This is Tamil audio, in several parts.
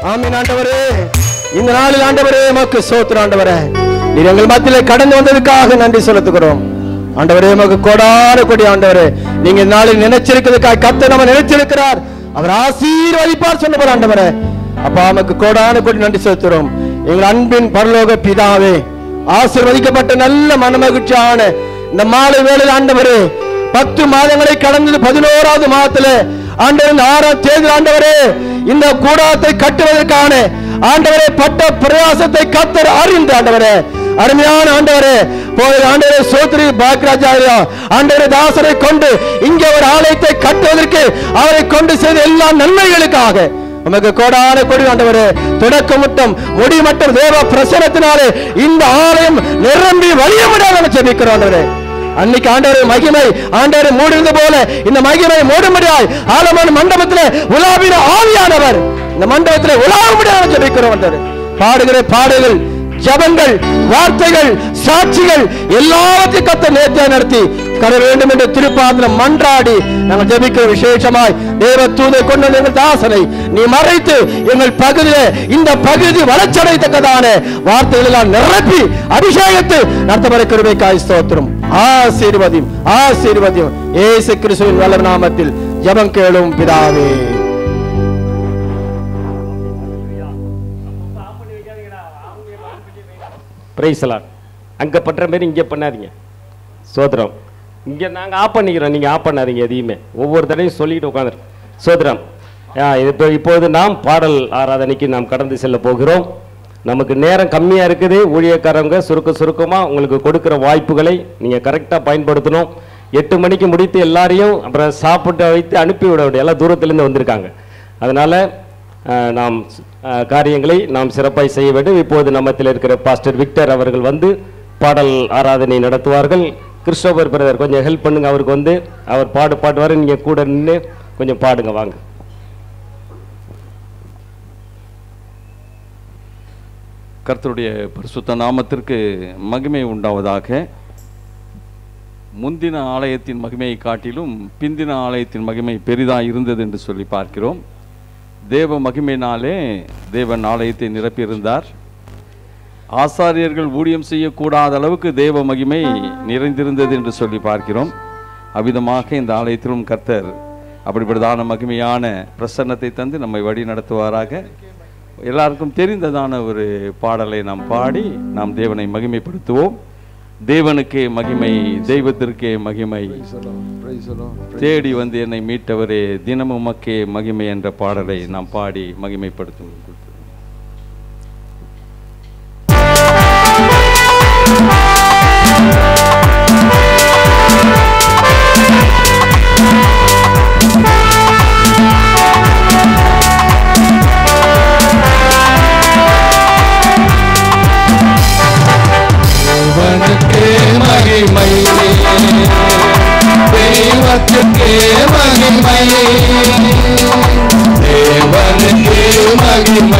ஆமீன் ஆண்டவரே இந்த நாளில் ஆண்டவரே மக்கு சோத்திர ஆண்டவரே நீர் எங்கள் மத்தியிலே கடந்து வந்ததுக்காக நன்றி செலுத்துகிறோம் ஆண்டவரே மக்கு கொடான கொடி ஆண்டவரே நீங்க இந்த நாளில் நினைச்சிருக்கிறதுக்காக கத்த நம்ம நினைச்சிருக்கிறார் அவர் ஆசீர்வதிப்பார் சொன்னவர் ஆண்டவரே அப்பா நமக்கு கோடான கொடி நன்றி செலுத்துகிறோம் எங்கள் அன்பின் பரலோக பிதாவே ஆசீர்வதிக்கப்பட்ட நல்ல மனமகிழ்ச்சியான இந்த மாலை வேளையில் ஆண்டவரே பத்து மாதங்களை கடந்தது பதினோராவது மாதத்துல ஆண்டவர் இந்த ஆறாம் தேதி ஆண்டவரே இந்த கூடாரத்தை கட்டுவதற்கான ஆண்டவரே பட்ட பிரயாசத்தை கத்தர் அறிந்து ஆண்டவரே அருமையான ஆண்டவரே போய் ஆண்டவரே சோத்ரி பாக்ராஜாரியா ஆண்டவரே தாசரை கொண்டு இங்கே ஒரு ஆலயத்தை கட்டுவதற்கு அவரை கொண்டு செய்த எல்லா நன்மைகளுக்காக நமக்கு கோடான கொடி ஆண்டவரே தொடக்க மட்டும் முடி மட்டும் தேவ பிரசனத்தினாலே இந்த ஆலயம் நிரம்பி வழிய முடியாத ஜெபிக்கிறோம் ஆண்டவரே அன்னைக்கு ஆண்டவர் மகிமை ஆண்டவர் மூடிருந்த போல இந்த மகிமை மூடும்படியாய் ஆலமான மண்டபத்திலே உலாவின ஆவியானவர் இந்த மண்டபத்திலே உலாவ முடியாத ஜெபிக்கிறோம் ஆண்டவரே பாடுகிற பாடுகள் ஜபங்கள் வார்த்தைகள் சாட்சிகள் எல்லாவற்றையும் கத்த நேர்த்தியா நடத்தி கர வேண்டும் என்று திருப்பாத்திரம் மன்றாடி நாங்கள் ஜெபிக்கிற விசேஷமாய் தேவ தூதை கொண்டு வந்த எங்கள் தாசனை நீ மறைத்து எங்கள் பகுதியிலே இந்த பகுதி வளர்ச்சடைத்தக்கதான வார்த்தைகள் எல்லாம் நிரப்பி அபிஷேகத்து நடத்தப்பட கிருபைக்காய் ஸ்தோத்திரம் ஆசீர்வதியும் ஆசீர்வதியும் ஏசு கிறிஸ்துவின் வல்ல நாமத்தில் ஜெபம் கேளும் பிதாவே பிரைஸ்லாட் அங்கே பண்ணுற மாதிரி இங்கே பண்ணாதீங்க சோதரம் இங்கே நாங்கள் ஆஃப் பண்ணிக்கிறோம் நீங்கள் ஆஃப் பண்ணாதீங்க எதையுமே ஒவ்வொரு தடையும் சொல்லிட்டு உட்காந்துரு சோதரம் ஆ, இப்போ இப்போது நாம் பாடல் ஆராதனைக்கு நாம் கடந்து செல்ல போகிறோம் நமக்கு நேரம் கம்மியாக இருக்குது ஊழியக்காரங்க சுருக்க சுருக்கமாக உங்களுக்கு கொடுக்குற வாய்ப்புகளை நீங்கள் கரெக்டாக பயன்படுத்தணும் எட்டு மணிக்கு முடித்து எல்லாரையும் அப்புறம் சாப்பிட்டு வைத்து அனுப்பி விட வேண்டிய எல்லாம் தூரத்துலேருந்து வந்திருக்காங்க அதனால் அஹ், நாம் அஹ், காரியங்களை நாம் சிறப்பாய் செய்ய வேண்டும் இப்போது நம்மத்தில் இருக்கிற பாஸ்டர் விக்டர் அவர்கள் வந்து பாடல் ஆராதனை நடத்துவார்கள் கிறிஸ்டோபர் பிரதர் கொஞ்சம் ஹெல்ப் பண்ணுங்க அவருக்கு வந்து அவர் பாடு பாடுவார் நீங்கள் கூட நின்று கொஞ்சம் பாடுங்க வாங்க கர்த்தருடைய பரிசுத்த நாமத்திற்கு மகிமை உண்டாவதாக முந்தின ஆலயத்தின் மகிமையை காட்டிலும் பிந்தின ஆலயத்தின் மகிமை பெரிதாக இருந்தது என்று சொல்லி பார்க்கிறோம் தேவ மகிமையினாலே தேவன் ஆலயத்தை நிரப்பியிருந்தார் ஆசாரியர்கள் ஊழியம் செய்யக்கூடாத அளவுக்கு தேவ மகிமை நிறைந்திருந்தது என்று சொல்லி பார்க்கிறோம் அவ்விதமாக இந்த ஆலயத்திலும் கர்த்தர் அப்படிப்பட்டதான மகிமையான பிரசன்னத்தை தந்து நம்மை வழி நடத்துவாராக எல்லாருக்கும் தெரிந்ததான ஒரு பாடலை நாம் பாடி நாம் தேவனை மகிமைப்படுத்துவோம் தேவனுக்கே மகிமை தெய்வத்திற்கே மகிமை தேடி வந்து என்னை மீட்டவரே தினமும் மக்கே மகிமை என்ற பாடலை நாம் பாடி மகிமைப்படுத்துவோம் தேவனுக்கே மகிமை தெய்வத்துக்கே மகிமை தேவனுக்கே மகிமை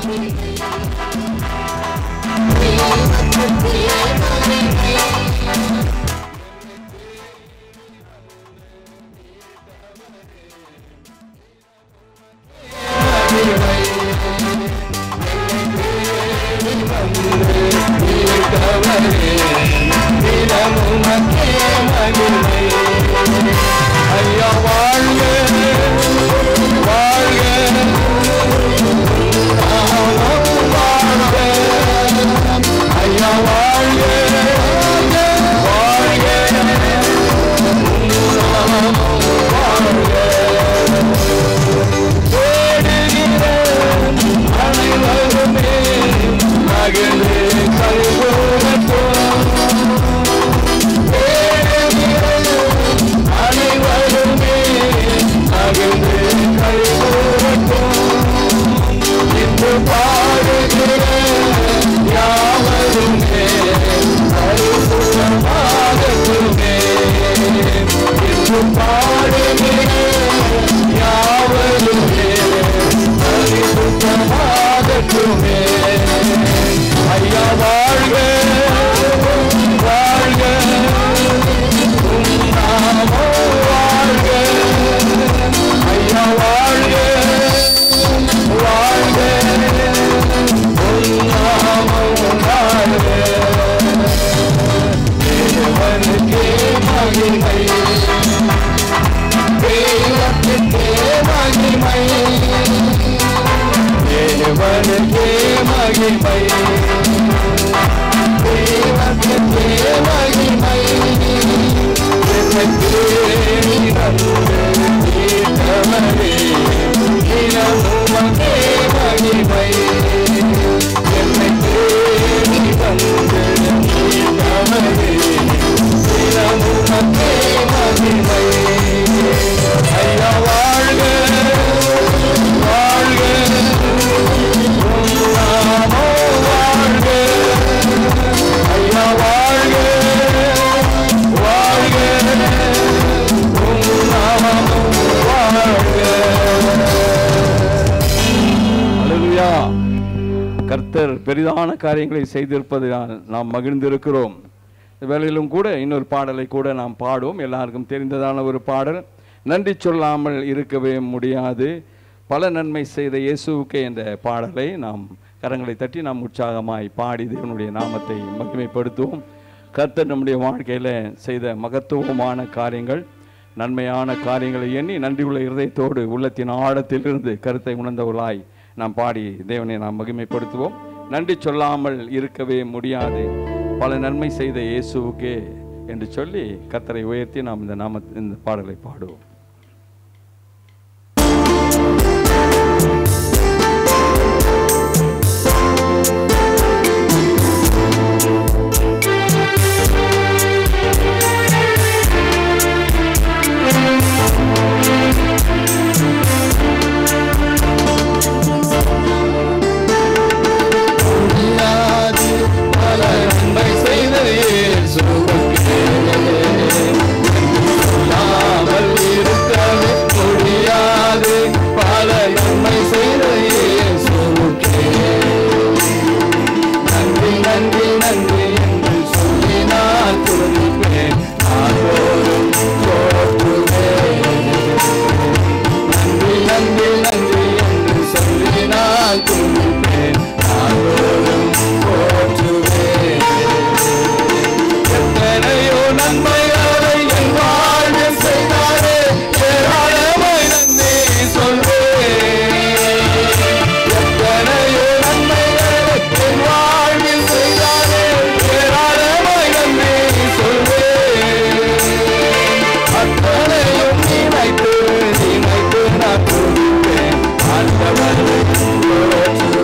ஐயா வாழ்க வாழ்க நாமம் வாழ்க ஐயா வாழ்க வாழ்க நாமம் வாழ்க தேடுகிற அனைவருமே மகிழ்ந்து கல்கோரத்தோம் அனைவருமே மகிழ்ந்து கைகூறட்டும் இன்று பாடுகிற யாவருமே பரிசுத்தமாகட்டுமே இன்று பாடுகிற யாவருமே பரிசுத்தமாகட்டுமே ஐயா வாழ்க வாழ்க நாமோ வாழ்க ஐயா வாழ்க வாழ்க உன் நாமம் வாழ்க தேவனுக்கே மகிமை தெய்வத்துக்கே மகிமை தேவனுக்கே மகிமை தெய்வத்துக்கே மகிமை ஐயா வாழ்க வாழ்க நாமோ வாழ்க ஐயா வாழ்க வாழ்க உம் நாமமும் வாழ்க அல்லேலூயா கர்த்தர் பெரிதான காரியங்களை செய்திருப்பதால் நாம் மகிழ்ந்திருக்கிறோம் இந்த வேளையிலும் கூட இன்னொரு பாடலை கூட நாம் பாடுவோம் எல்லாருக்கும் தெரிந்ததான ஒரு பாடல் நன்றி சொல்லாமல் இருக்கவே முடியாது பல நன்மை செய்த இயேசுவுக்கே என்ற பாடலை நாம் கரங்களை தட்டி நாம் உற்சாகமாய் பாடி தேவனுடைய நாமத்தை மகிமைப்படுத்துவோம் கர்த்தர் நம்முடைய வாழ்க்கையில் செய்த மகத்துவமான காரியங்கள் நன்மையான காரியங்களை எண்ணி நன்றியுள்ள இருதயத்தோடு உள்ளத்தின் ஆழத்திலிருந்து கருத்தை உணர்ந்தவர்களாய் நாம் பாடி தேவனை நாம் மகிமைப்படுத்துவோம் நன்றி சொல்லாமல் இருக்கவே முடியாது பல நன்மை செய்த இயேசுவுக்கே என்று சொல்லி கர்த்தரை உயர்த்தி நாம் இந்த நாம இந்த பாடலை பாடுவோம் முடியாது பல நன்மை செய்த இயேசுவுக்கே சொல்லாமல் இருக்கவே முடியாது பல நன்மை செய்த இயேசுவுக்கே நன்றி நன்றி நன்றி என்று சொல்லி நான் துதிப்பேன் நாள்தோறும் போற்றுவேன் நன்றி நன்றி நன்றி என்று சொல்லி நான் துதிப்பேன் நாள்தோறும் போற்றுவேன் எத்தனையோ நன்மைகளை என் வாழ்வில் செய்தாரே ஏராளமாய் நன்றி சொல்வேன் எத்தனையோ நன்மைகளை என் வாழ்வில் செய்தாரே ஏராளமாய் நன்றி சொல்வேன் அத்தனையும் நினைத்து நினைத்து நான் துடிப்பேன் ஆண்டவரை போற்றுவேன்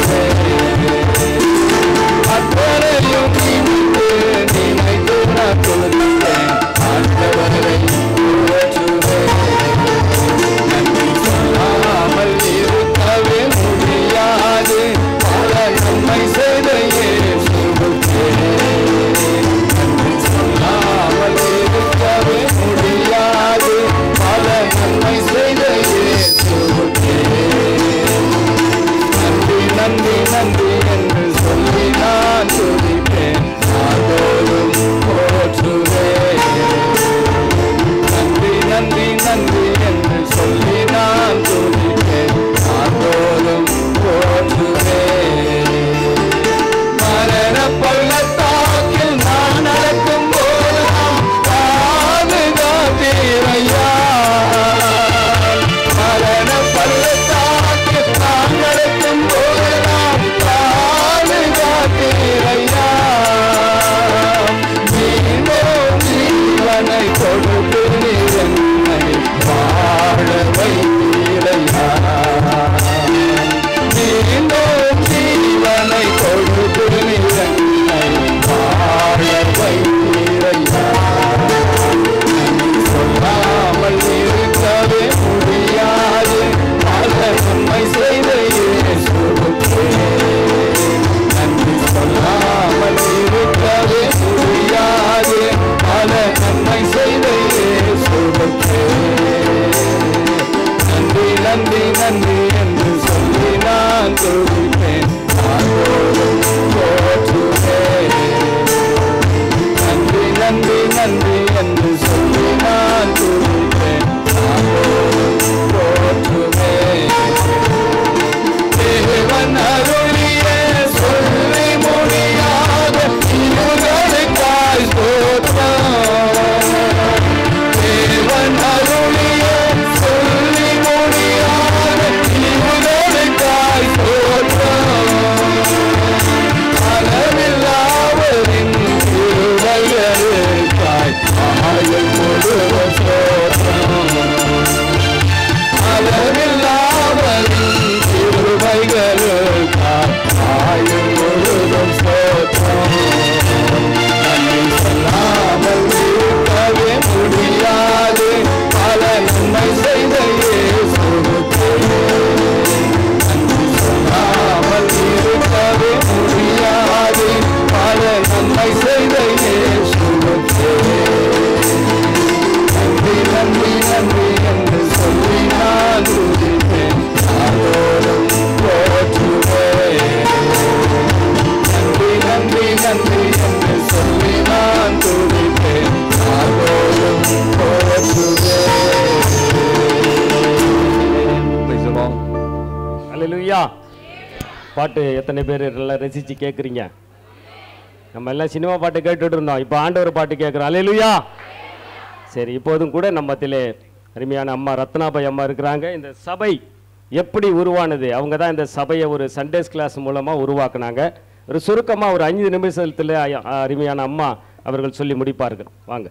பாட்டு எத்தனை பேர் நல்லா ரசித்து கேட்குறீங்க நம்ம எல்லாம் சினிமா பாட்டு கேட்டுட்டு இருந்தோம் இப்போ ஆண்டவர் பாட்டு கேட்குறோம் அலையிலுயா சரி இப்போதும் கூட நம்ம மத்தியிலே அருமையான அம்மா ரத்னாபாய் அம்மா இருக்கிறாங்க இந்த சபை எப்படி உருவானது அவங்க தான் இந்த சபையை ஒரு சண்டேஸ் கிளாஸ் மூலமாக உருவாக்குனாங்க ஒரு சுருக்கமாக ஒரு அஞ்சு நிமிஷத்தில் ஐயா- அருமையான அம்மா அவர்கள் சொல்லி முடிப்பார்கள் வாங்க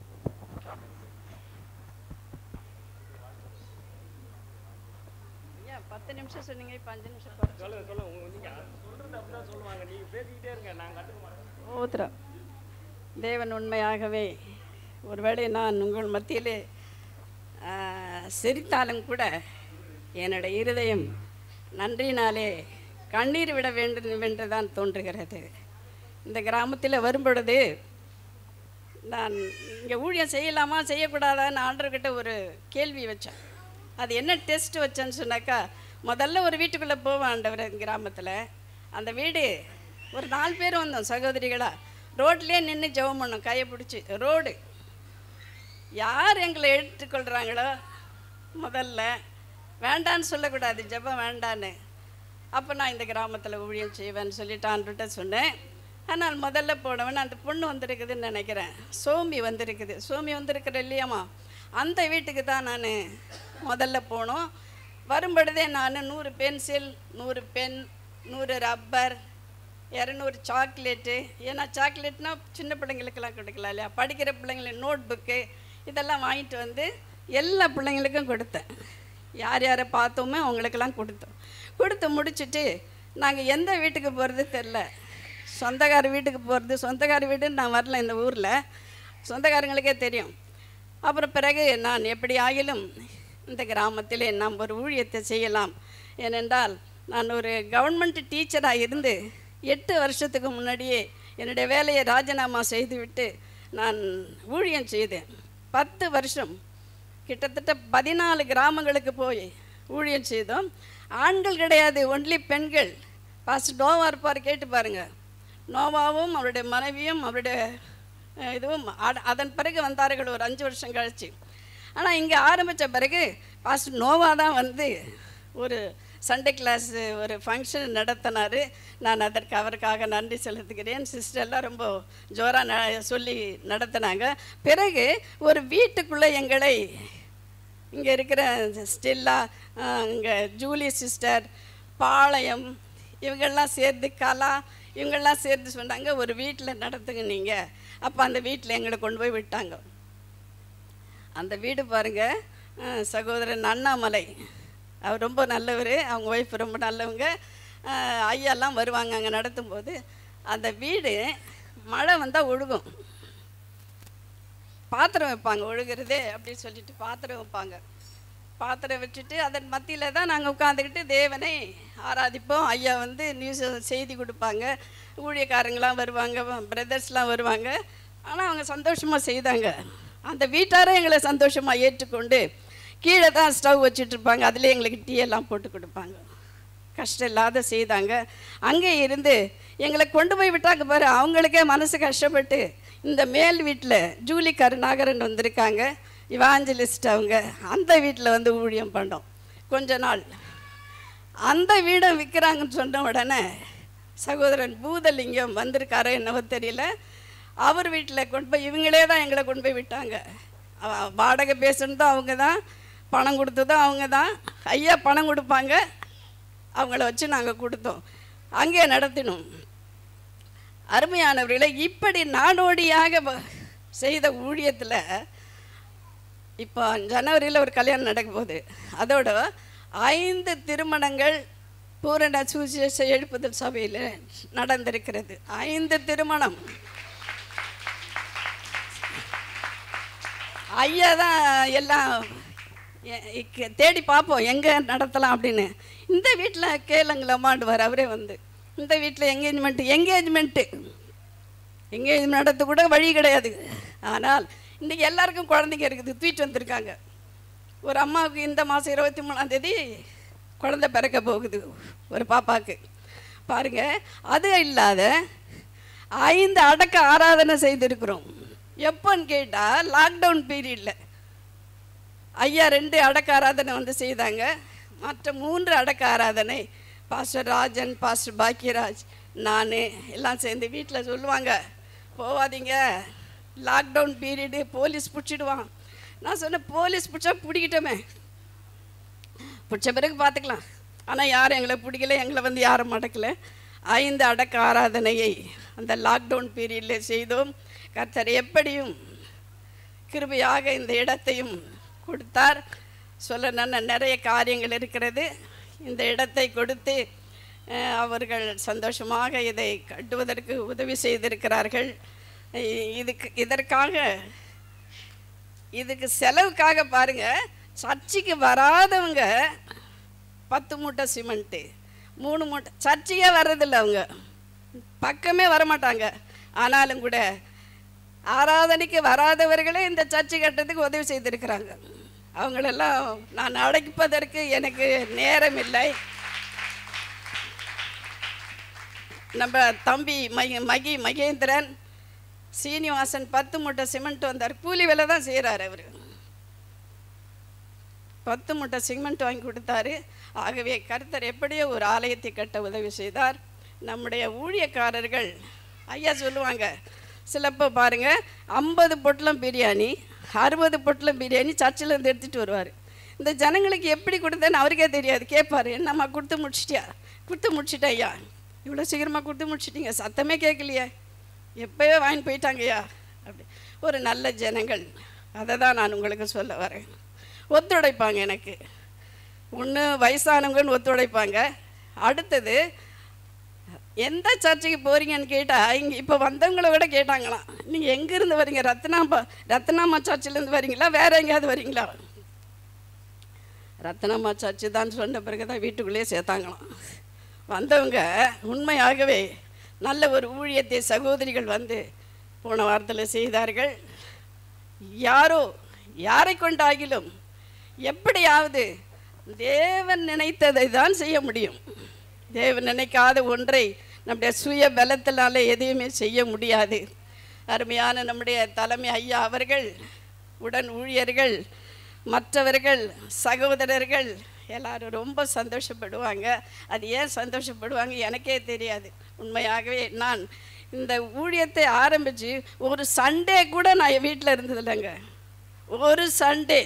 ஏன் பத்து நிமிஷம் சொன்னீங்க இப்போ அஞ்சு நிமிஷம் குறைச்சு. ஸ்தோத்திரம் தேவன் உண்மையாகவே ஒருவேளை நான் உங்கள் மத்தியிலே ஆ, சிரித்தாலும் கூட என்னுடைய இருதயம் நன்றினாலே கண்ணீர் விட வேண்டும் என்று தான் தோன்றுகிறது இந்த கிராமத்தில் வரும்பொழுது நான் இங்கே ஊழியம் செய்யலாமா செய்யக்கூடாதான்னு ஆண்டர்கிட்ட ஒரு கேள்வி வச்சேன் அது என்ன டெஸ்ட் வச்சேன்னு சொன்னாக்கா முதல்ல ஒரு வீட்டுக்குள்ளே போவேன் ஆண்டவர் கிராமத்தில் அந்த வீடு ஒரு நாலு பேர் வந்தோம் சகோதரிகளா ரோட்லேயே நின்று ஜெபம் பண்ணோம் கையை பிடிச்சி ரோடு யார் எங்களை எடுத்துக்கொள்கிறாங்களோ முதல்ல வேண்டான்னு சொல்லக்கூடாது ஜெபம் வேண்டான்னு அப்போ நான் இந்த கிராமத்தில் ஊழியம் செய்வேன்னு சொல்லிட்டு ஆண்டுகிட்ட சொன்னேன் ஆனால் முதல்ல போனவன் அந்த பொண்ணு வந்திருக்குதுன்னு நினைக்கிறேன் சோமி வந்திருக்குது சோமி வந்திருக்கிற இல்லையாம்மா அந்த வீட்டுக்கு தான் நான் முதல்ல போனோம் வரும்பொழுதே நான் நூறு பென்சில் நூறு பென் நூறு ரப்பர் இரநூறு சாக்லேட்டு ஏன்னா சாக்லேட்னா சின்ன பிள்ளைங்களுக்கெல்லாம் கொடுக்கலாம் இல்லையா படிக்கிற பிள்ளைங்களுக்கு நோட் புக்கு இதெல்லாம் வாங்கிட்டு வந்து எல்லா பிள்ளைங்களுக்கும் கொடுத்தேன் யார் யாரை பார்த்தோமோ அவங்களுக்கெல்லாம் கொடுத்தோம் கொடுத்து முடிச்சுட்டு நாங்கள் எந்த வீட்டுக்கு போகிறது தெரில சொந்தக்கார வீட்டுக்கு போகிறது சொந்தக்கார வீடுன்னு நான் வரல இந்த ஊரில் சொந்தக்காரங்களுக்கே தெரியும் அப்புறம் பிறகு நான் எப்படி ஆகிலும் இந்த கிராமத்திலே நாம் ஒரு ஊழியத்தை செய்யலாம் ஏனென்றால் நான் ஒரு கவர்மெண்ட் டீச்சராக இருந்து எட்டு வருஷத்துக்கு முன்னாடியே என்னுடைய வேலையை ராஜினாமா செய்துவிட்டு நான் ஊழியம் செய்தேன் பத்து வருஷம் கிட்டத்தட்ட பதினாலு கிராமங்களுக்கு போய் ஊழியம் செய்தோம் ஆண்கள் கிடையாது ஒன்லி பெண்கள் பாஸ்ட் நோவா இருப்பார் கேட்டு பாருங்க நோவாவும் அவருடைய மனைவியும் அவருடைய அஹ், இதுவும் அட- அதன் பிறகு வந்தார்கள் ஒரு அஞ்சு வருஷம் கழிச்சு ஆனால் இங்கே ஆரம்பித்த பிறகு பாஸ்ட் நோவா தான் வந்து ஒரு சண்டே கிளாஸ் ஒரு ஃபங்க்ஷன் நடத்தினார் நான் அதற்கு அவருக்காக நன்றி செலுத்துகிறேன் சிஸ்டர் எல்லாம் ரொம்ப ஜோராக ந சொல்லி நடத்தினாங்க பிறகு ஒரு வீட்டுக்குள்ளே எங்களை இங்கே இருக்கிற ஸ்டெல்லா இங்கே ஜூலி சிஸ்டர் பாளையம் இவங்கெல்லாம் சேர்ந்து கலா இவங்கெல்லாம் சேர்ந்து சொன்னாங்க ஒரு வீட்டில் நடத்துங்க நீங்கள் அப்போ அந்த வீட்டில் எங்களை கொண்டு போய் விட்டாங்க அந்த வீடு பாருங்க அஹ், சகோதரன் அண்ணாமலை அவர் ரொம்ப நல்லவர் அவங்க ஒய்ஃப் ரொம்ப நல்லவங்க அஹ், ஐயாலாம் வருவாங்க அங்கே நடத்தும்போது அந்த வீடு மழை வந்தால் ஒழுகும் பாத்திரம் வைப்பாங்க ஒழுகுறதே அப்படின்னு சொல்லிட்டு பாத்திரம் வைப்பாங்க பாத்திரம் வச்சுட்டு அதன் மத்தியில் தான் நாங்கள் உட்காந்துக்கிட்டு தேவனை ஆராதிப்போம் ஐயா வந்து நியூஸ் செய்தி கொடுப்பாங்க ஊழியக்காரங்களாம் வருவாங்க பிரதர்ஸ்லாம் வருவாங்க ஆனால் அவங்க சந்தோஷமாக செய்தாங்க அந்த வீட்டாரே எங்களை சந்தோஷமாக ஏற்றுக்கொண்டு கீழே தான் ஸ்டவ் வச்சுட்டு இருப்பாங்க அதிலே எங்களுக்கு டீ எல்லாம் போட்டு கொடுப்பாங்க கஷ்டம் இல்லாத செய்தாங்க அங்கே இருந்து எங்களை கொண்டு போய் விட்டாங்க பாரு அவங்களுக்கே மனசு கஷ்டப்பட்டு இந்த மேல் வீட்டில் ஜூலி கருணாகரன் வந்திருக்காங்க இவாஞ்சலிஸ்ட் அவங்க அந்த வீட்டில் வந்து ஊழியம் பண்ணோம் கொஞ்ச நாள் அந்த வீடை விற்கிறாங்கன்னு சொன்ன உடனே சகோதரன் பூதலிங்கம் வந்திருக்காரோ என்னவோ தெரியல அவர் வீட்டில் கொண்டு போய் இவங்களே தான் எங்களை கொண்டு போய் விட்டாங்க அவ- வாடகை பேசுனதும் அவங்க தான் பணம் கொடுத்ததும் அவங்க தான் ஐயா பணம் கொடுப்பாங்க அவங்கள வச்சு நாங்கள் கொடுத்தோம் அங்கே நடத்தினோம் அருமையானவர்களை இப்படி நாடோடியாக வ- செய்த ஊழியத்தில் இப்போ ஜனவரியில் ஒரு கல்யாணம் நடக்க போகுது அதோட ஐந்து திருமணங்கள் பூரண சுவிசேஷ எழுப்புதல் சபையில் நடந்திருக்கிறது ஐந்து திருமணம் ஐயா தான் எல்லாம் எ- இக்க- தேடி பார்ப்போம் எங்கே நடத்தலாம் அப்படின்னு இந்த வீட்டில் கேளுங்களம்மாண்டுவார் அவரே வந்து இந்த வீட்டில் எங்கேஜ்மெண்ட்டு எங்கேஜ்மெண்ட்டு எங்கேஜ்மெண்ட் நடத்த கூட வழி கிடையாது ஆனால் இன்றைக்கி எல்லாருக்கும் குழந்தைங்க இருக்குது தூக்கிட்டு வந்திருக்காங்க ஒரு அம்மாவுக்கு இந்த மாதம் இருபத்தி மூணாம் தேதி குழந்தை பிறக்க போகுது ஒரு பாப்பாவுக்கு பாருங்க அது இல்லாத ஐந்து அடக்க ஆராதனை செய்திருக்கிறோம் எப்போன்னு கேட்டால் லாக்டவுன் பீரியடில் ஐயா ரெண்டு அடக்க ஆராதனை வந்து செய்தாங்க மற்ற மூன்று அடக்க ஆராதனை பாஸ்டர் ராஜன் பாஸ்டர் பாக்கியராஜ் நான் எல்லாம் சேர்ந்து வீட்டில் சொல்லுவாங்க போகாதீங்க லாக்டவுன் பீரியடு போலீஸ் பிடிச்சிடுவான் நான் சொன்னேன் போலீஸ் பிடிச்சா பிடிக்கிட்டோமே பிடிச்ச பிறகு பார்த்துக்கலாம் ஆனால் யாரும் எங்களை பிடிக்கல எங்களை வந்து யாரும் மடக்கல ஐந்து அடக்க ஆராதனையை அந்த லாக்டவுன் பீரியடில் செய்தோம் கர்த்தர் எப்படியும் கிருபையாக இந்த இடத்தையும் கொடுத்தார் சொல்ல நல்ல நிறைய காரியங்கள் இருக்கிறது இந்த இடத்தை கொடுத்து அஹ், அவர்கள் சந்தோஷமாக இதை கட்டுவதற்கு உதவி செய்திருக்கிறார்கள் இ- இதுக்கு இதற்காக இதுக்கு செலவுக்காக பாருங்க சர்ச்சுக்கு வராதவங்க பத்து மூட்டை சிமெண்ட்டு மூணு மூட்டை சர்ச்சையே வர்றதில்ல அவங்க பக்கமே வரமாட்டாங்க ஆனாலும் கூட ஆராதனைக்கு வராதவர்களே இந்த சர்ச்சை கட்டுறதுக்கு உதவி செய்திருக்கிறாங்க அவங்களெல்லாம் நான் அழைப்பதற்கு எனக்கு நேரம் இல்லை நம்ம தம்பி மகி மகி மகேந்திரன் சீனிவாசன் பத்து மூட்டை சிமெண்ட் வந்தார் கூலி வேலை தான் செய்கிறார் அவர் பத்து மூட்டை சிமெண்ட் வாங்கி கொடுத்தாரு ஆகவே கர்த்தர் எப்படியோ ஒரு ஆலயத்தை கட்ட உதவி செய்தார் நம்முடைய ஊழியக்காரர்கள் ஐயா சொல்லுவாங்க சிலப்போ பாருங்க ஐம்பது பொட்டலம் பிரியாணி அறுபது பொட்டலம் பிரியாணி சர்ச்சில் இருந்து எடுத்துகிட்டு வருவார் இந்த ஜனங்களுக்கு எப்படி கொடுத்தேன்னு அவருக்கே தெரியாது கேட்பாரு என்னம்மா கொடுத்து முடிச்சிட்டியா கொடுத்து முடிச்சிட்டேன் ஐயா இவ்வளோ சீக்கிரமாக கொடுத்து முடிச்சிட்டீங்க சத்தமே கேட்கலையே எப்போயோ வாங்கிட்டு போயிட்டாங்கய்யா அப்படி ஒரு நல்ல ஜனங்கள் அதை தான் நான் உங்களுக்கு சொல்ல வரேன் ஒத்துழைப்பாங்க எனக்கு ஒன்று வயசானவங்கன்னு ஒத்துழைப்பாங்க அடுத்தது எந்த சர்ச்சுக்கு போகிறீங்கன்னு கேட்டால் இங்கே இப்போ வந்தவங்கள விட கேட்டாங்களாம் நீங்கள் எங்கேருந்து வரீங்க ரத்னாம்பா ரத்னாமா சர்ச்சிலேருந்து வரீங்களா வேற எங்கேயாவது வரீங்களா ரத்னம்மா சர்ச்சு தான் சொன்ன பிறகு தான் வீட்டுக்குள்ளேயே சேர்த்தாங்களாம் வந்தவங்க உண்மையாகவே நல்ல ஒரு ஊழியத்தை சகோதரிகள் வந்து போன வாரத்தில் செய்தார்கள் யாரோ யாரை கொண்டாகிலும் எப்படியாவது தேவன் நினைத்ததை தான் செய்ய முடியும் தேவன் நினைக்காத ஒன்றை நம்முடைய சுய பலத்தினால எதையுமே செய்ய முடியாது அருமையான நம்முடைய தலைமை ஐயா அவர்கள் உடன் ஊழியர்கள் மற்றவர்கள் சகோதரர்கள் எல்லாரும் ரொம்ப சந்தோஷப்படுவாங்க அது ஏன் சந்தோஷப்படுவாங்க எனக்கே தெரியாது உண்மையாகவே நான் இந்த ஊழியத்தை ஆரம்பித்து ஒரு சண்டே கூட நான் என் வீட்டில் இருந்ததில்லைங்க ஒரு சண்டே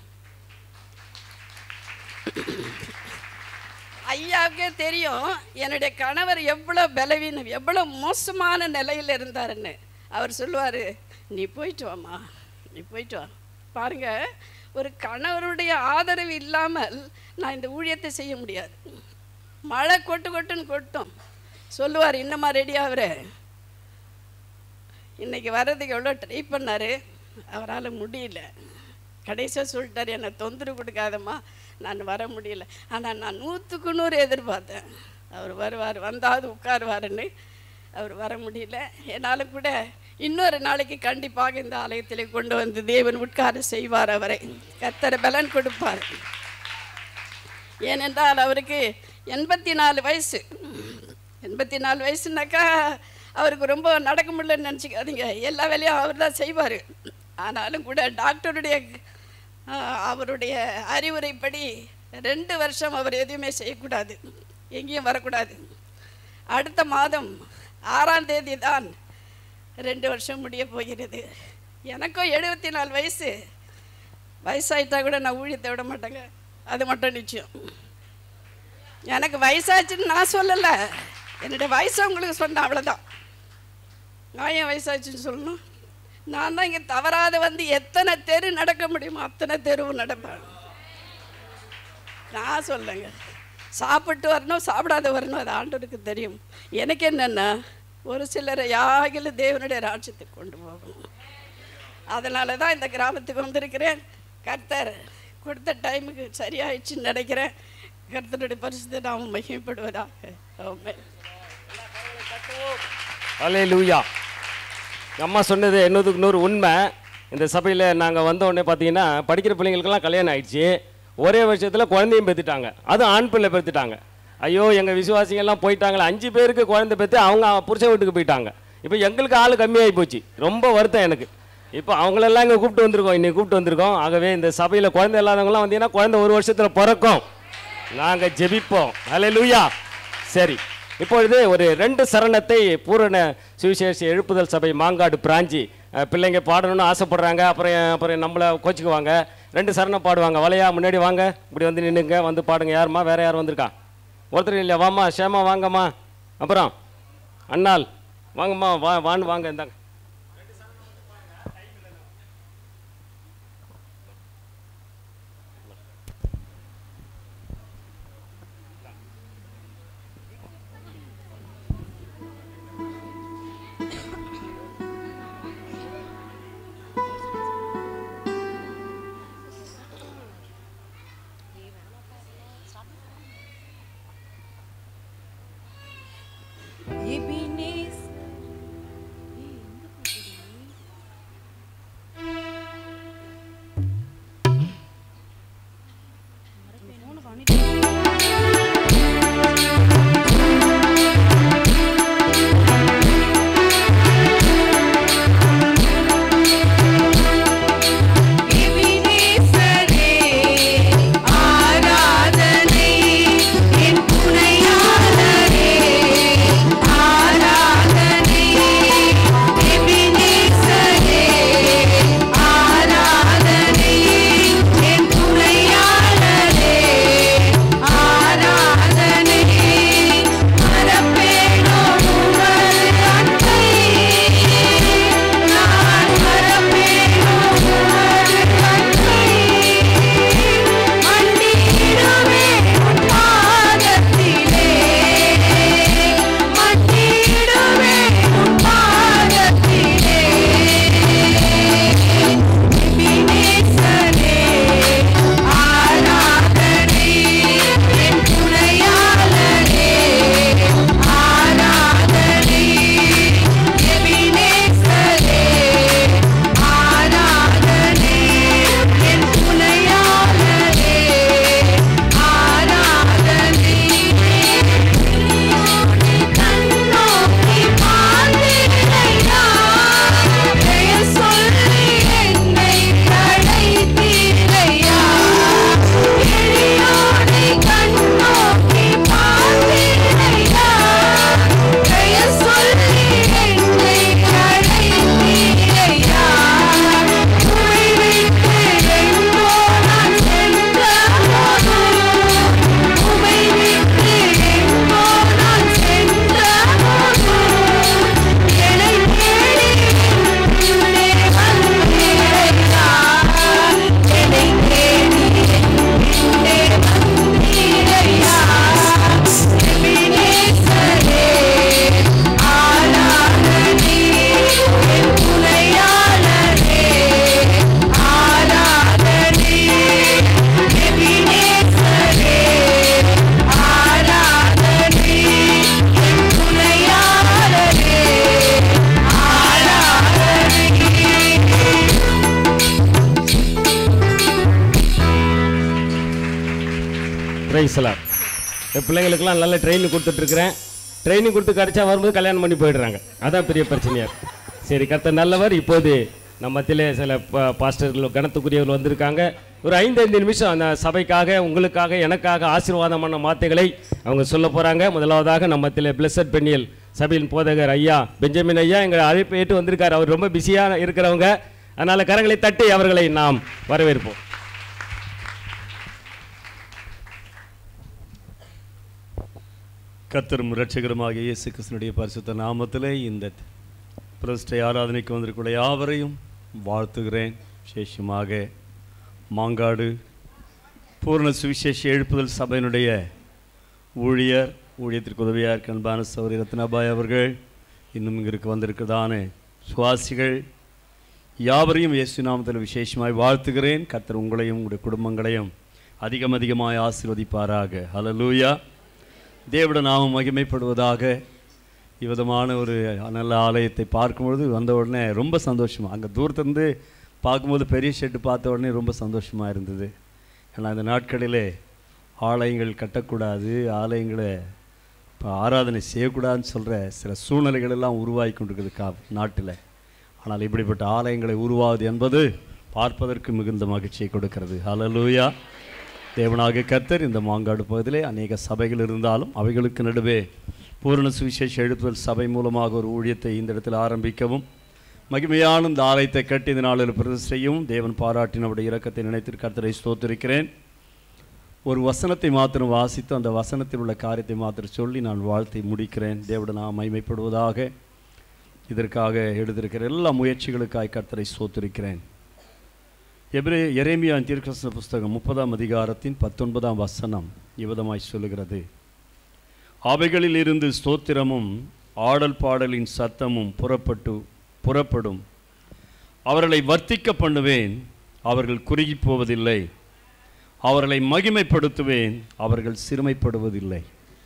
ஐயாவுக்கே தெரியும் என்னுடைய கணவர் எவ்வளோ பலவீனம் எவ்வளோ மோசமான நிலையில் இருந்தாருன்னு அவர் சொல்லுவார் நீ போயிட்டு வாம்மா நீ போயிட்டு வா பாருங்க ஒரு கணவருடைய ஆதரவு இல்லாமல் நான் இந்த ஊழியத்தை செய்ய முடியாது மழை கொட்டு கொட்டுன்னு கொட்டும் சொல்லுவார் இன்னமா ரெடி ஆகுற இன்னைக்கு வர்றதுக்கு எவ்வளோ ட்ரை பண்ணார் அவரால் முடியல கடைசியாக சொல்லிட்டார் என்னை தொந்தரவு கொடுக்காதம்மா நான் வர முடியல ஆனால் நான் நூற்றுக்கு நூறு எதிர்பார்த்தேன் அவர் வருவார் வந்தாவது உட்காருவாருன்னு அவர் வர முடியல என்னாலும் கூட இன்னொரு நாளைக்கு கண்டிப்பாக இந்த ஆலயத்தில் கொண்டு வந்து தேவன் உட்கார செய்வார் அவரை கத்தரை பலன் கொடுப்பார் ஏனென்றால் அவருக்கு எண்பத்தி நாலு வயசு எண்பத்தி நாலு வயசுனாக்கா அவருக்கு ரொம்ப நடக்க முடியலன்னு நினச்சிக்காதீங்க எல்லா வேலையும் அவர் தான் செய்வார் ஆனாலும் கூட டாக்டருடைய ஆஹ், அவருடைய அறிவுரைப்படி ரெண்டு வருஷம் அவர் எதுவுமே செய்யக்கூடாது எங்கேயும் வரக்கூடாது அடுத்த மாதம் ஆறாம் தேதி தான் ரெண்டு வருஷம் முடிய போகிறது எனக்கும் எழுபத்தி நாலு வயசு வயசாயிட்டா கூட நான் ஊழியத்தை விட மாட்டேங்க அது மட்டும் நிச்சயம் எனக்கு வயசாச்சுன்னு நான் சொல்லலை என்னுடைய வயசு உங்களுக்கு சொன்னேன் அவ்வளோதான் நான் ஏன் வயசாச்சுன்னு சொல்லணும் நான் தான் இங்கே தவறாத வந்து எத்தனை தெரு நடக்க முடியுமோ அத்தனை தெருவும் நடப்பேன் நான் சொல்லுங்க சாப்பிட்டு வரணும் சாப்பிடாத வரணும் அது ஆண்டவருக்கு தெரியும் எனக்கு என்னென்னா ஒரு சிலரை யாகிலும் தேவனுடைய ராஜ்யத்துக்கு கொண்டு போகணும் அதனால தான் இந்த கிராமத்துக்கு வந்திருக்கிறேன் கர்த்தர் கொடுத்த டைமுக்கு சரியாயிடுச்சுன்னு நினைக்கிறேன் கர்த்தருடைய பரிசுத்தை நாம் மகிமைப்படுவதாக ஆமென். அலே லூயா அம்மா சொன்னது என்னதுக்கு நூறு உண்மை இந்த சபையில் நாங்கள் வந்த உடனே பார்த்தீங்கன்னா படிக்கிற பிள்ளைங்களுக்கெல்லாம் கல்யாணம் ஆயிடுச்சு ஒரே வருஷத்தில் குழந்தையும் பெற்றுட்டாங்க அதுவும் ஆண் பிள்ளை பெற்றுட்டாங்க ஐயோ எங்கள் விசுவாசிகள்லாம் போயிட்டாங்களே அஞ்சு பேருக்கு குழந்தை பெற்று அவங்க புருஷன் வீட்டுக்கு போயிட்டாங்க இப்போ எங்களுக்கு ஆள் கம்மியாகி போச்சு ரொம்ப வருத்தம் எனக்கு இப்போ அவங்களெல்லாம் இங்கே கூப்பிட்டு வந்திருக்கோம் இன்னைக்கு கூப்பிட்டு வந்திருக்கோம் ஆகவே இந்த சபையில் குழந்தை இல்லாதவங்களாம் வந்தீங்கன்னா குழந்தை ஒரு வருஷத்தில் பிறக்கும் நாங்கள் ஜெபிப்போம் அலே லூயா சரி இப்பொழுது ஒரு ரெண்டு சரணத்தை பூரண சுவிசேஷ எழுப்புதல் சபை மாங்காடு பிராஞ்சி அஹ், பிள்ளைங்க பாடணும்னு ஆசைப்படுறாங்க அப்புறம் அப்புறம் நம்மளை கோச்சிக்குவாங்க ரெண்டு சரணம் பாடுவாங்க வலையா முன்னாடி வாங்க இப்படி வந்து நின்னுங்க வந்து பாடுங்க யாரும்மா வேற யார் வந்திருக்கா ஒருத்தர் இல்லையா வாம்மா ஷேமா வாங்கம்மா அப்புறம் அண்ணால் வாங்கம்மா வா வான்னு வாங்க இந்தாங்க எபினேஸ் எபினேசரே ஆராதனை என் துணையாளரே ஆராதனை எபினேசரே ஆராதனை என் துணையாளரே ஆராதனை மரப்பேனோ உமது அன்பை நான் மரப்பேனோ உமது அன்பை மண்டியிடுவே உன் பாதத்திலே மண்டியிடுவே உன் பாதத்திலே எபினேசரே ஆராதனை என் துணையாளரே ஆராதனை எபினேசரே ஆராதனை என் துணையாளரே ஆராதனை கண்ணோக்கி பார்த்திரையா பெயர் சொல்லி என்னை தழைத்தீரையா எளியோனை கண்ணோக்கி பார்த்திரையா பெயர் சொல்லி என்னை தழைத்தீரையா உமை விட்டு எங்கோ நான் சென்ற போதும் உமை விட்டு எங்கோ நான் சென்ற போதும் என்னை தேடி என்னே வந்தீரையா என்னை தேடி என்னே வந்தீரையா எபினேசரே ஆராதனை என் துணையாளரே ஆராதனை எபினேசரே ஆராதனை என் துணையாளரே ஆராதனை பிரைஸ்லாம் என் பிள்ளைங்களுக்கெல்லாம் நல்ல ட்ரைனிங் கொடுத்துட்ருக்குறேன் ட்ரைனிங் கொடுத்து கிடைச்சா வரும்போது கல்யாணம் பண்ணி போயிடுறாங்க அதான் பெரிய பிரச்சனையா இருக்கு. சரி கர்த்தர் நல்லவர் இப்போது நம்ம மத்தியிலே சில ப- பாஸ்டர்கள் கனத்துக்குரியவர்கள் வந்திருக்காங்க ஒரு ஐந்து ஐந்து நிமிஷம் அந்த சபைக்காக உங்களுக்காக எனக்காக ஆசீர்வாதமான வார்த்தைகளை அவங்க சொல்ல போகிறாங்க முதலாவதாக நம்ம மத்தியிலே பிளஸட் பெண்ணியல் சபையின் போதகர் ஐயா பெஞ்சமின் ஐயா எங்கள் அழைப்பு ஏற்று வந்திருக்கார் அவர் ரொம்ப பிஸியாக இருக்கிறவங்க அதனால் கரங்களை தட்டி அவர்களை நாம் வரவேற்போம் கர்த்தரும் இரட்சகருமாகிய இயேசு கிறிஸ்தனுடைய பரிசுத்த நாமத்திலே இந்த பிரதிஷ்டை ஆராதனைக்கு வந்திருக்கிற யாவரையும் வாழ்த்துகிறேன் விசேஷமாக மாங்காடு பூர்ண சுவிசேஷ எழுப்புதல் சபையினுடைய ஊழியர் ஊழியத்திற்கு உதவியாக இருக்க அன்பான சௌரி ரத்னாபாய் அவர்கள் இன்னும் இங்கிருக்கு வந்திருக்கிறதான சுவாசிகள் யாவரையும் இயேசு நாமத்தில் விசேஷமாய் வாழ்த்துகிறேன் கர்த்தர் உங்களையும் உங்களுடைய குடும்பங்களையும் அதிகம் அதிகமாய் ஆசீர்வதிப்பாராக ஹalleluya தேவட நாமம் மகிமைப்படுவதாக இவ்விதமான ஒரு நல்ல ஆலயத்தை பார்க்கும்பொழுது வந்த உடனே ரொம்ப சந்தோஷமா அங்கே தூரத்துலேருந்து பார்க்கும்போது பெரிய ஷெட்டு பார்த்த உடனே ரொம்ப சந்தோஷமாக இருந்தது ஏன்னா இந்த நாட்களிலே ஆலயங்கள் கட்டக்கூடாது ஆலயங்களை இப்போ ஆராதனை செய்யக்கூடாதுன்னு சொல்கிற சில சூழ்நிலைகள் எல்லாம் உருவாகி கொண்டிருக்குது கா நாட்டில் ஆனால் இப்படிப்பட்ட ஆலயங்களை உருவாவது என்பது பார்ப்பதற்கு மிகுந்த மகிழ்ச்சியை கொடுக்கிறது ஹalleluya தேவனாகிய கர்த்தர் இந்த மாங்காடு பகுதியிலே அநேக சபைகள் இருந்தாலும் அவைகளுக்கு நடுவே பூரண சுவிசேஷ எழுப்புதல் சபை மூலமாக ஒரு ஊழியத்தை இந்த இடத்தில் ஆரம்பிக்கவும் மகிமையான இந்த ஆலயத்தை கட்டி இந்த நாளில் பிரதிஷ்டையும் தேவன் பாராட்டினவுடைய இரக்கத்தை நினைத்து கர்த்தரை ஸ்தோத்திருக்கிறேன் ஒரு வசனத்தை மாத்திரம் வாசித்து அந்த வசனத்தில் உள்ள காரியத்தை மாத்திரம் சொல்லி நான் வாழ்த்தை முடிக்கிறேன் தேவட நான் மைமைப்படுவதாக இதற்காக எழுதியிருக்கிற எல்லா முயற்சிகளுக்காய் கர்த்தரை ஸ்தோத்திருக்கிறேன் எபிரே எரேமியா தீர்க்கதரிசன புஸ்தகம் முப்பதாம் அதிகாரத்தின் பத்தொன்பதாம் வசனம் இவ்விதமாய் சொல்லுகிறது அவைகளில் இருந்து ஸ்தோத்திரமும் ஆடல் பாடலின் சத்தமும் புறப்பட்டு புறப்படும் அவர்களை வர்த்திக்க பண்ணுவேன் அவர்கள் குறுகி போவதில்லை அவர்களை மகிமைப்படுத்துவேன் அவர்கள் சிறுமைப்படுவதில்லை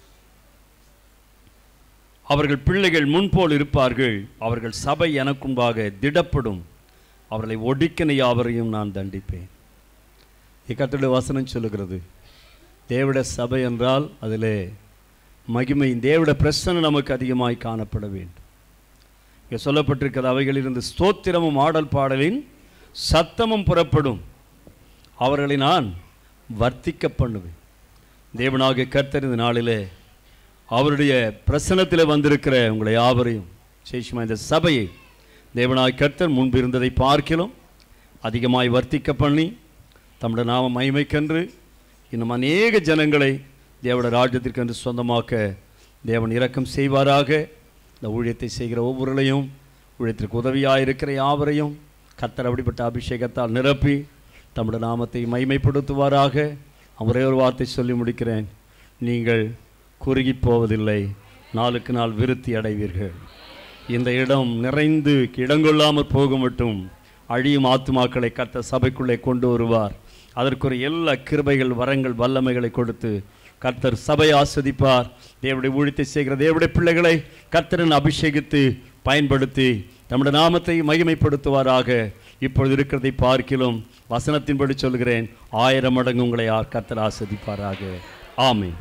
அவர்கள் பிள்ளைகள் முன்போல் இருப்பார்கள் அவர்கள் சபை எனக்கும்பாக திடப்படும் அவர்களை ஒடுக்கின யாவரையும் நான் தண்டிப்பேன் இக்கத்துடைய வசனம் சொல்லுகிறது தேவிட சபை என்றால் அதிலே மகிமை தேவிட பிரசனை நமக்கு அதிகமாய் காணப்பட வேண்டும் இங்கே சொல்லப்பட்டிருக்கிறது அவைகளிலிருந்து ஸ்தோத்திரமும் ஆடல் பாடலின் சத்தமும் புறப்படும் அவர்களை நான் வர்த்திக்க பண்ணுவேன் தேவனாகிய கர்த்தர் இந்த நாளிலே அவருடைய பிரசனத்தில் வந்திருக்கிற உங்களை யாவரையும் சேஷமா இந்த சபையை தேவனாய் கர்த்தர் முன்பு இருந்ததை பார்க்கிலும் அதிகமாய் வர்த்திக்க பண்ணி தம்முடைய நாம மகிமைக்கென்று இன்னும் அநேக ஜனங்களை தேவட ராஜ்யத்திற்கென்று சொந்தமாக்க தேவன் இரக்கம் செய்வாராக இந்த ஊழியத்தை செய்கிற ஒவ்வொருளையும் ஊழியத்திற்கு உதவியாக இருக்கிற யாவரையும் கர்த்தர் அப்படிப்பட்ட அபிஷேகத்தால் நிரப்பி தம்முடைய நாமத்தை மைமைப்படுத்துவாராக ஒரே ஒரு வார்த்தை சொல்லி முடிக்கிறேன் நீங்கள் குறுகி போவதில்லை நாளுக்கு நாள் விருத்தி அடைவீர்கள் இந்த இடம் நிறைந்து இடங்கொள்ளாமற் போக மட்டும் அழியும் ஆத்துமாக்களை கத்த சபைக்குள்ளே கொண்டு வருவார் அதற்குரிய எல்லா கிருபைகள் வரங்கள் வல்லமைகளை கொடுத்து கர்த்தர் சபை ஆஸ்வதிப்பார் தேவடைய ஊழியத்தை செய்கிற தேவடைய பிள்ளைகளை கர்த்தரன் அபிஷேகித்து பயன்படுத்தி நம்முடைய நாமத்தை மகிமைப்படுத்துவாராக இப்பொழுது இருக்கிறதை பார்க்கிலும் வசனத்தின்படி சொல்கிறேன் ஆயிரம் மடங்கு உங்களை யார் கர்த்தர் ஆஸ்வதிப்பாராக ஆமென்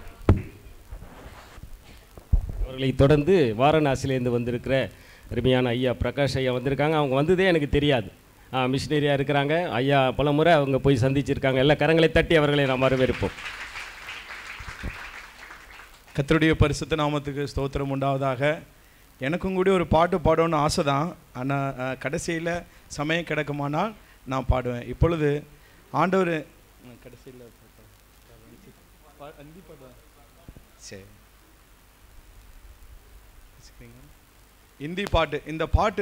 அவர்களை தொடர்ந்து வாரணாசியிலேருந்து வந்திருக்கிற அருமையான ஐயா பிரகாஷ் ஐயா வந்திருக்காங்க அவங்க வந்ததே எனக்கு தெரியாது மிஷினரியாக இருக்கிறாங்க ஐயா பல முறை அவங்க போய் சந்திச்சிருக்காங்க எல்லா கரங்களை தட்டி அவர்களை நாம் வரவேற்போம் கர்த்தருடைய பரிசுத்த நாமத்துக்கு ஸ்தோத்திரம் உண்டாவதாக எனக்கும் கூட ஒரு பாட்டு பாடணும்னு ஆசை தான் ஆனால் கடைசியில் சமயம் கிடைக்குமானால் நான் பாடுவேன் இப்பொழுது ஆண்டவர் கடைசியில் சரி இந்தி பாட்டு இந்த பாட்டு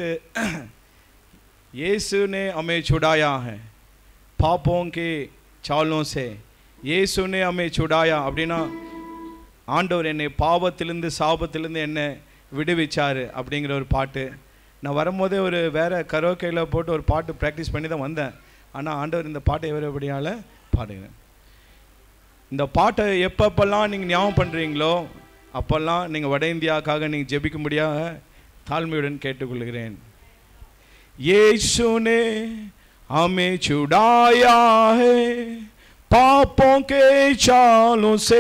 यीशु ने हमें छुड़ाया है पापों के चालों से இயேசு ने हमें छुड़ाया அப்படின்னா ஆண்டவர் என்னை பாவத்திலிருந்து சாபத்திலிருந்து என்னை விடுவிச்சாரு அப்படிங்கிற ஒரு பாட்டு நான் வரும்போதே ஒரு வேற கரோக்கையில் போட்டு ஒரு பாட்டு ப்ராக்டிஸ் பண்ணி தான் வந்தேன் ஆனால் ஆண்டவர் இந்த பாட்டை எவரபடியால் பாடுங்க இந்த பாட்டை எப்பப்பெல்லாம் நீங்கள் ஞாபகம் பண்ணுறீங்களோ அப்போல்லாம் நீங்கள் வட இந்தியாவுக்காக நீங்கள் ஜெபிக்கும்படியாக தாழ்மையுடன் கேட்டுக்கொள்கிறேன் यीशु ने हमें छुड़ाया है पापों के चालों से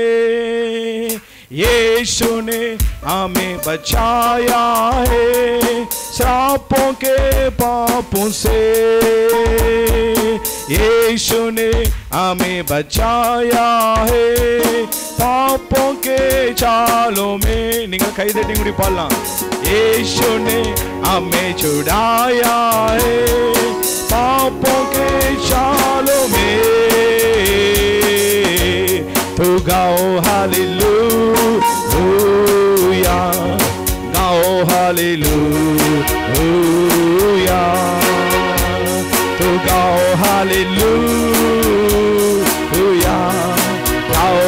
यीशु ने हमें बचाया है श्रापों के पापों से यीशु ने हमें बचाया है पापों के चालों में நீங்கள் கை தட்டி முடி பாடலாம் यीशु ने हमें छुड़ाया है पापों के चालों में तो गाओ हालेलुया गाओ हालेलुया तो गाओ हालेलुया गाओ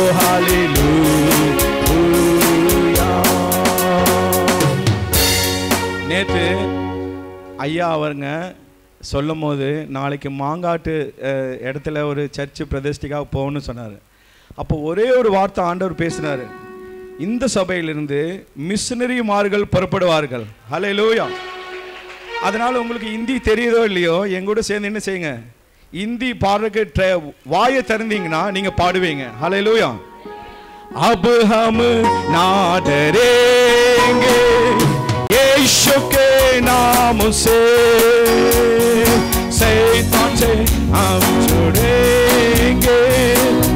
हालेलुया நேற்று ஐயா அவருங்க சொல்லும் போது நாளைக்கு மாங்காட்டு அஹ், இடத்துல ஒரு சர்ச்சு பிரதிஷ்டிக்காக போகணும்னு சொன்னார் அப்போ ஒரே ஒரு வார்த்தை ஆண்டவர் பேசினார் இந்த சபையிலிருந்து மிஷினரிமார்கள் புறப்படுவார்கள் ஹலே லூயா அதனால் உங்களுக்கு இந்தி தெரியுதோ இல்லையோ எங்க கூட சேர்ந்து என்ன செய்யுங்க இந்தி பாடுறதுக்கு ட்ர- வாயை திறந்தீங்கன்னா நீங்கள் பாடுவீங்க ஹலே லூயா अब हम ना डरेंगे यीशु के नाम से शैतान से हम छुड़ेंगे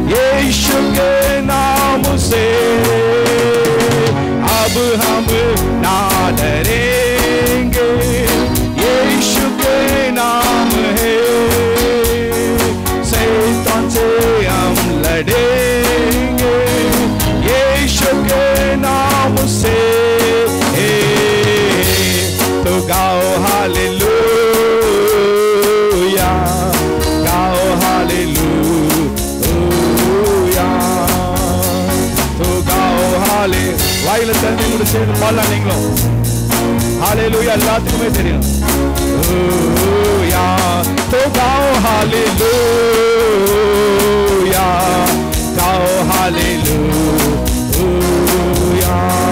से अब हम ना डरेंगे यीशु के नाम है शैतान से हम लड़ेंगे यीशु के नाम से तो गाओ हालेलुया गाओ हालेलुया तो गाओ हाले வாயில தண்ணி கூட சேர்ந்து பாடலாம் நீங்களும் ஹalleluya எல்லாத்துக்குமே தெரியும் ஹalleluya तो गाओ हालेलुया गाओ हालेलुया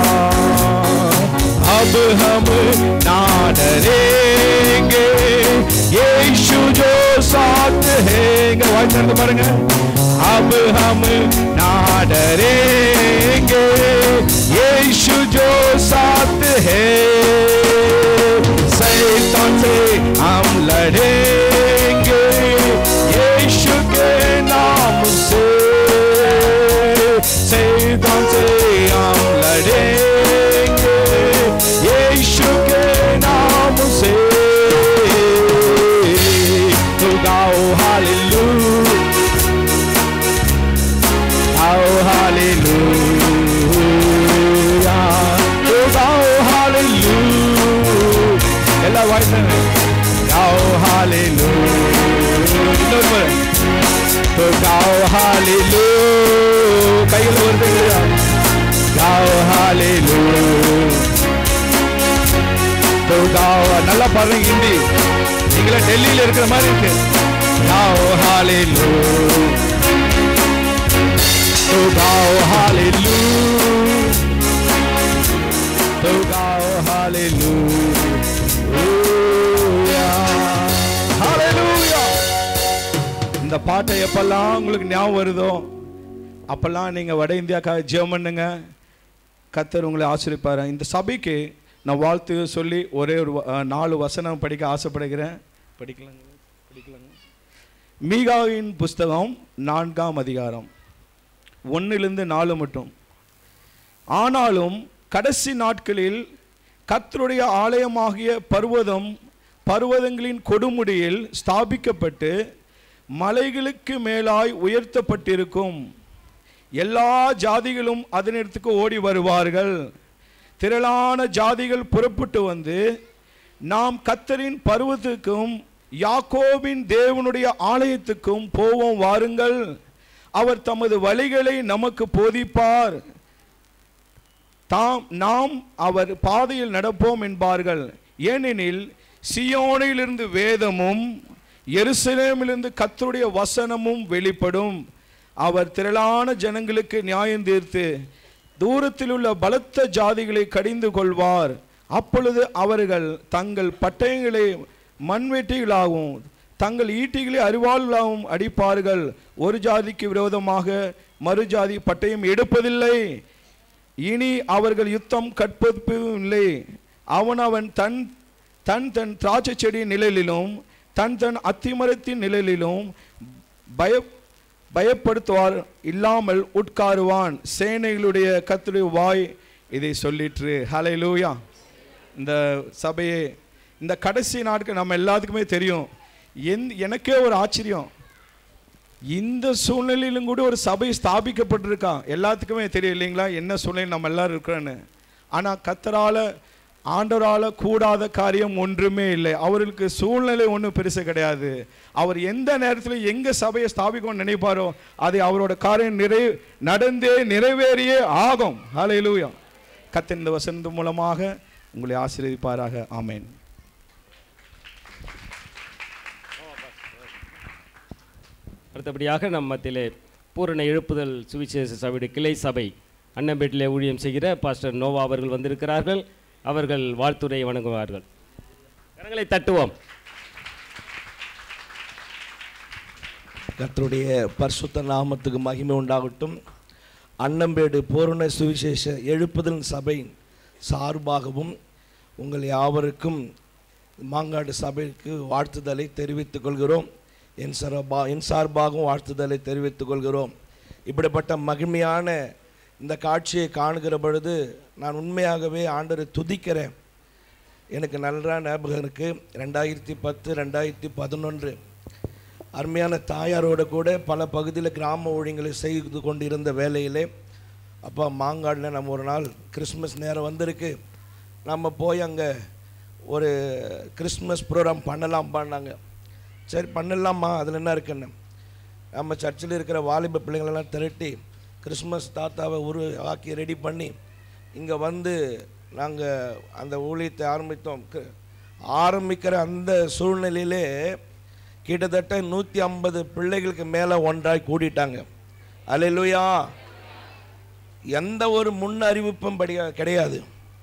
अब हम ना डरेंगे यीशु जो साथ है वाइस करते பாருங்க अब हम ना डरेंगे यीशु जो साथ है शैतान से हम लड़ेंगे यीशु के नाम से शैतान से हम लड़ेंगे यीशु के नाम से तो गाओ हालेलुया गाओ हालेलुया तो गाओ हालेलुया எல்லா வாய்ஸ் गाओ हालेलुया இன்னொரு முறை तो गाओ हालेलुया கையில் வருது இல்லையா गाओ हालेलुया तो गाओ நல்லா பாருங்க ஹிந்தி நீங்களே டெல்லியில இருக்கிற மாதிரி இருக்கு गाओ हालेलुया तो गाओ हालेलुया तो गाओ हालेलुया हालेलुया இந்த பாட்டை எப்பெல்லாம் உங்களுக்கு ஞாபகம் வருதோ அப்பெல்லாம் நீங்க வட இந்தியாக்காக ஜெபம் பண்ணுங்க கத்தர் உங்களை ஆசிரிப்பாரு இந்த சபைக்கு நான் வாழ்த்து சொல்லி ஒரே ஒரு வ- அஹ், நாலு வசனம் படிக்க ஆசைப்படுகிறேன் படிக்கலாங்க படிக்கலாங்க மீகாவின் புஸ்தகம் நான்காம் அதிகாரம் ஒன்னிலிருந்து நாலு மட்டும் ஆனாலும் கடைசி நாட்களில் கர்த்தருடைய ஆலயமாகிய பர்வதம் பர்வதங்களின் கொடுமுடியில் ஸ்தாபிக்கப்பட்டு மலைகளுக்கு மேலாய் உயர்த்தப்பட்டிருக்கும் எல்லா ஜாதிகளும் அதனிடத்துக்கு ஓடி வருவார்கள் திரளான ஜாதிகள் புறப்பட்டு வந்து நாம் கத்தரின் பருவத்துக்கும் யாக்கோபின் தேவனுடைய ஆலயத்துக்கும் போவோம் வாருங்கள் அவர் தமது வழிகளை நமக்கு போதிப்பார் தாம் நாம் அவர் பாதையில் நடப்போம் என்பார்கள் ஏனெனில் சியோனிலிருந்து வேதமும் எருசலேமிலிருந்து கர்த்தருடைய வசனமும் வெளிப்படும் அவர் திரளான ஜனங்களுக்கு நியாயம் தீர்த்து தூரத்தில் உள்ள பலத்த ஜாதிகளை கடிந்து கொள்வார் அப்பொழுது அவர்கள் தங்கள் பட்டயங்களை மண்வெட்டிகளாகவும் தங்கள் ஈட்டிகளை அறிவாளாகவும் அடிப்பார்கள் ஒரு ஜாதிக்கு விரோதமாக மறு ஜாதி பட்டயம் எடுப்பதில்லை இனி அவர்கள் யுத்தம் கற்பதும் இல்லை அவன் அவன் தன் தன் தன் திராட்சை செடி நிழலிலும் தன் தன் அத்திமரத்தின் நிழலிலும் பய பயப்படுத்துவார் இல்லாமல் உட்காருவான் சேனைகளுடைய கர்த்தருடைய வாய் இதை சொல்லிற்று ஹalleluya இந்த சபையே இந்த கடைசி நாட்கள் நம்ம எல்லாத்துக்குமே தெரியும் என் எனக்கே ஒரு ஆச்சரியம் இந்த சூழ்நிலையிலும் கூட ஒரு சபை ஸ்தாபிக்கப்பட்டிருக்கா எல்லாத்துக்குமே தெரியும் இல்லைங்களா என்ன சூழ்நிலை நம்ம எல்லாரும் இருக்கிறோன்னு ஆனால் கத்தரால ஆண்டவரால கூடாத காரியம் ஒன்றுமே இல்லை அவர்களுக்கு சூழ்நிலை ஒன்றும் பெருசு கிடையாது அவர் எந்த நேரத்தில் எங்க சபையை ஸ்தாபிக்கணும்னு நினைப்பாரோ அதை அவரோட காரியம் நிறை நடந்தே நிறைவேறியே ஆகும் ஹalleluya கத்தின் இந்த வசந்த மூலமாக உங்களை ஆசீர்வதிப்பாராக ஆமென் அடுத்தபடியாக நம் மத்தியிலே பூரண எழுப்புதல் சுவிசேஷ சபையுடைய கிளை சபை அன்னம்பேட்டிலே ஊழியம் செய்கிற பாஸ்டர் நோவா அவர்கள் வந்திருக்கிறார்கள் அவர்கள் வாழ்த்துரை வணங்குவார்கள் கரங்களை தட்டுவோம் கர்த்தருடைய பரிசுத்த நாமத்துக்கு மகிமை உண்டாகட்டும் அன்னம்பேடு பூரண சுவிசேஷ எழுப்புதல் சபை சார்பாகவும் உங்கள் யாவருக்கும் மாங்காடு சபைக்கு வாழ்த்துதலை தெரிவித்துக் கொள்கிறோம் என் சார்பா என் சார்பாகவும் வாழ்த்துதலை தெரிவித்துக் கொள்கிறோம் இப்படிப்பட்ட மகிமையான இந்த காட்சியை காணுகிற பொழுது நான் உண்மையாகவே ஆண்டரை துதிக்கிறேன் எனக்கு நல்லா ஞாபகம் இருக்குது ரெண்டாயிரத்தி பத்து ரெண்டாயிரத்தி பதினொன்று அருமையான தாயாரோட கூட பல பகுதியில் கிராம ஊழியங்களை செய்து கொண்டிருந்த வேலையிலே அப்பா மாங்காடில் நம்ம ஒரு நாள் கிறிஸ்மஸ் நேரம் வந்திருக்கு நம்ம போய் அங்கே ஒரு கிறிஸ்மஸ் ப்ரோக்ராம் பண்ணலாம் பண்ணாங்க சரி பண்ணலாமா அதில் என்ன இருக்குன்னு நம்ம சர்ச்சில் இருக்கிற வாலிப பிள்ளைங்களெல்லாம் திரட்டி கிறிஸ்மஸ் தாத்தாவை உரு ஆக்கி ரெடி பண்ணி இங்கே வந்து நாங்கள் அந்த ஊழியத்தை ஆரம்பித்தோம் கு- ஆரம்பிக்கிற அந்த சூழ்நிலையிலே கிட்டத்தட்ட நூற்றி ஐம்பது பிள்ளைகளுக்கு மேலே ஒன்றாய் கூடிட்டாங்க அல்லேலூயா எந்த ஒரு முன் அறிவிப்பும் படியா கிடையாது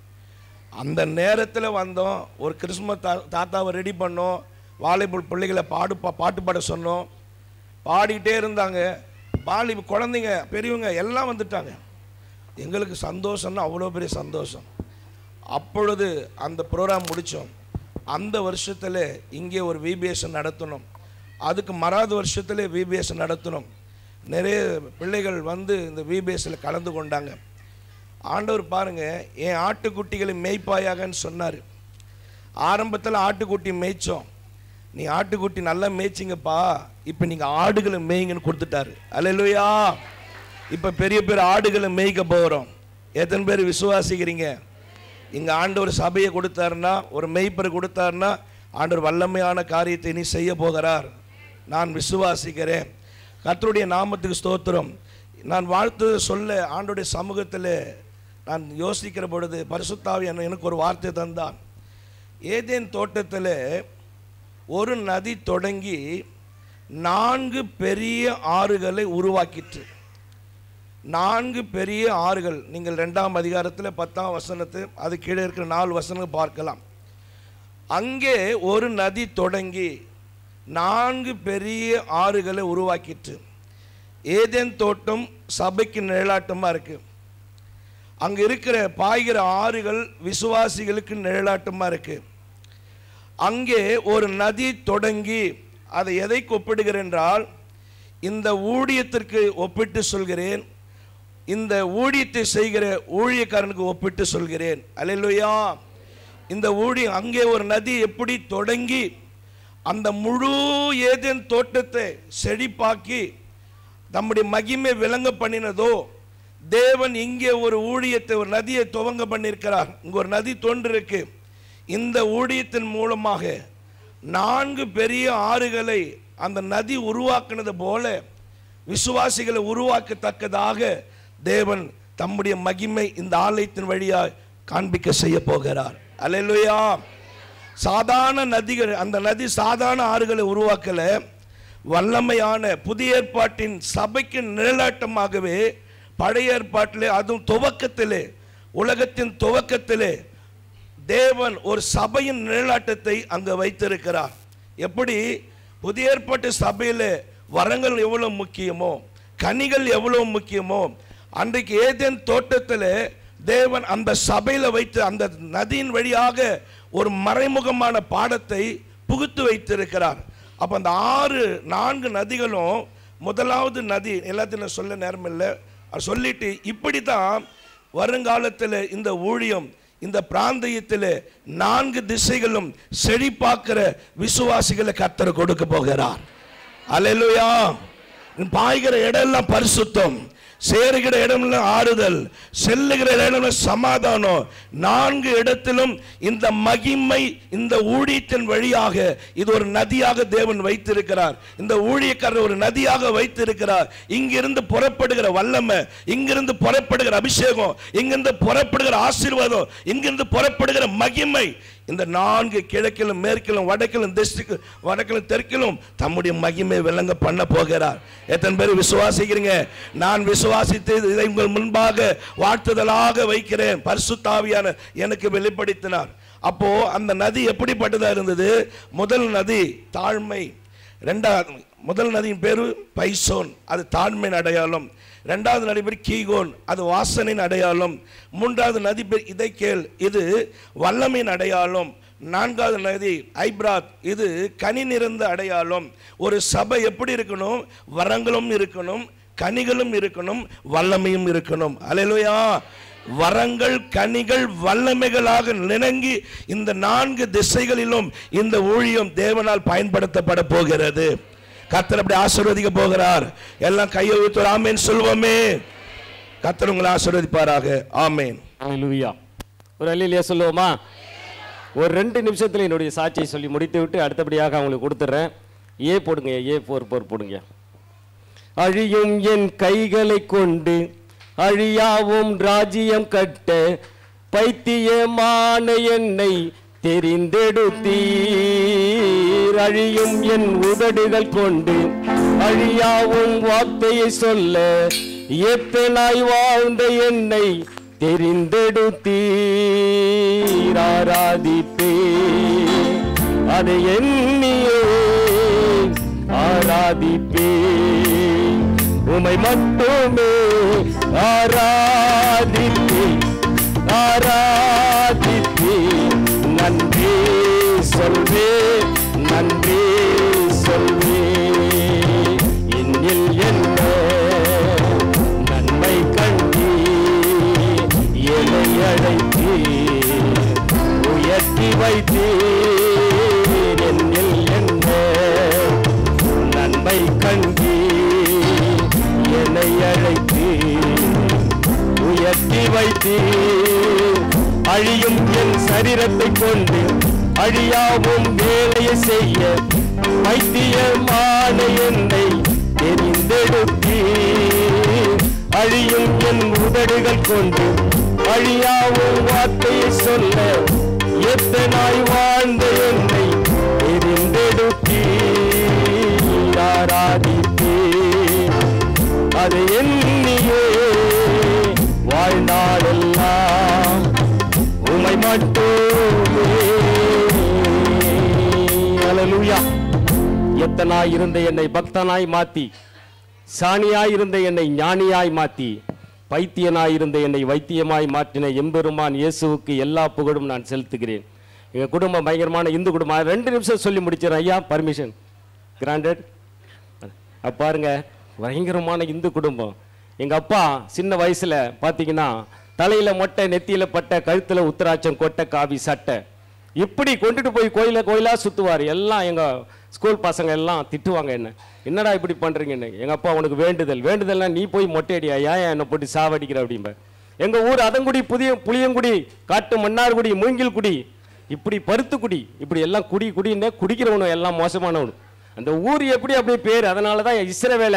அந்த நேரத்தில் வந்தோம் ஒரு கிறிஸ்மஸ் தா தாத்தாவை ரெடி பண்ணோம் வாலிபல் பிள்ளைகளை பாடு பா பாட்டு பாட சொன்னோம் பாடிக்கிட்டே இருந்தாங்க வாலி குழந்தைங்க பெரியவங்க எல்லாம் வந்துட்டாங்க எங்களுக்கு சந்தோஷம்னா அவ்வளோ பெரிய சந்தோஷம் அப்பொழுது அந்த ப்ரோக்ராம் முடித்தோம் அந்த வருஷத்தில் இங்கே ஒரு விபிஎஸ் நடத்தணும் அதுக்கு மறாத வருஷத்தில் விபிஎஸ் நடத்தணும் நிறைய பிள்ளைகள் வந்து இந்த விபிஎஸ்ஸில் கலந்து கொண்டாங்க ஆண்டவர் பாருங்க என் ஆட்டுக்குட்டிகளை மேய்ப்பாயாகன்னு சொன்னார் ஆரம்பத்தில் ஆட்டுக்குட்டி மேய்ச்சோம் நீ ஆட்டுக்குட்டி நல்லா மேய்ச்சிங்கப்பா இப்போ நீங்கள் ஆடுகளை மேய்ங்கன்னு கொடுத்துட்டாரு அல்லையா இப்போ பெரிய பெரிய ஆடுகளை மேய்க்க போகிறோம் எத்தனை பேர் விசுவாசிக்கிறீங்க இங்கே ஆண்டவர் சபையை கொடுத்தாருன்னா ஒரு மெய்ப்பரை கொடுத்தாருன்னா ஆண்டவர் வல்லமையான காரியத்தை நீ செய்ய போகிறார் நான் விசுவாசிக்கிறேன் கர்த்தருடைய நாமத்துக்கு ஸ்தோத்திரம் நான் வாழ்த்து சொல்ல ஆண்டோடைய சமூகத்தில் நான் யோசிக்கிற பொழுது பரிசுத்தாவி என்ன- எனக்கு ஒரு வார்த்தை தந்தான் ஏதேன் தோட்டத்தில் ஒரு நதி தொடங்கி நான்கு பெரிய ஆறுகளை உருவாக்கிற்று நான்கு பெரிய ஆறுகள் நீங்கள் ரெண்டாம் அதிகாரத்தில் பத்தாம் வசனத்து அது கீழே இருக்கிற நாலு வசனங்கள் பார்க்கலாம் அங்கே ஒரு நதி தொடங்கி நான்கு பெரிய ஆறுகளை உருவாக்கிற்று ஏதேன் தோட்டம் சபைக்கு நிழலாட்டமாக இருக்கு அங்கே இருக்கிற பாய்கிற ஆறுகள் விசுவாசிகளுக்கு நிழலாட்டமாக இருக்கு அங்கே ஒரு நதி தொடங்கி அதை எதைக்கு ஒப்பிடுகிறேன் என்றால் இந்த ஊழியத்திற்கு ஒப்பிட்டு சொல்கிறேன் இந்த ஊழியத்தை செய்கிற ஊழியக்காரனுக்கு ஒப்பிட்டு சொல்கிறேன் அல்லேலூயா இந்த ஊழியம் அங்கே ஒரு நதி எப்படி தொடங்கி அந்த முழு ஏதேன் தோட்டத்தை செழிப்பாக்கி நம்முடைய மகிமை விளங்க பண்ணினதோ தேவன் இங்கே ஒரு ஊழியத்தை ஒரு நதியை துவங்க பண்ணியிருக்கிறார் இங்கே ஒரு நதி தோன்றிருக்கு இந்த ஊழியத்தின் மூலமாக நான்கு பெரிய ஆறுகளை அந்த நதி உருவாக்குனது போல விசுவாசிகளை உருவாக்கத்தக்கதாக தேவன் தம்முடைய மகிமை இந்த ஆலயத்தின் வழியாக காண்பிக்க செய்ய போகிறார் அல்லேலூயா சாதாரண நதிகள் அந்த நதி சாதாரண ஆறுகளை உருவாக்கல வல்லமையான புதிய ஏற்பாட்டின் சபைக்கு நிழலாட்டமாகவே பழைய ஏற்பாட்டிலே அதுவும் துவக்கத்திலே உலகத்தின் துவக்கத்திலே தேவன் ஒரு சபையின் நிழலாட்டத்தை அங்கே வைத்திருக்கிறார் எப்படி புதிய ஏற்பாட்டு சபையில் வரங்கள் எவ்வளவு முக்கியமோ கனிகள் எவ்வளவு முக்கியமோ அன்றைக்கு ஏதேன் தோட்டத்தில் தேவன் அந்த சபையில் வைத்து அந்த நதியின் வழியாக ஒரு மறைமுகமான பாடத்தை புகுத்து வைத்திருக்கிறார் அப்போ அந்த ஆறு நான்கு நதிகளும் முதலாவது நதி எல்லாத்தையும் நான் சொல்ல நேரம் இல்லை அது சொல்லிட்டு இப்படி தான் வருங்காலத்தில் இந்த ஊழியம் இந்த பிராந்தியத்தில் நான்கு திசைகளும் செழிப்பாக்குற விசுவாசிகளை கர்த்தர் கொடுக்க போகிறார் அல்லேலூயா பாய்கிற இடம்லாம் பரிசுத்தம் சேருகிற இடம்லாம் ஆறுதல் செல்லுகிற இடம்லாம் சமாதானம் நான்கு இடத்திலும் இந்த மகிமை இந்த ஊழியத்தின் வழியாக இது ஒரு நதியாக தேவன் வைத்திருக்கிறார் இந்த ஊழியக்காரர் ஒரு நதியாக வைத்திருக்கிறார் இங்கிருந்து புறப்படுகிற வல்லமை இங்கிருந்து புறப்படுகிற அபிஷேகம் இங்கிருந்து புறப்படுகிற ஆசீர்வாதம் இங்கிருந்து புறப்படுகிற மகிமை இந்த நான்கு கிழக்கிலும் மேற்கிலும் வடக்கிலும் திசைக்கு வடக்கிலும் தெற்கிலும் தம்முடைய மகிமை விளங்க பண்ண போகிறார் எத்தனை பேர் விசுவாசிக்கிறீங்க நான் விசுவாசித்து இதை உங்கள் முன்பாக வாழ்த்துதலாக வைக்கிறேன் பரிசுத்தாவியான எனக்கு வெளிப்படுத்தினார் அப்போ அந்த நதி எப்படிப்பட்டதா இருந்தது முதல் நதி தாழ்மை ரெண்டாவது முதல் நதியின் பேரு பைசோன் அது தாழ்மையின் அடையாளம் ரெண்டாவது நதி பேர் கீகோன் அது வாசனின் அடையாளம் மூன்றாவது நதி பேர் இதைக்கேல் இது வல்லமையின் அடையாளம் நான்காவது நதி ஐப்ராத் இது கனி நிறைந்த அடையாளம் ஒரு சபை எப்படி இருக்கணும் வரங்களும் இருக்கணும் கனிகளும் இருக்கணும் வல்லமையும் இருக்கணும் அல்லேலூயா வரங்கள் கனிகள் வல்லமைகளாக நிணங்கி இந்த நான்கு திசைகளிலும் இந்த ஊழியம் தேவனால் பயன்படுத்தப்பட போகிறது கர்த்தர் அப்படி ஆசீர்வதிக்க போகிறார் எல்லாம் கையை ஊத்து ஆமேன் சொல்வோமே கர்த்தர் உங்களை ஆசீர்வதிப்பாராக ஆமேன் ஹalleluya ஒரு அல்லிலியா சொல்லுவோமா ஒரு ரெண்டு நிமிஷத்துல என்னுடைய சாட்சியை சொல்லி முடித்து விட்டு அடுத்தபடியாக அவங்களுக்கு கொடுத்துட்றேன் ஏ போடுங்க ஏ போர் போர் போடுங்க அழியும் என் கைகளை கொண்டு அழியாவும் ராஜ்யம் கட்ட பைத்தியமான என்னை தெரிந்தெடுத்தீர் அழியும் என் உதடுகள் கொண்டு அழியாவும் வார்த்தையை சொல்ல எத்தனாய் வாழ்ந்த என்னை தெரிந்தெடுத்தீர் ஆராதிப்பே அதை எண்ணியே ஆராதிப்பே உமை மட்டுமே ஆராதிப்பே ஆராதிப்பே நன்றி சொல்வே நன்றி சொல்வே என்னில் என்ன நன்மை கண்டீ என்னை அழைத்தீ உயர்த்தி வைத்தீர் என்னில் என்ன நன்மை கண்டீ என்னை அழைத்தீர் உயர்த்தி வைத்தீர் அழியும் என் சரீரத்தை கொண்டு அழியாவும் வேலையை செய்ய பைத்தியமான என்னை தெரிந்தெடுத்தீர் அழியும் என் உதடுகள் கொண்டு அழியாவும் வார்த்தையை சொல்ல எத்தனாய் வாழ்ந்த என்னை தெரிந்தெடுத்தீர் ஆராதித்தீர் அதை எண்ணியே வாழ்நாளெல்லாம் உமை மட்டுமே அல்லேலூயா எத்தனாய் இருந்த என்னை பக்தனாய் மாத்தி சாணியாய் இருந்த என்னை ஞானியாய் மாத்தி பைத்தியனாய் இருந்த என்னை வைத்தியமாய் மாற்றின எம்பெருமான் இயேசுவுக்கு எல்லா புகழும் நான் செலுத்துகிறேன் எங்க குடும்பம் பயங்கரமான இந்து குடும்பம் ரெண்டு நிமிஷம் சொல்லி முடிச்சிடறேன் ஐயா பர்மிஷன் கிராண்டட் அப்ப பாருங்க பயங்கரமான இந்து குடும்பம் எங்க அப்பா சின்ன வயசுல பாத்தீங்கன்னா தலையில மொட்டை நெத்தியில பட்டை கழுத்துல உத்தராட்சம் கொட்டை காவி சட்டை இப்படி கொண்டுட்டு போய் கோயில கோயிலா சுத்துவார் எல்லாம் எங்க ஸ்கூல் பசங்க எல்லாம் திட்டுவாங்க என்ன என்னடா இப்படி பண்றீங்கன்னு எங்க அப்பா உனக்கு வேண்டுதல் வேண்டுதல்னா நீ போய் மொட்டையடியா ஏன் என்னை போட்டு சாவடிக்கிற அப்படிம்ப எங்க ஊர் அதங்குடி புதிய புளியங்குடி காட்டு மன்னார்குடி மூங்கில்குடி இப்படி பருத்துக்குடி இப்படி எல்லாம் குடி குடின்னு குடிக்கிறவனும் எல்லாம் மோசமானவனு அந்த ஊர் எப்படி அப்படியே பேர் அதனால தான் இஸ்ரவேல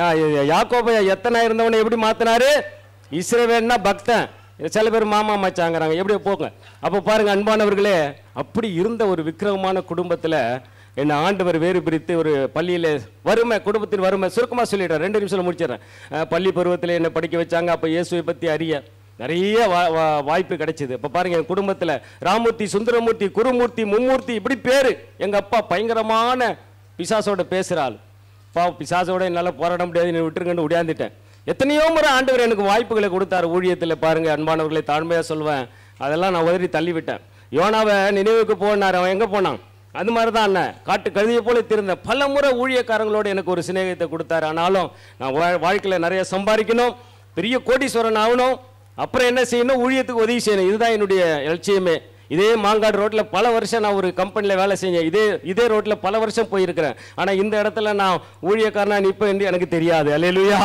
யாக்கோப எத்தனை இருந்தவனை எப்படி மாத்தினாரு இஸ்ரவேல்னா பக்தன் சில பேர் மாமா மச்சாங்கிறாங்க எப்படி போங்க அப்போ பாருங்க அன்பானவர்களே அப்படி இருந்த ஒரு விக்கிரகமான குடும்பத்துல என்னை ஆண்டவர் வேறு பிரித்து ஒரு பள்ளியில் வறுமை குடும்பத்தின் வறுமை சுருக்கமாக சொல்லிடுறேன் ரெண்டு நிமிஷம் முடிச்சிடுறேன் அஹ் பள்ளி பருவத்தில் என்னை படிக்க வச்சாங்க அப்போ இயேசுவை பற்றி அறிய நிறைய வா- வா- வாய்ப்பு கிடைச்சது இப்போ பாருங்க என் குடும்பத்தில் ராமூர்த்தி சுந்தரமூர்த்தி குருமூர்த்தி மும்மூர்த்தி இப்படி பேர் எங்கள் அப்பா பயங்கரமான பிசாசோட பேசுகிற ஆள் பா பிசாசோட என்னால் போராட முடியாது நீ விட்டுருங்கன்னு உடையாந்துட்டேன் எத்தனையோ முறை ஆண்டவர் எனக்கு வாய்ப்புகளை கொடுத்தாரு ஊழியத்தில் பாருங்க அன்பானவர்களை தாழ்மையாக சொல்வேன் அதெல்லாம் நான் உதறி தள்ளி விட்டேன் யோனாவை நினைவுக்கு போனார் அவன் எங்கே போனான் அது மாதிரி தான் அண்ணன் காட்டு கழுதியை போல திருந்தேன் பல முறை ஊழியக்காரங்களோட எனக்கு ஒரு சிநேகத்தை கொடுத்தாரு ஆனாலும் நான் வா- வாழ்க்கையில நிறைய சம்பாதிக்கணும் பெரிய கோடீஸ்வரன் ஆகணும் அப்புறம் என்ன செய்யணும் ஊழியத்துக்கு உதவி செய்யணும் இதுதான் என்னுடைய லட்சியமே இதே மாங்காடு ரோட்ல பல வருஷம் நான் ஒரு கம்பெனியில் வேலை செஞ்சேன் இதே இதே ரோட்ல பல வருஷம் போயிருக்கிறேன் ஆனா இந்த இடத்துல நான் ஊழியக்காரனா நிற்பேன் என்று எனக்கு தெரியாது அல்லேலூயா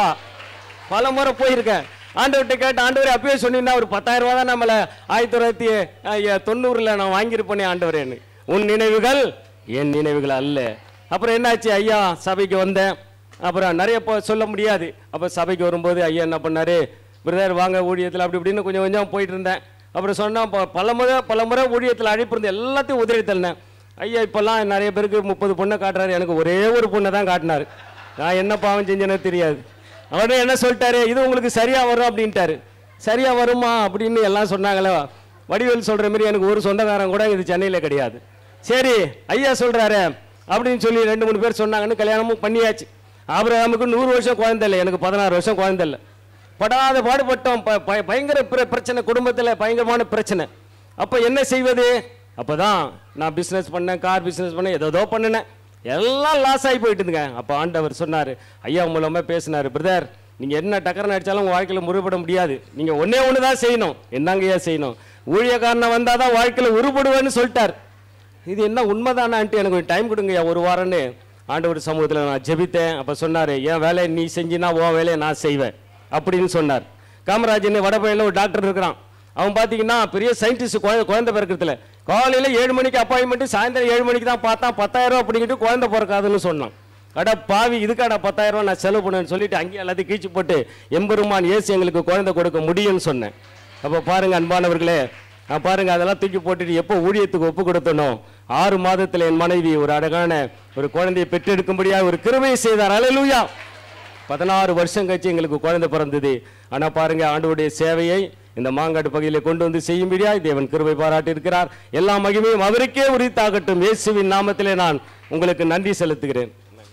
பல முறை போயிருக்கேன் ஆண்டவர்கிட்ட கேட்ட ஆண்டவரே அப்பயே சொன்னீங்கன்னா ஒரு பத்தாயிரம் ரூபா தான் நம்மளை ஆயிரத்தி தொள்ளாயிரத்தி அஹ், தொண்ணூறுல நான் வாங்கியிருப்பேனே ஆண்டவரேன்னு உன் நினைவுகள் என் நினைவுகள் அல்ல அப்புறம் என்னாச்சு ஐயா சபைக்கு வந்தேன் அப்புறம் நிறைய இப்போ சொல்ல முடியாது அப்போ சபைக்கு வரும்போது ஐயா என்ன பண்ணாரு பிரதர் வாங்க ஊழியத்தில் அப்படி இப்படின்னு கொஞ்சம் கொஞ்சம் போயிட்டு இருந்தேன் அப்புறம் சொன்னா ப- பல முறை பல முறை ஊழியத்தில் அழைப்பு இருந்து எல்லாத்தையும் உதவி தள்ளினேன் ஐயா இப்போல்லாம் நிறைய பேருக்கு முப்பது பொண்ணை காட்டுறாரு எனக்கு ஒரே ஒரு பொண்ணை தான் காட்டினாரு நான் என்ன பாவம் செஞ்சேனோ தெரியாது அவரே என்ன சொல்லிட்டாரு இது உங்களுக்கு சரியா வரும் அப்படின்ட்டாரு சரியா வருமா அப்படின்னு எல்லாம் சொன்னாங்களே வடிவேல் சொல்ற மாதிரி எனக்கு ஒரு சொந்தக்காரன் கூட இது சென்னையில கிடையாது சரி ஐயா சொல்றாரு அப்படின்னு சொல்லி ரெண்டு மூணு பேர் சொன்னாங்கன்னு கல்யாணமும் பண்ணியாச்சு ஆபிரகாமுக்கு நூறு வருஷம் குழந்தை இல்லை எனக்கு பதினாறு வருஷம் குழந்தை இல்லை படாத பாடுபட்டோம் ப- ப- பயங்கர பிர- பிரச்சனை குடும்பத்தில் பயங்கரமான பிரச்சனை அப்போ என்ன செய்வது அப்பதான் நான் பிஸ்னஸ் பண்ணேன் கார் பிஸ்னஸ் பண்ணேன் ஏதோ பண்ணினேன் எல்லாம் லாஸ் ஆகி போயிட்டுதுங்க அப்போ ஆண்டவர் சொன்னார் ஐயா மூலமாக பேசினார் பிரதர் நீங்கள் என்ன டக்கரன் அடித்தாலும் உங்கள் வாழ்க்கையில் முறுபட முடியாது நீங்கள் ஒன்றே ஒன்று தான் செய்யணும் என்னங்கய்யா செய்யணும் ஊழியக்காரனை வந்தால் தான் வாழ்க்கையில் உருப்படுவேன்னு சொல்லிட்டார் இது என்ன உண்மைதானான்ட்டு எனக்கு ஒரு டைம் கொடுங்கய்யா ஒரு வாரம்னு ஆண்டவர் சமூகத்தில் நான் ஜெபித்தேன் அப்போ சொன்னார் என் வேலையை நீ செஞ்சினா உன் வேலையை நான் செய்வேன் அப்படின்னு சொன்னார் காமராஜன் வடபழனியில் ஒரு டாக்டர் இருக்கிறான் அவன் பார்த்தீங்கன்னா பெரிய சயின்டிஸ்ட் குழந்தை குழந்தை பிறக்கிறதுல காலையில் ஏழு மணிக்கு அப்பாயின்மெண்ட் சாயந்தரம் ஏழு மணிக்கு தான் பார்த்தான் பத்தாயிரம் ரூபா அப்படிங்கிட்டு குழந்தை பிறக்காதுன்னு சொன்னான் அட பாவி இதுக்காடா பத்தாயிரம் ரூபா நான் செலவு பண்ணுவேன்னு சொல்லிட்டு அங்கேயே எல்லாத்தையும் கீழ்ச்சி போட்டு எம்பெருமான் ஏசு எங்களுக்கு குழந்தை கொடுக்க முடியும்னு சொன்னேன் அப்போ பாருங்க அன்பானவர்களே நான் பாருங்க அதெல்லாம் தூக்கி போட்டுட்டு எப்போ ஊழியத்துக்கு ஒப்பு கொடுத்தனோ ஆறு மாதத்தில் என் மனைவி ஒரு அழகான ஒரு குழந்தையை பெற்றெடுக்கும்படியாக ஒரு கிருபையை செய்தார் அலையலூயா பதினாறு வருஷம் கழிச்சு எங்களுக்கு குழந்தை பிறந்தது ஆனா பாருங்க ஆண்டவருடைய சேவையை இந்த மாங்காடு பகுதியில் கொண்டு வந்து செய்யும்படியாய் தேவன் கிருபை பாராட்டி இருக்கிறார் எல்லா மகிமையும் அவருக்கே உரித்தாகட்டும் இயேசுவின் நாமத்திலே நான் உங்களுக்கு நன்றி செலுத்துகிறேன்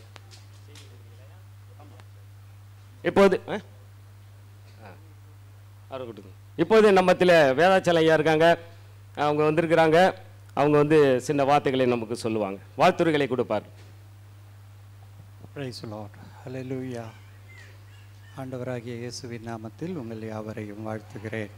இப்போது ஆ? ஆ. அவரை கூட்டுங்க. இப்போது நம்மத்தில் வேதாச்சலம் ஐயா இருக்காங்க அவங்க வந்திருக்கிறாங்க அவங்க வந்து சின்ன வார்த்தைகளை நமக்கு சொல்லுவாங்க வாழ்த்துரைகளை கொடுப்பார் பிரைஸ் லார்ட் ஹalleluya ஆண்டவராகிய இயேசுவின் நாமத்தில் உங்கள் யாவரையும் வாழ்த்துகிறேன்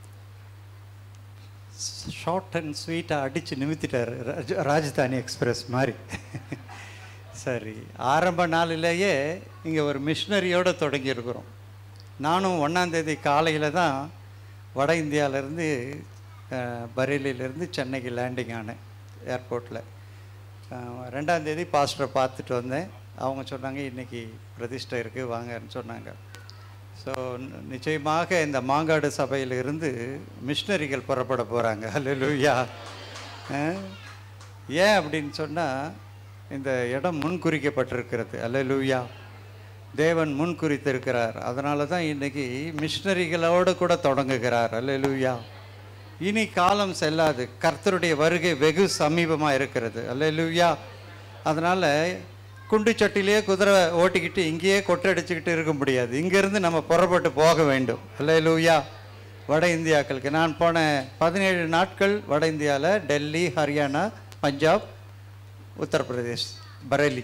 ஷார்ட் அண்ட் ஸ்வீட்டாக அடித்து நிமித்திட்டார் ராஜ் ராஜதானி எக்ஸ்பிரஸ் மாதிரி சரி ஆரம்ப நாளிலேயே இங்கே ஒரு மிஷினரியோடு தொடங்கியிருக்கிறோம் நானும் ஒன்றாந்தேதி காலையில் தான் வட இந்தியாவிலேருந்து பரேலியிலேருந்து சென்னைக்கு லேண்டிங் ஆனேன் ஏர்போர்ட்டில் ரெண்டாந்தேதி பாஸ்டரை பார்த்துட்டு வந்தேன் அவங்க சொன்னாங்க இன்றைக்கி பிரதிஷ்டை இருக்குது வாங்கன்னு சொன்னாங்க ஸோ நிச்சயமாக இந்த மாங்காடு சபையிலிருந்து மிஷினரிகள் புறப்பட போகிறாங்க அல்லேலூயா அஹ், ஏன் அப்படின்னு சொன்னால் இந்த இடம் முன்குறிக்கப்பட்டிருக்கிறது அல்லேலூயா தேவன் முன்குறித்திருக்கிறார் அதனால தான் இன்றைக்கி மிஷினரிகளோடு கூட தொடங்குகிறார் அல்லேலூயா இனி காலம் செல்லாது கர்த்தருடைய வருகை வெகு சமீபமாக இருக்கிறது அல்லேலூயா அதனால் குண்டு சட்டிலேயே குதிரை ஓட்டிக்கிட்டு இங்கேயே கொட்டடிச்சுக்கிட்டு இருக்க முடியாது இங்கேருந்து நம்ம புறப்பட்டு போக வேண்டும் அல்லேலூயா வட இந்தியாக்களுக்கு நான் போன பதினேழு நாட்கள் வட இந்தியாவில் டெல்லி ஹரியானா பஞ்சாப் உத்தரப்பிரதேஷ் பரேலி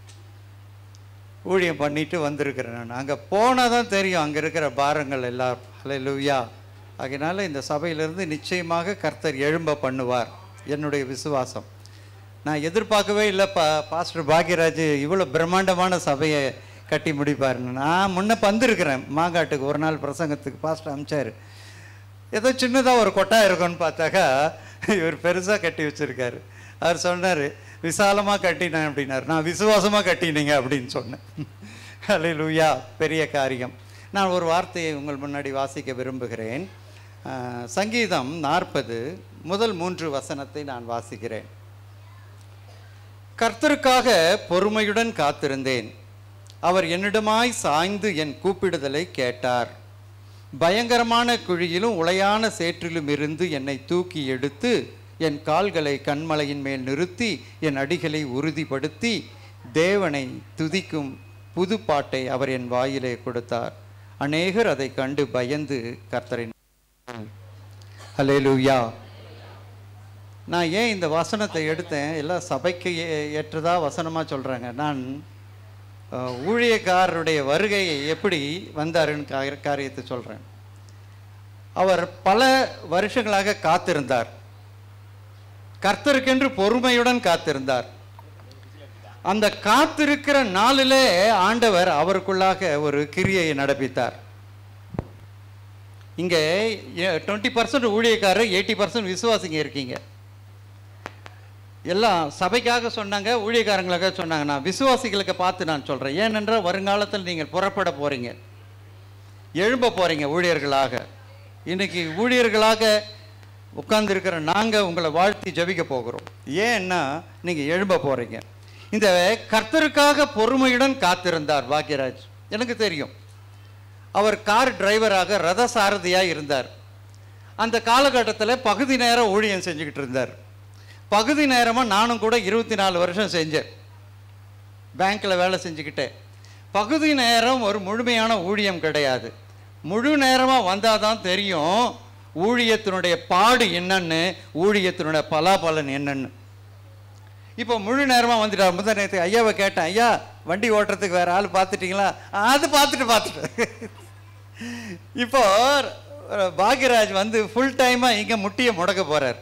ஊழியம் பண்ணிட்டு வந்திருக்கிறேன் நான் அங்கே போனால் தான் தெரியும் அங்கே இருக்கிற பாரங்கள் எல்லாம் ஹalleluya அதனால் இந்த சபையிலிருந்து நிச்சயமாக கர்த்தர் எழும்ப பண்ணுவார் என்னுடைய விசுவாசம் நான் எதிர்பார்க்கவே இல்லை பா பாஸ்டர் பாக்யராஜ் இவ்வளோ பிரம்மாண்டமான சபையை கட்டி முடிப்பாருன்னு நான் முன்ன வந்திருக்கிறேன் மாங்காட்டுக்கு ஒரு நாள் பிரசங்கத்துக்கு பாஸ்டர் அமிச்சார் ஏதோ சின்னதாக ஒரு கொட்டா இருக்கும்னு பார்த்தாக்கா இவர் பெருசாக கட்டி வச்சிருக்காரு அவர் சொன்னார் விசாலமாக கட்டினேன் அப்படின்னாரு நான் விசுவாசமாக கட்டினீங்க அப்படின்னு சொன்னேன் அல்லேலூயா பெரிய காரியம் நான் ஒரு வார்த்தையை உங்கள் முன்னாடி வாசிக்க விரும்புகிறேன் அஹ், சங்கீதம் நாற்பது முதல் மூன்று வசனத்தை நான் வாசிக்கிறேன் கர்த்தருக்காக பொறுமையுடன் காத்திருந்தேன் அவர் என்னிடமாய் சாய்ந்து என் கூப்பிடுதலை கேட்டார் பயங்கரமான குழியிலும் உளையான சேற்றிலும் இருந்து என்னை தூக்கி எடுத்து என் கால்களை கண்மலையின் மேல் நிறுத்தி என் அடிகளை உறுதிப்படுத்தி தேவனை துதிக்கும் புது பாட்டை அவர் என் வாயிலே கொடுத்தார் அநேகர் அதை கண்டு பயந்து கர்த்தரின் ஹalleluya நான் ஏன் இந்த வசனத்தை எடுத்தேன் எல்லாம் சபைக்கு ஏ- ஏற்றதா வசனமாக சொல்கிறாங்க நான் அஹ், ஊழியக்காரருடைய வருகையை எப்படி வந்தாருன்னு கா- காரியத்தை சொல்கிறேன் அவர் பல வருஷங்களாக காத்திருந்தார் கர்த்தருக்கென்று பொறுமையுடன் காத்திருந்தார் அந்த காத்திருக்கிற நாளிலே ஆண்டவர் அவருக்குள்ளாக ஒரு கிரியையை நடப்பித்தார் இங்கே டுவெண்ட்டி பர்சன்ட் ஊழியக்காரர் எயிட்டி பர்சன்ட் விசுவாசிங்க இருக்கீங்க எல்லாம் சபைக்காக சொன்னாங்க ஊழியக்காரங்களுக்காக சொன்னாங்க நான் விசுவாசிகளுக்கு பார்த்து நான் சொல்கிறேன் ஏனென்றால் வருங்காலத்தில் நீங்கள் புறப்பட போகிறீங்க எழும்ப போகிறீங்க ஊழியர்களாக இன்னைக்கு ஊழியர்களாக உட்கார்ந்திருக்கிற நாங்கள் உங்களை வாழ்த்தி ஜெபிக்க போகிறோம் ஏன்னா நீங்கள் எழும்ப போகிறீங்க இந்த கர்த்தருக்காக பொறுமையுடன் காத்திருந்தார் பாக்யராஜ் எனக்கு தெரியும் அவர் கார் டிரைவராக ரத சாரதியாக இருந்தார் அந்த காலகட்டத்தில் பகுதி நேரம் ஊழியம் செஞ்சுக்கிட்டு இருந்தார் பகுதி நேரமாக நானும் கூட இருபத்தி நாலு வருஷம் செஞ்சேன் பேங்க்கில் வேலை செஞ்சுக்கிட்டேன் பகுதி நேரம் ஒரு முழுமையான ஊழியம் கிடையாது முழு நேரமாக வந்தால் தான் தெரியும் ஊழியத்தினுடைய பாடு என்னன்னு ஊழியத்தினுடைய பலாபலன் என்னன்னு இப்போ முழு நேரமாக வந்துட்டார் முதல் நேரத்துக்கு ஐயாவை கேட்டேன் ஐயா வண்டி ஓட்டுறதுக்கு வேற ஆள் பார்த்துட்டீங்களா "ஆ, அது பார்த்துட்டு பார்த்துட்டு இப்போ அஹ், பாக்யராஜ் வந்து ஃபுல் டைமாக இங்கே முட்டியை முடக்க போகிறார்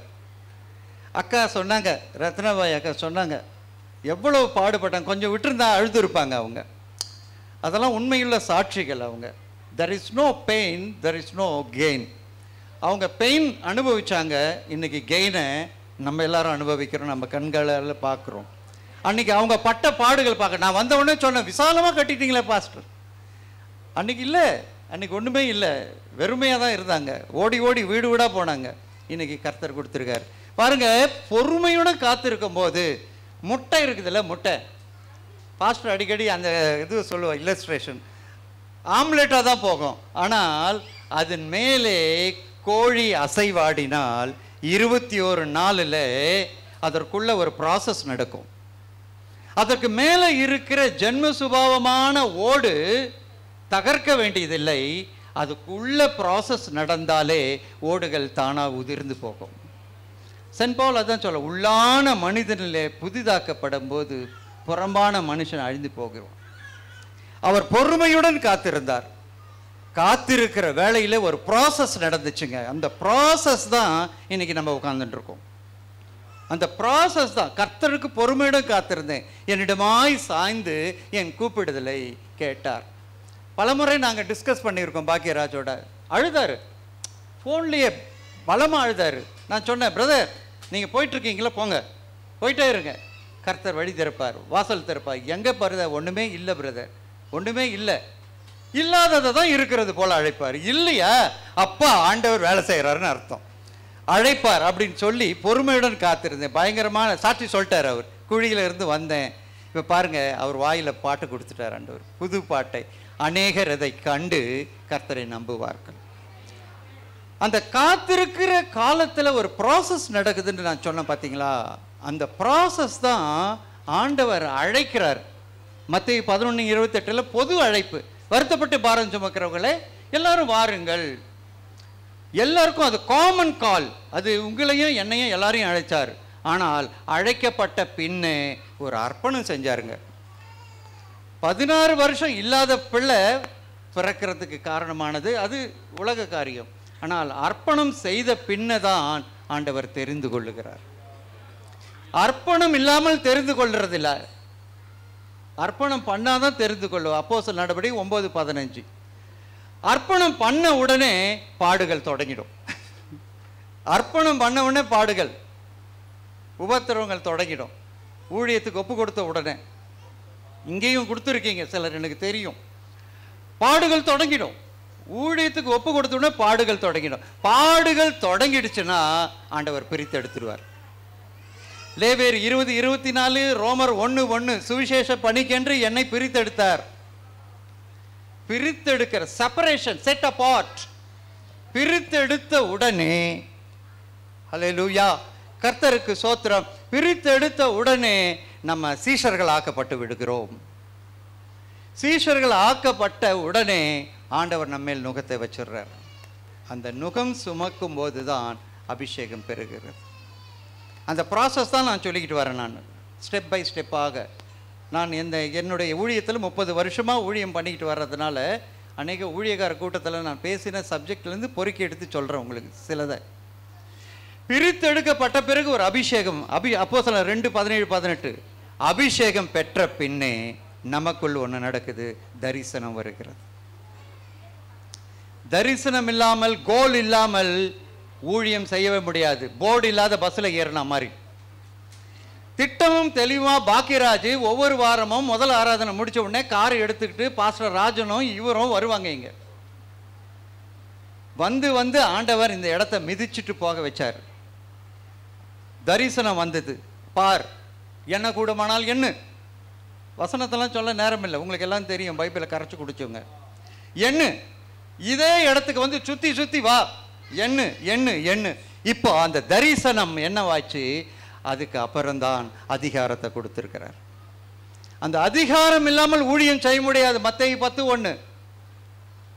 அக்கா சொன்னாங்க ரத்னாபாய் அக்கா சொன்னாங்க எவ்வளவு பாடுபட்டாங்க கொஞ்சம் விட்டுருந்தா அழுது இருப்பாங்க அவங்க அதெல்லாம் உண்மையுள்ள சாட்சிகள் அவங்க there is no pain there is no gain அவங்க பெயின் அனுபவிச்சாங்க இன்னைக்கு கெயினை நம்ம எல்லாரும் அனுபவிக்கிறோம் நம்ம கண்களால் பார்க்குறோம் அன்னைக்கு அவங்க பட்ட பாடுகள் பார்க்க நான் வந்த உடனே சொன்னேன் விசாலமாக கட்டிட்டீங்களே பாஸ்டர் அன்னைக்கு இல்லை அன்னைக்கு ஒன்றுமே இல்லை வெறுமையாக தான் இருந்தாங்க ஓடி ஓடி வீடு வீடாக போனாங்க இன்னைக்கு கர்த்தர் கொடுத்துருக்காரு பாருங்க பொறுமையுடன் காத்திருக்கும் போது முட்டை இருக்குதுல்ல முட்டை பாஸ்டர் அடிக்கடி அந்த இது சொல்லுவோம் இல்லஸ்ட்ரேஷன் ஆம்லெட்டாக தான் போகும் ஆனால் அதன் மேலே கோழி அசைவாடினால் இருபத்தி ஒரு நாளில் அதற்குள்ள ஒரு ப்ராசஸ் நடக்கும் அதற்கு மேலே இருக்கிற ஜென்ம சுபாவமான ஓடு தகர்க்க வேண்டியதில்லை அதுக்குள்ள ப்ராசஸ் நடந்தாலே ஓடுகள் தானாக உதிர்ந்து போகும் சென்ட் பவுல் அதான் சொல்ல உள்ளான மனிதனிலே புதிதாக்கப்படும் போது புறம்பான மனுஷன் அழிந்து போகிறோம் அவர் பொறுமையுடன் காத்திருந்தார் காத்திருக்கிற வேளையில ஒரு ப்ராசஸ் நடந்துச்சுங்க அந்த ப்ராசஸ் தான் இன்னைக்கு நம்ம உட்கார்ந்துட்டு இருக்கோம் அந்த ப்ராசஸ் தான் கர்த்தருக்கு பொறுமையுடன் காத்திருந்தேன் என்னிடமாய் சாய்ந்து என் கூப்பிடுதலை கேட்டார் பலமுறை நாங்கள் டிஸ்கஸ் பண்ணியிருக்கோம் பாக்கியராஜோட அழுதாரு ஃபோன்லேயே பலமாக அழுதாரு நான் சொன்னேன் பிரதர் நீங்கள் போயிட்டுருக்கீங்களா போங்க போயிட்டே இருங்க கர்த்தர் வழி திறப்பார் வாசல் திறப்பார் எங்கே பாருத ஒன்றுமே இல்லை பிரதர் ஒன்றுமே இல்லை இல்லாததை தான் இருக்கிறது போல அழைப்பார் இல்லையா அப்பா ஆண்டவர் வேலை செய்கிறாருன்னு அர்த்தம் அழைப்பார் அப்படின்னு சொல்லி பொறுமையுடன் காத்திருந்தேன் பயங்கரமான சாட்சி சொல்லிட்டார் அவர் குழியில இருந்து வந்தேன் இப்போ பாருங்க அவர் வாயில பாட்டு கொடுத்துட்டார் ஆண்டவர் புது பாட்டை அநேகர் அதை கண்டு கர்த்தரை நம்புவார்கள் அந்த காத்திருக்கிற காலத்துல ஒரு ப்ராசஸ் நடக்குதுன்னு நான் சொன்னேன் பார்த்தீங்களா அந்த ப்ராசஸ் தான் ஆண்டவர் அழைக்கிறார் மத்திய பதினொன்று இருபத்தெட்டில் பொது அழைப்பு வருத்தப்பட்டு பாரம் சுமக்கிறவங்களே எல்லாரும் வாருங்கள் எல்லாருக்கும் அது காமன் கால் அது உங்களையும் என்னையும் எல்லாரையும் அழைச்சார் ஆனால் அழைக்கப்பட்ட பின்னே ஒரு அர்ப்பணம் செஞ்சாருங்க பதினாறு வருஷம் இல்லாத பிள்ளை பிறக்கிறதுக்கு காரணமானது அது உலக காரியம் ஆனால் அர்ப்பணம் செய்த பின்னதான் ஆண்டவர் தெரிந்து கொள்ளுகிறார் அர்ப்பணம் இல்லாமல் தெரிந்து கொள்றதில்ல அர்ப்பணம் பண்ணாதான் தெரிந்து கொள்ளும் அப்போ சில நடவடிக்கை ஒன்பது பதினஞ்சு அர்ப்பணம் பண்ண உடனே பாடுகள் தொடங்கிடும் அர்ப்பணம் பண்ண உடனே பாடுகள் உபத்திரவங்கள் தொடங்கிடும் ஊழியத்துக்கு ஒப்பு கொடுத்த உடனே இங்கேயும் கொடுத்துருக்கீங்க சிலர் எனக்கு தெரியும் பாடுகள் தொடங்கிடும் ஊழியத்துக்கு ஒப்பு கொடுத்த உடனே பாடுகள் தொடங்கிடும் பாடுகள் தொடங்கிடுச்சுன்னா ஆண்டவர் பிரித்து எடுத்துருவார் லேவேர் இருபது இருபத்தி நாலு ரோமர் ஒன்று ஒன்று சுவிசேஷ பணிக்கென்று என்னை பிரித்தெடுத்தார் பிரித்தெடுக்கிற செப்பரேஷன் செட் அபார்ட் பிரித்தெடுத்த உடனே ஹalleluya கர்த்தருக்கு சோத்திரம் பிரித்தெடுத்த உடனே நம்ம சீஷர்கள் ஆக்கப்பட்டு விடுகிறோம் சீஷர்கள் ஆக்கப்பட்ட உடனே ஆண்டவர் நம்மேல் நுகத்தை வச்சிடுறார் அந்த நுகம் சுமக்கும் போது தான் அபிஷேகம் பெறுகிறது அந்த ப்ராசஸ் தான் நான் சொல்லிக்கிட்டு வரேன் நான் ஸ்டெப் பை ஸ்டெப்பாக நான் இந்த என்னுடைய ஊழியத்தில் முப்பது வருஷமாக ஊழியம் பண்ணிக்கிட்டு வர்றதுனால அநேக ஊழியக்கார கூட்டத்தில் நான் பேசின சப்ஜெக்ட்லேருந்து பொறுக்கி எடுத்து சொல்கிறேன் உங்களுக்கு சிலதை பிரித்தெடுக்கப்பட்ட பிறகு ஒரு அபிஷேகம் அபி அப்போ சில ரெண்டு பதினேழு பதினெட்டு அபிஷேகம் பெற்ற பின்னே நமக்குள் ஒன்று நடக்குது தரிசனம் வருகிறது தரிசனம் இல்லாமல் கோல் இல்லாமல் ஊழியம் செய்யவே முடியாது போர்டு இல்லாத பஸ்ஸில் ஏறின மாதிரி திட்டமும் தெளிவா பாக்கியராஜ் ஒவ்வொரு வாரமும் முதல் ஆராதனை முடிச்ச உடனே கார் எடுத்துக்கிட்டு பாஸ்டர் ராஜனும் இவரும் வருவாங்க இங்க வந்து வந்து ஆண்டவர் இந்த இடத்த மிதிச்சிட்டு போக வச்சார் தரிசனம் வந்தது பார் என்ன கூடுமானால் என்ன வசனத்தெல்லாம் சொல்ல நேரம் இல்லை உங்களுக்கு எல்லாம் தெரியும் பைபிளை கரைச்சு குடிச்சவங்க எண்ணு இதே இடத்துக்கு வந்து சுத்தி சுத்தி வா எண்ணு எண்ணு எண்ணு இப்போ அந்த தரிசனம் என்னவாச்சு அதுக்கு அப்புறம்தான் அதிகாரத்தை கொடுத்திருக்கிறார் அந்த அதிகாரம் இல்லாமல் ஊழியம் செய்ய முடியாது மத்தேயு பத்து ஒன்று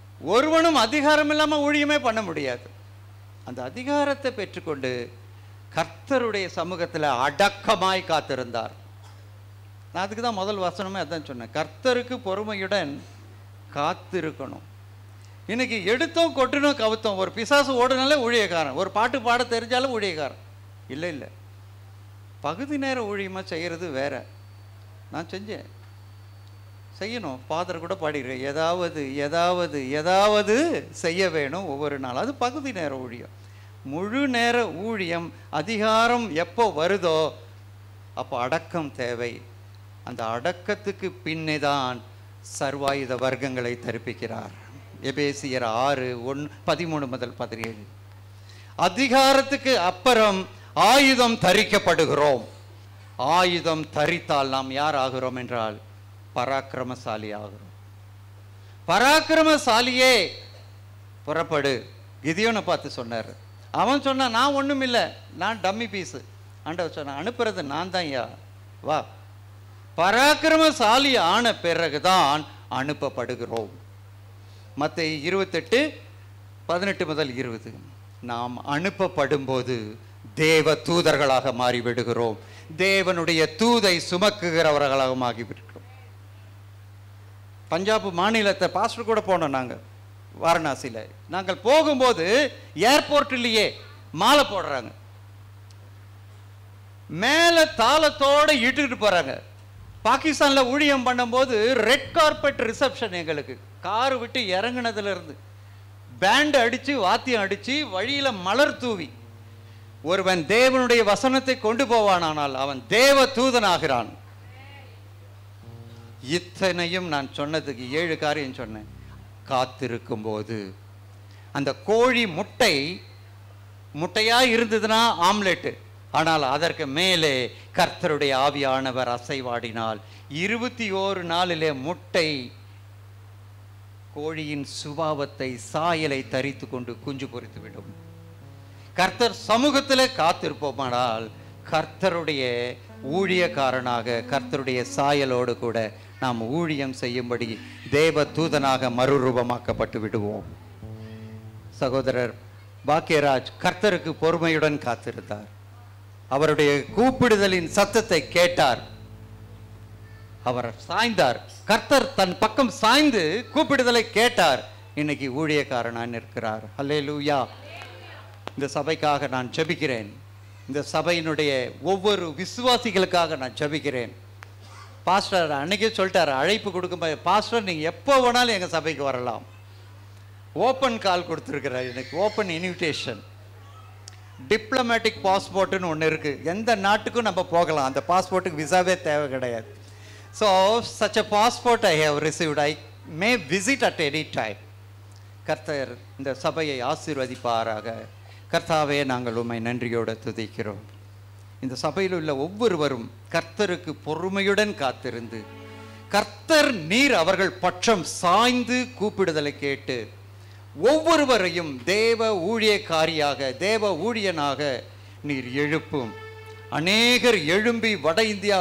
ஒருவனும் அதிகாரம் இல்லாமல் ஊழியமே பண்ண முடியாது அந்த அதிகாரத்தை பெற்றுக்கொண்டு கர்த்தருடைய சமூகத்தில் அடக்கமாய் காத்திருந்தார் நான் அதுக்கு தான் முதல் வசனமே அதான் சொன்னேன் கர்த்தருக்கு பொறுமையுடன் காத்திருக்கணும் இன்னைக்கு எடுத்தோம் கொட்டினோம் கவுத்தோம் ஒரு பிசாசு ஓடுனாலே ஊழியக்காரன் ஒரு பாட்டு பாட தெரிஞ்சாலும் ஊழியக்காரன் இல்லை இல்லை பகுதி நேர ஊழியமாக செய்கிறது வேற நான் செஞ்சேன் செய்யணும் ஃபாதர் கூட பாடிக்கிறேன் ஏதாவது ஏதாவது ஏதாவது செய்ய வேணும் ஒவ்வொரு நாள் அது பகுதி நேர ஊழியம் முழு நேர ஊழியம் அதிகாரம் எப்போ வருதோ அப்போ அடக்கம் தேவை அந்த அடக்கத்துக்கு பின்னே தான் சர்வாயுத வர்க்கங்களை தரிப்பிக்கிறார் எபேசியர் ஆறு ஒன் பதிமூணு முதல் பதினேழு அதிகாரத்துக்கு அப்புறம் ஆயுதம் தரிக்கப்படுகிறோம் ஆயுதம் தரித்தால் நாம் யார் ஆகிறோம் என்றால் பராக்கிரமசாலி ஆகிறோம் பராக்கிரமசாலியே புறப்படு கிதியோனை பார்த்து சொன்னார் அவன் சொன்னான் நான் ஒண்ணும் இல்லை நான் டம்மி பீஸு ஆண்டவர் சொன்னான் அனுப்புறது நான் தான் யா வா பராக்கிரமசாலி ஆன பிறகுதான் அனுப்பப்படுகிறோம் மற்ற இருபத்தெட்டு பதினெட்டு முதல் இருபது நாம் அனுப்பப்படும்போது தேவ தூதர்களாக மாறிவிடுகிறோம் தேவனுடைய தூதை சுமக்குகிறவர்களாக மாறிவிடுகிறோம் பஞ்சாப் மாநிலத்தை பாஸ்டர் கூட போனோம் நாங்கள் வாரணாசியில் நாங்கள் போகும்போது ஏர்போர்ட்லேயே மாலை போடுறாங்க மேலே தாளத்தோட இட்டுக்கிட்டு போகிறாங்க பாகிஸ்தானில் ஊழியம் பண்ணும்போது ரெட் கார்பெட் ரிசப்ஷன் எங்களுக்கு கார் விட்டு இறங்குனதுல இருந்து பேண்ட் அடித்து வாத்தியம் அடித்து வழியில் மலர் தூவி ஒருவன் தேவனுடைய வசனத்தை கொண்டு போவானானால் அவன் தேவ தூதனாகிறான் இத்தனையும் நான் சொன்னதுக்கு ஏழு காரியம் சொன்னேன் காத்திருக்கும் போது அந்த கோழி முட்டை முட்டையா இருந்ததுன்னா ஆம்லெட்டு ஆனால் அதற்கு மேலே கர்த்தருடைய ஆவியானவர் அசைவாடினால் இருபத்தி ஓரு நாளிலே முட்டை கோழியின் சுபாவத்தை சாயலை தரித்து கொண்டு குஞ்சு பொறித்து விடும் கர்த்தர் சமூகத்தில் காத்திருப்போமானால் கர்த்தருடைய ஊழியக்காரனாக கர்த்தருடைய சாயலோடு கூட நாம் ஊழியம் செய்யும்படி தேவ தூதனாக மறுரூபமாக்கப்பட்டு விடுவோம் சகோதரர் பாக்கியராஜ் கர்த்தருக்கு பொறுமையுடன் காத்திருந்தார் அவருடைய கூப்பிடுதலின் சத்தத்தை கேட்டார் அவர் சாய்ந்தார் கர்த்தர் தன் பக்கம் சாய்ந்து கூப்பிடுதலை கேட்டார் இன்னைக்கு ஊழியக்காரனா நிற்கிறார் அல்லேலூயா இந்த சபைக்காக நான் ஜெபிக்கிறேன் இந்த சபையினுடைய ஒவ்வொரு விசுவாசிகளுக்காக நான் ஜெபிக்கிறேன் பாஸ்டர் அன்னைக்கே சொல்லிட்டார் அழைப்பு கொடுக்கும்போது பாஸ்டர் நீங்கள் எப்போ வேணாலும் எங்கள் சபைக்கு வரலாம் ஓப்பன் கால் கொடுத்துருக்கிறார் எனக்கு ஓப்பன் இன்விடேஷன் டிப்ளமேட்டிக் பாஸ்போர்ட்டுன்னு ஒன்று இருக்குது எந்த நாட்டுக்கும் நம்ம போகலாம் அந்த பாஸ்போர்ட்டுக்கு விசாவே தேவை கிடையாது so such a passport I have received I may visit at any time கர்த்தர் இந்த சபையை ஆசீர்வதிப்பாராக கர்த்தாவே நாங்கள் உம்மை நன்றியோடு துதிக்கிறோம் இந்த சபையில் உள்ள ஒவ்வொருவரும் கர்த்தருக்கு பொறுமையுடன் காத்திருந்து கர்த்தர் நீர் அவர்கள் பட்சம் சாய்ந்து கூப்பிடுதலை கேட்டு ஒவ்வொருவரையும் தேவ ஊழியக்காரியாக தேவ ஊழியனாக நீர் எழுப்பும் அநேகர் எழும்பி வட இந்தியா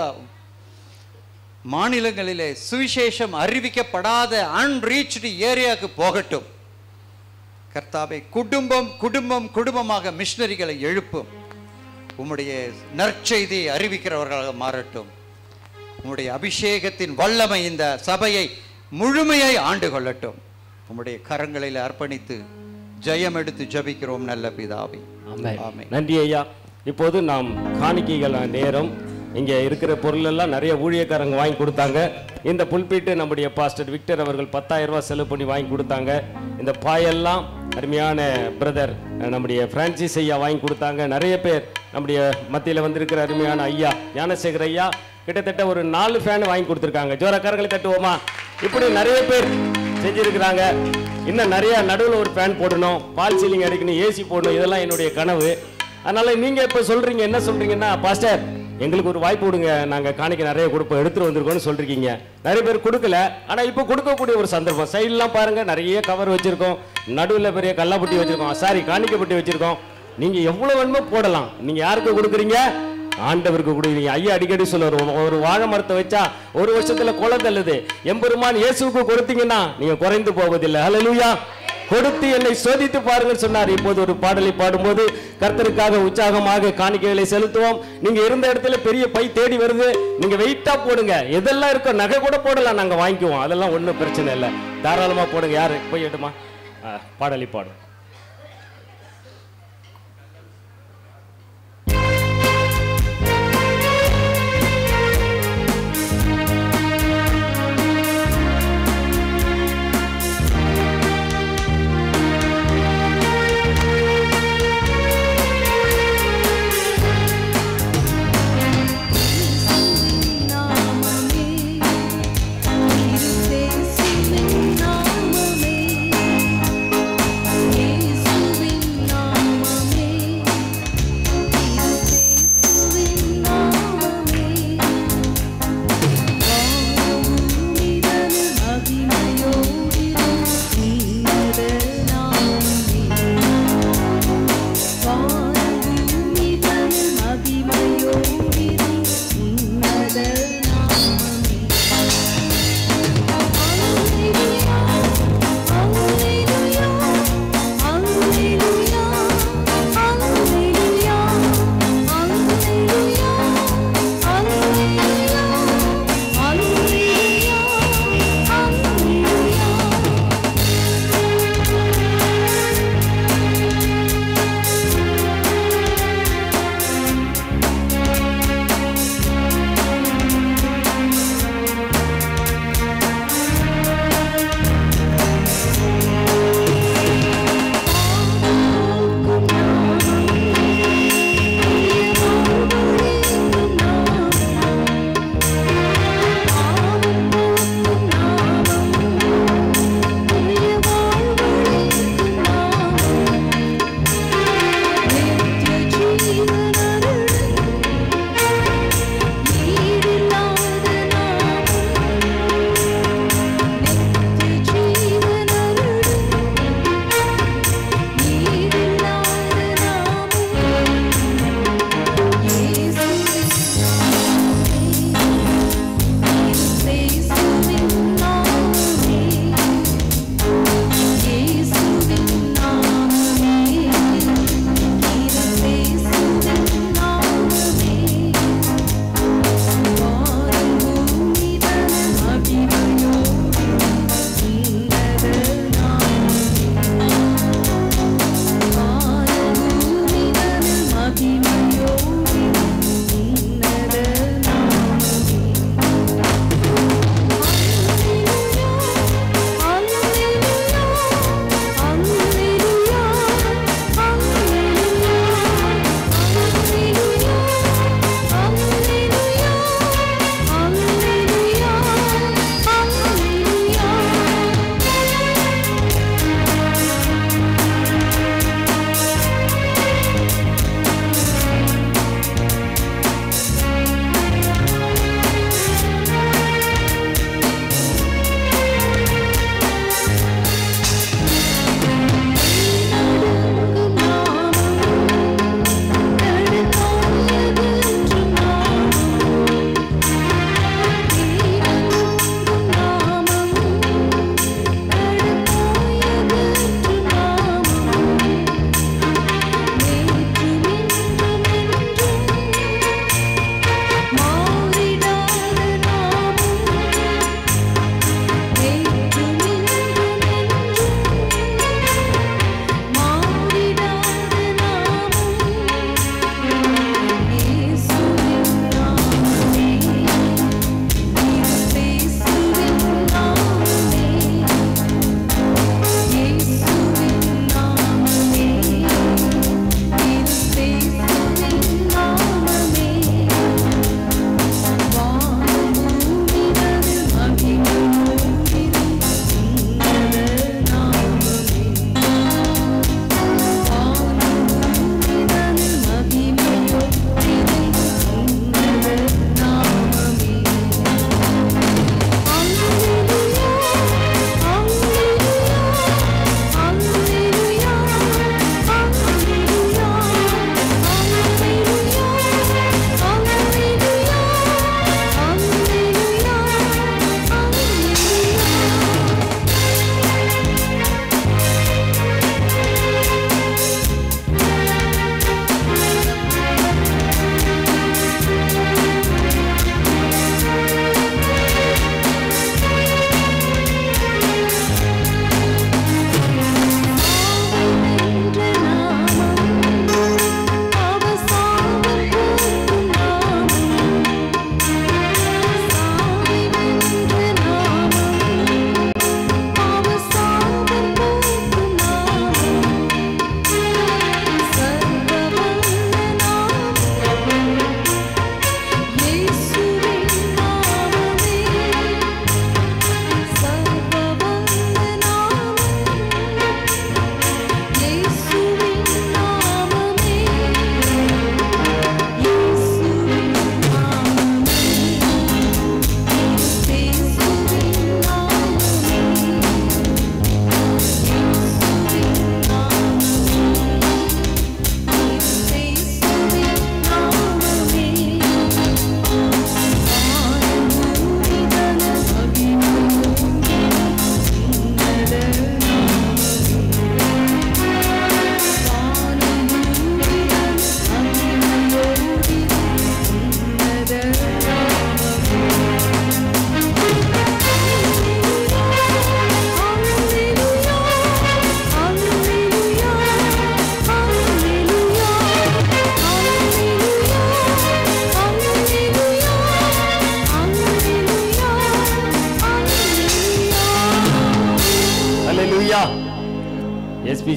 மாநிலங்களிலே சுவிசேஷம் அறிவிக்கப்படாத அன்ரீச்டு ஏரியாவுக்கு போகட்டும் கர்த்தாவை குடும்பம் குடும்பம் குடும்பமாக மிஷினரிகளை எழுப்பும் உம்முடைய நற்செய்தியை அறிவிக்கிறவர்களாக மாறட்டும் உம்முடைய அபிஷேகத்தின் வல்லமை இந்த சபையை முழுமையை ஆண்டு கொள்ளட்டும் உம்முடைய கரங்களில் அர்ப்பணித்து ஜெயம் எடுத்து ஜெபிக்கிறோம் நல்ல பிதாவே ஆமென் நன்றி ஐயா இப்போது நாம் காணிக்கைகள் நேரம் இங்கே இருக்கிற பொருள் எல்லாம் நிறைய ஊழியக்காரங்க வாங்கி கொடுத்தாங்க இந்த புல்பீட்டு நம்முடைய பாஸ்டர் விக்டர் அவர்கள் 10000 ரூபாய் செலவு பண்ணி வாங்கி கொடுத்தாங்க இந்த பாயெல்லாம் அருமையான பிரதர் நம்முடைய பிரான்சிஸ் ஐயா வாங்கி கொடுத்தாங்க நிறைய பேர் நம்முடைய மத்தியில் வந்திருக்கிற அருமையான ஐயா ஞானசேகர் ஐயா கிட்டத்தட்ட ஒரு நாலு ஃபேன் வாங்கி கொடுத்துருக்காங்க ஜோரக்காரர்களை தட்டுவோமா இப்படி நிறைய பேர் செஞ்சிருக்கிறாங்க இன்னும் நிறைய நடுவில் ஒரு ஃபேன் போடணும் பால் சீலிங் அடிக்கணும் ஏசி போடணும் இதெல்லாம் என்னுடைய கனவு அதனால நீங்க இப்ப சொல்றீங்க என்ன சொல்றீங்கன்னா பாஸ்டர் எங்களுக்கு ஒரு வாய்ப்பு கொடுங்க நாங்க காணிக்க நிறைய கொடுப்போம் எடுத்துட்டு வந்திருக்கோம்னு சொல்றீங்க நிறைய பேர் கொடுக்கல ஆனா இப்போ கொடுக்கக்கூடிய ஒரு சந்தர்ப்பம் சைட்லாம் பாருங்க நிறைய கவர் வச்சிருக்கோம் நடுவில் பெரிய கல்லாப்பட்டி வச்சிருக்கோம் சாரி காணிக்கப்பட்டி வச்சிருக்கோம் நீங்க எவ்வளவு வேணுமோ போடலாம் நீங்க யாருக்கு கொடுக்குறீங்க ஆண்டவருக்கு கொடுக்குறீங்க ஐயா அடிக்கடி சொல்லுவார் ஒரு- ஒரு வாழை மரத்தை வச்சா ஒரு வருஷத்துல குலை தள்ளுது எம்பெருமான் இயேசுவுக்கு கொடுத்தீங்கன்னா நீங்க குறைந்து போவதில்லை ஹalleluya கொடுத்து என்னை சோதித்து பாருங்கள் சொன்னார் இப்போது ஒரு பாடலை பாடும்போது கர்த்தருக்காக உற்சாகமாக காணிக்கைகளை செலுத்துவோம் நீங்க இருந்த இடத்துல பெரிய பை தேடி வருது நீங்க வெயிட்டா போடுங்க எதெல்லாம் இருக்கோ நகை கூட போடலாம் நாங்க வாங்கிக்குவோம் அதெல்லாம் ஒன்றும் பிரச்சனை இல்லை தாராளமா போடுங்க யாரு போய் எடுமா ஆ, பாடலை பாடும் நாமமே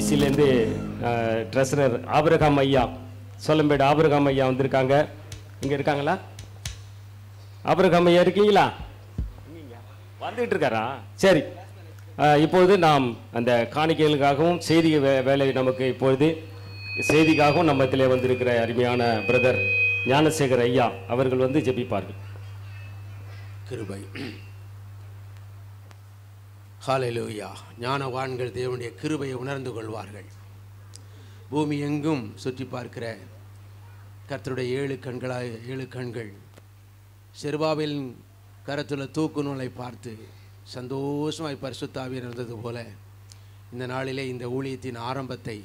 டிசிசிலேருந்து ட்ரெஸரர் ஆபிரகாம் ஐயா சொல்லம்பேடு ஆபிரகாம் ஐயா வந்திருக்காங்க இங்கே இருக்காங்களா ஆபிரகாம் ஐயா இருக்கீங்களா வந்துட்டு இருக்காரா சரி அஹ், இப்பொழுது நாம் அந்த காணிக்கைகளுக்காகவும் செய்தி வே- வேலை நமக்கு இப்பொழுது செய்திக்காகவும் நம்ம இதில் வந்திருக்கிற அருமையான பிரதர் ஞானசேகர் ஐயா அவர்கள் வந்து ஜெபிப்பார்கள் கிருபை ஹalleluya ஞானவான்கள் தேவனுடைய கிருபையை உணர்ந்து கொள்வார்கள் பூமி எங்கும் சுற்றி பார்க்கிற கர்த்தருடைய ஏழு கண்களாய் ஏழு கண்கள் செருபாவில் கரத்துள்ள தூக்கு நூலை பார்த்து சந்தோஷமாய் பரிசுத்தாவியர் இருந்தது போல இந்த நாளிலே இந்த ஊழியத்தின் ஆரம்பத்தை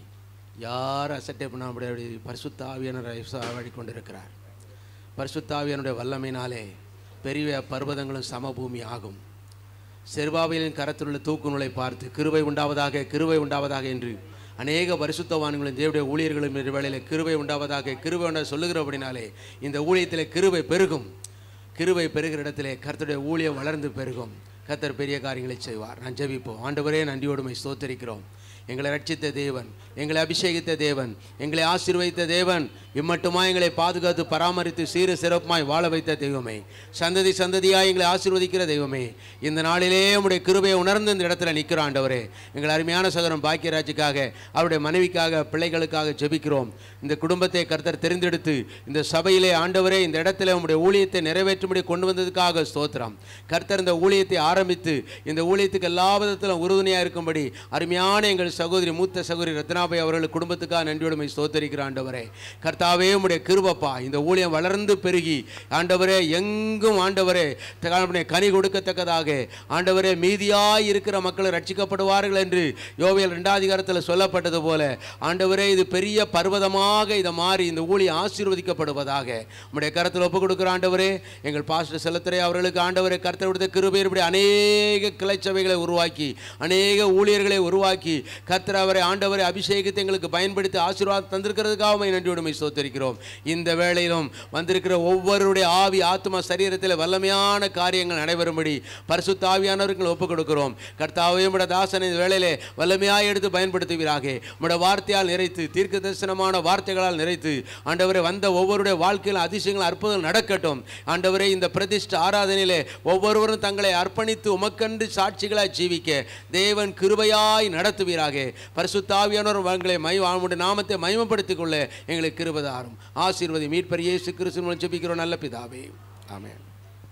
யார் அசட்டை பண்ணாமல் பரிசுத்தாவியனரை வழி கொண்டிருக்கிறார் பரிசுத்தாவியனுடைய வல்லமையினாலே பெரிய பர்வதங்களும் சமபூமி ஆகும் செருபாவிலின் கரத்திலுள்ள தூக்கு நூலை பார்த்து கிருபை உண்டாவதாக கிருபை உண்டாவதாக என்று அநேக பரிசுத்தவான்களும் தேவடைய ஊழியர்களும் இந்த வேளையில் கிருபை உண்டாவதாக கிருபை உண்டா சொல்லுகிறபடினாலே இந்த ஊழியத்தில் கிருபை பெருகும் கிருபை பெருகிற இடத்திலே கர்த்தருடைய ஊழியம் வளர்ந்து பெருகும் கர்த்தர் பெரிய காரியங்களை செய்வார் நான் ஜெபிப்போம் ஆண்டவரே நன்றியோடுமை ஸ்தோத்தரிக்கிறோம் எங்களை ரட்சித்த தேவன் எங்களை அபிஷேகித்த தேவன் எங்களை ஆசீர்வதித்த தேவன் இம்மட்டுமா எங்களை பாதுகாத்து பராமரித்து சீர சிறப்புமாய் வாழ வைத்த தெய்வமே சந்ததி சந்ததியாய் எங்களை ஆசீர்வதிக்கிற தெய்வமே இந்த நாளிலே உம்முடைய கிருபையை உணர்ந்து இந்த இடத்துல நிற்கிறோம் ஆண்டவரே எங்கள் அருமையான சகோதரன் பாக்கியராஜுக்காக அவருடைய மனைவிக்காக பிள்ளைகளுக்காக ஜெபிக்கிறோம் இந்த குடும்பத்தை கர்த்தர் தெரிந்தெடுத்து இந்த சபையிலே ஆண்டவரே இந்த இடத்துல உம்முடைய ஊழியத்தை நிறைவேற்றும்படி கொண்டு வந்ததுக்காக ஸ்தோத்திரம் கர்த்தர் இந்த ஊழியத்தை ஆரம்பித்து இந்த ஊழியத்துக்கு எல்லா விதத்திலும் உறுதுணையாக இருக்கும்படி அருமையான எங்கள் சகோதரி மூத்த சகோதரி ரத்னாபாய் அவர்கள் குடும்பத்துக்காக நன்றியோடுமை ஸ்தோத்தரிக்கிற ஆண்டவரே கர்த்தாவே உம்முடைய கிருபப்பா இந்த ஊழியம் வளர்ந்து பெருகி ஆண்டவரே எங்கும் ஆண்டவரே தகப்பனே, கனி கொடுக்கத்தக்கதாக ஆண்டவரே மீதியாய் இருக்கிற மக்கள் ரட்சிக்கப்படுவார்கள் என்று யோவியல் ரெண்டாதிகாரத்தில் சொல்லப்பட்டது போல ஆண்டவரே இது பெரிய பர்வதமாக இதை மாறி இந்த ஊழியம் ஆசீர்வதிக்கப்படுவதாக உம்முடைய கரத்தில் ஒப்பு கொடுக்கிற ஆண்டவரே எங்கள் பாஸ்டர் செலுத்துறை அவர்களுக்கு ஆண்டவரே கர்த்தர் விடுத்த கிருபையர் இப்படி அநேக கிளைச்சபைகளை உருவாக்கி அநேக ஊழியர்களை உருவாக்கி கர்த்தர் அவரை ஆண்டவரை அபிஷேகத்தை எங்களுக்கு பயன்படுத்தி ஆசீர்வாதம் தந்திருக்கிறதுக்காக உம்மை நன்றியோடுமை சோத்தரிக்கிறோம் இந்த வேளையிலும் வந்திருக்கிற ஒவ்வொருடைய ஆவி ஆத்மா சரீரத்தில் வல்லமையான காரியங்கள் நடைபெறும்படி பரிசுத்த ஆவியானவர்கள் ஒப்புக் கொடுக்கிறோம் கர்த்தாவே உம்முடைய தாசனை இந்த வேளையிலே வல்லமையாய் எடுத்து பயன்படுத்துவீராக உம்முடைய வார்த்தையால் நிறைத்து தீர்க்க தரிசனமான வார்த்தைகளால் நிறைத்து ஆண்டவரை வந்த ஒவ்வொருடைய வாழ்க்கையில் அதிசயங்கள் அற்புதம் நடக்கட்டும் ஆண்டவரே இந்த பிரதிஷ்ட ஆராதனையிலே ஒவ்வொருவரும் தங்களை அர்ப்பணித்து உமக்கன்று சாட்சிகளாய் ஜீவிக்க தேவன் கிருபையாய் நடத்துவீராக பரிசுத்தாவியானவர் உங்களை மை அவனுடைய நாமத்தை மகிமைப்படுத்திக் கொள்ள எங்களுக்கு கிருபதாரும் ஆசீர்வதி மீட்பர் இயேசு கிறிஸ்து மூலம் ஜெபிக்கிறோம் நல்ல பிதாவே ஆமென்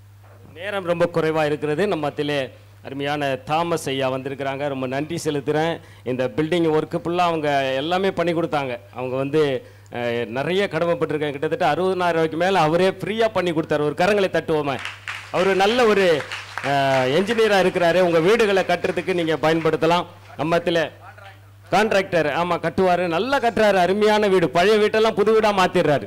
நேரம் ரொம்ப குறைவாக இருக்கிறது நம்ம மத்தியிலே அருமையான தாமஸ் ஐயா வந்திருக்கிறாங்க ரொம்ப நன்றி செலுத்துகிறேன் இந்த பில்டிங் ஒர்க்கு ஃபுல்லாக அவங்க எல்லாமே பண்ணி கொடுத்தாங்க அவங்க வந்து அஹ், நிறைய கடமைப்பட்டிருக்காங்க கிட்டத்தட்ட அறுபதாயிரம் ரூபாய்க்கு மேலே அவரே ஃப்ரீயாக பண்ணி கொடுத்தாரு ஒரு கரங்களை தட்டுவோமே அவர் நல்ல ஒரு என்ஜினியராக இருக்கிறாரு உங்கள் வீடுகளை கட்டுறதுக்கு நீங்கள் பயன்படுத்தலாம் நம்மத்தில் கான்ட்ராக்டர் ஆமாம் கட்டுவார் நல்லா கட்டுறாரு அருமையான வீடு பழைய வீட்டெல்லாம் புது வீடாக மாற்றிடுறாரு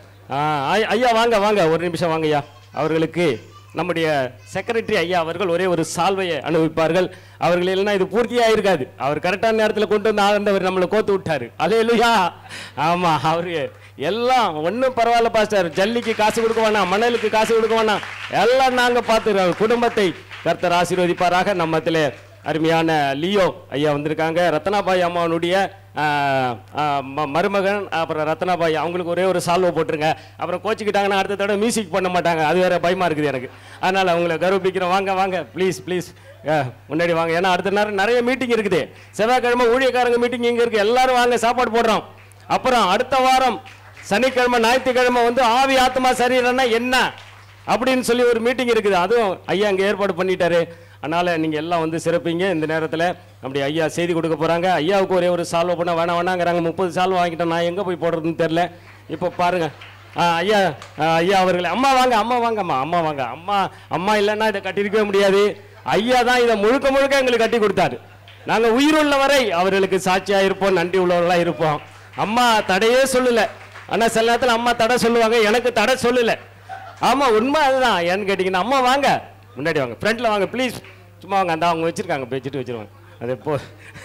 ஐயா வாங்க வாங்க ஒரு நிமிஷம் வாங்க ஐயா அவர்களுக்கு நம்முடைய செக்ரட்டரி ஐயா அவர்கள் ஒரே ஒரு சால்வையை அனுபவிப்பார்கள் அவர்கள் இல்லைன்னா இது பூர்த்தியாக இருக்காது அவர் கரெக்டான நேரத்தில் கொண்டு வந்து ஆண்டவர் நம்மளை கோத்து விட்டாரு அலையலுயா ஆமாம் அவரு எல்லாம் ஒன்றும் பரவாயில்ல பாஸ்டர் ஜல்லிக்கு காசு கொடுக்க வேணாம் மணலுக்கு காசு கொடுக்க வேணாம் எல்லாம் நாங்கள் பார்த்துக்கிறோம் குடும்பத்தை கர்த்தர் ஆசீர்வதிப்பாராக நம்மத்தில் அருமையான லியோ ஐயா வந்திருக்காங்க ரத்னாபாய் அம்மாவனுடைய ஆ, ஆ, ம- மருமகன் அப்புறம் ரத்னாபாய் அவங்களுக்கு ஒரே ஒரு சால்வை போட்டுருங்க அப்புறம் கோச்சிக்கிட்டாங்கன்னா அடுத்த தடவை மியூசிக் பண்ண மாட்டாங்க அது வேற பயமா இருக்குது எனக்கு அதனால் அவங்கள கௌரவிக்கிறோம் வாங்க வாங்க ப்ளீஸ் ப்ளீஸ் முன்னாடி வாங்க ஏன்னா அடுத்த நேரம் நிறைய மீட்டிங் இருக்குது செவ்வாய்க்கிழமை ஊழியக்காரங்க மீட்டிங் இங்கே இருக்குது எல்லாரும் வாங்க சாப்பாடு போடுறோம் அப்புறம் அடுத்த வாரம் சனிக்கிழமை ஞாயிற்றுக்கிழமை வந்து ஆவி ஆத்மா சரீரம்னா என்ன அப்படின்னு சொல்லி ஒரு மீட்டிங் இருக்குது அதுவும் ஐயா அங்கே ஏற்பாடு பண்ணிட்டாரு அதனால் நீங்கள் எல்லாம் வந்து சிறப்பீங்க இந்த நேரத்தில் அப்படி ஐயா செய்தி கொடுக்க போகிறாங்க ஐயாவுக்கு ஒரே ஒரு சால்வை பண்ண வேணாம் வேணாங்கிறாங்க முப்பது சால்வை வாங்கிட்டோம் நான் எங்கே போய் போடுறதுன்னு தெரில இப்போ பாருங்க ஆ, ஐயா ஆ, ஐயா அவர்களே அம்மா வாங்க அம்மா வாங்கம்மா அம்மா வாங்க அம்மா அம்மா இல்லைன்னா இதை கட்டியிருக்கவே முடியாது ஐயா தான் இதை முழுக்க முழுக்க எங்களுக்கு கட்டி கொடுத்தாரு நாங்கள் உயிருள்ள வரை அவர்களுக்கு சாட்சியாக இருப்போம் நன்றி உள்ளவர்களாக இருப்போம் அம்மா தடையே சொல்லலை ஆனால் சில நேரத்தில் அம்மா தடை சொல்லுவாங்க எனக்கு தடை சொல்லலை ஆமா உண்மை அதுதான் ஏன்னு கேட்டிங்கன்னா அம்மா வாங்க முன்னாடி வாங்க ஃப்ரண்ட்ல வாங்க ப்ளீஸ் சும்மா வாங்க அந்த அவங்க வச்சிருக்காங்க வச்சுட்டு வச்சிருவாங்க அது போ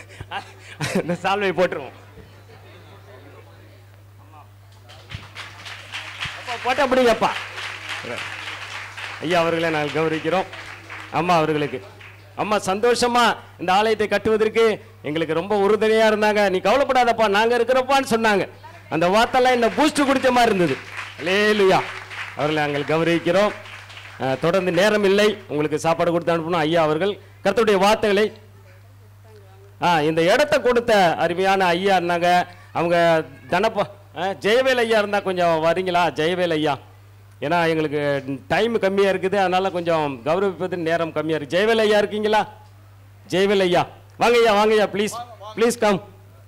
இந்த சால்வை போட்டுருவோம் அப்பா, போட்டா பிடிங்கப்பா ஐயா அவர்களை நாங்கள் கௌரவிக்கிறோம் அம்மா அவர்களுக்கு அம்மா சந்தோஷமா இந்த ஆலயத்தை கட்டுவதற்கு எங்களுக்கு ரொம்ப உறுதுணையா இருந்தாங்க நீ கவலைப்படாதப்பா நாங்க இருக்கிறப்பான்னு சொன்னாங்க அந்த வார்த்தைலாம் என்ன பூஸ்ட் குடிச்ச மாதிரி இருந்தது லேலுயா அவர்களை நாங்கள் கௌரவிக்கிறோம் அஹ், தொடர்ந்து நேரம் இல்லை உங்களுக்கு சாப்பாடு கொடுத்து அனுப்பணும் ஐயா அவர்கள் கர்த்தருடைய வார்த்தைகளை ஆ இந்த இடத்த கொடுத்த அருமையான ஐயா இருந்தாங்க அவங்க தனப்பா ஆ, ஜெயவேல் ஐயா இருந்தால் கொஞ்சம் வரீங்களா ஜெயவேல் ஐயா ஏன்னா எங்களுக்கு டைம் கம்மியாக இருக்குது அதனால கொஞ்சம் கௌரவிப்பது நேரம் கம்மியாக இருக்குது ஜெயவேல் ஐயா இருக்கீங்களா ஜெயவேல் ஐயா வாங்க ஐயா வாங்க ஐயா ப்ளீஸ் ப்ளீஸ் கம்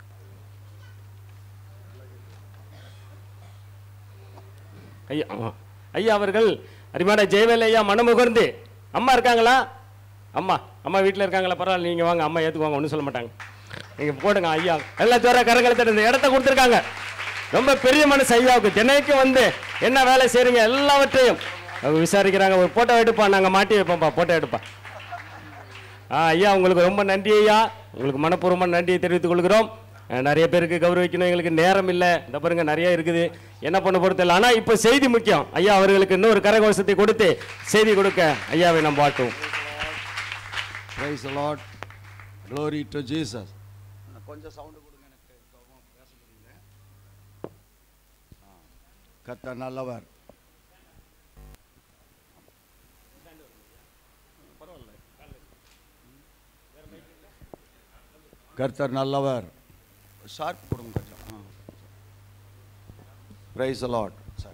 ஐயா ஆ. ஐயா அவர்கள் அருமையான ஜெயவேல் ஐயா மனமுகர்ந்து அம்மா இருக்காங்களா அம்மா அம்மா வீட்டில் இருக்காங்களா பரவாயில்ல நீங்கள் வாங்க அம்மா ஏற்றுக்குவாங்க ஒன்றும் சொல்ல மாட்டாங்க நீங்கள் போடுங்க ஐயா எல்லாம் தவிர கரங்களை தட்டு இந்த இடத்த கொடுத்துருக்காங்க ரொம்ப பெரிய மனசு ஐயாவுக்கு தினைக்கும் வந்து என்ன வேலை செய்கிறீங்க எல்லாவற்றையும் அவங்க விசாரிக்கிறாங்க ஒரு ஃபோட்டோ எடுப்பா நாங்கள் மாட்டி வைப்போம்ப்பா ஃபோட்டோ எடுப்பா ஆ ஐயா உங்களுக்கு ரொம்ப நன்றி ஐயா உங்களுக்கு மனப்பூர்வமான நன்றியை தெரிவித்துக் கொள்கிறோம் அஹ், நிறைய பேருக்கு கௌரவிக்கணும் எங்களுக்கு நேரம் இல்லை இந்த பாருங்க நிறைய இருக்குது என்ன பண்ண பொறுத்தல ஆனால் இப்போ செய்தி முக்கியம் ஐயா அவர்களுக்கு இன்னொரு கரகோஷத்தை கொடுத்து செய்தி கொடுக்க ஐயாவை நம்ம வாழ்த்துவோம் Praise the Lord. Glory to Jesus. கொஞ்சம் சவுண்டு கொடுங்க எனக்கு கவனமா பேச முடியல கர்த்தர் நல்லவர் கர்த்தர் நல்லவர் ஷார்ப் கொடுங்க கொஞ்சம் பிரைஸ் லார்ட் சார்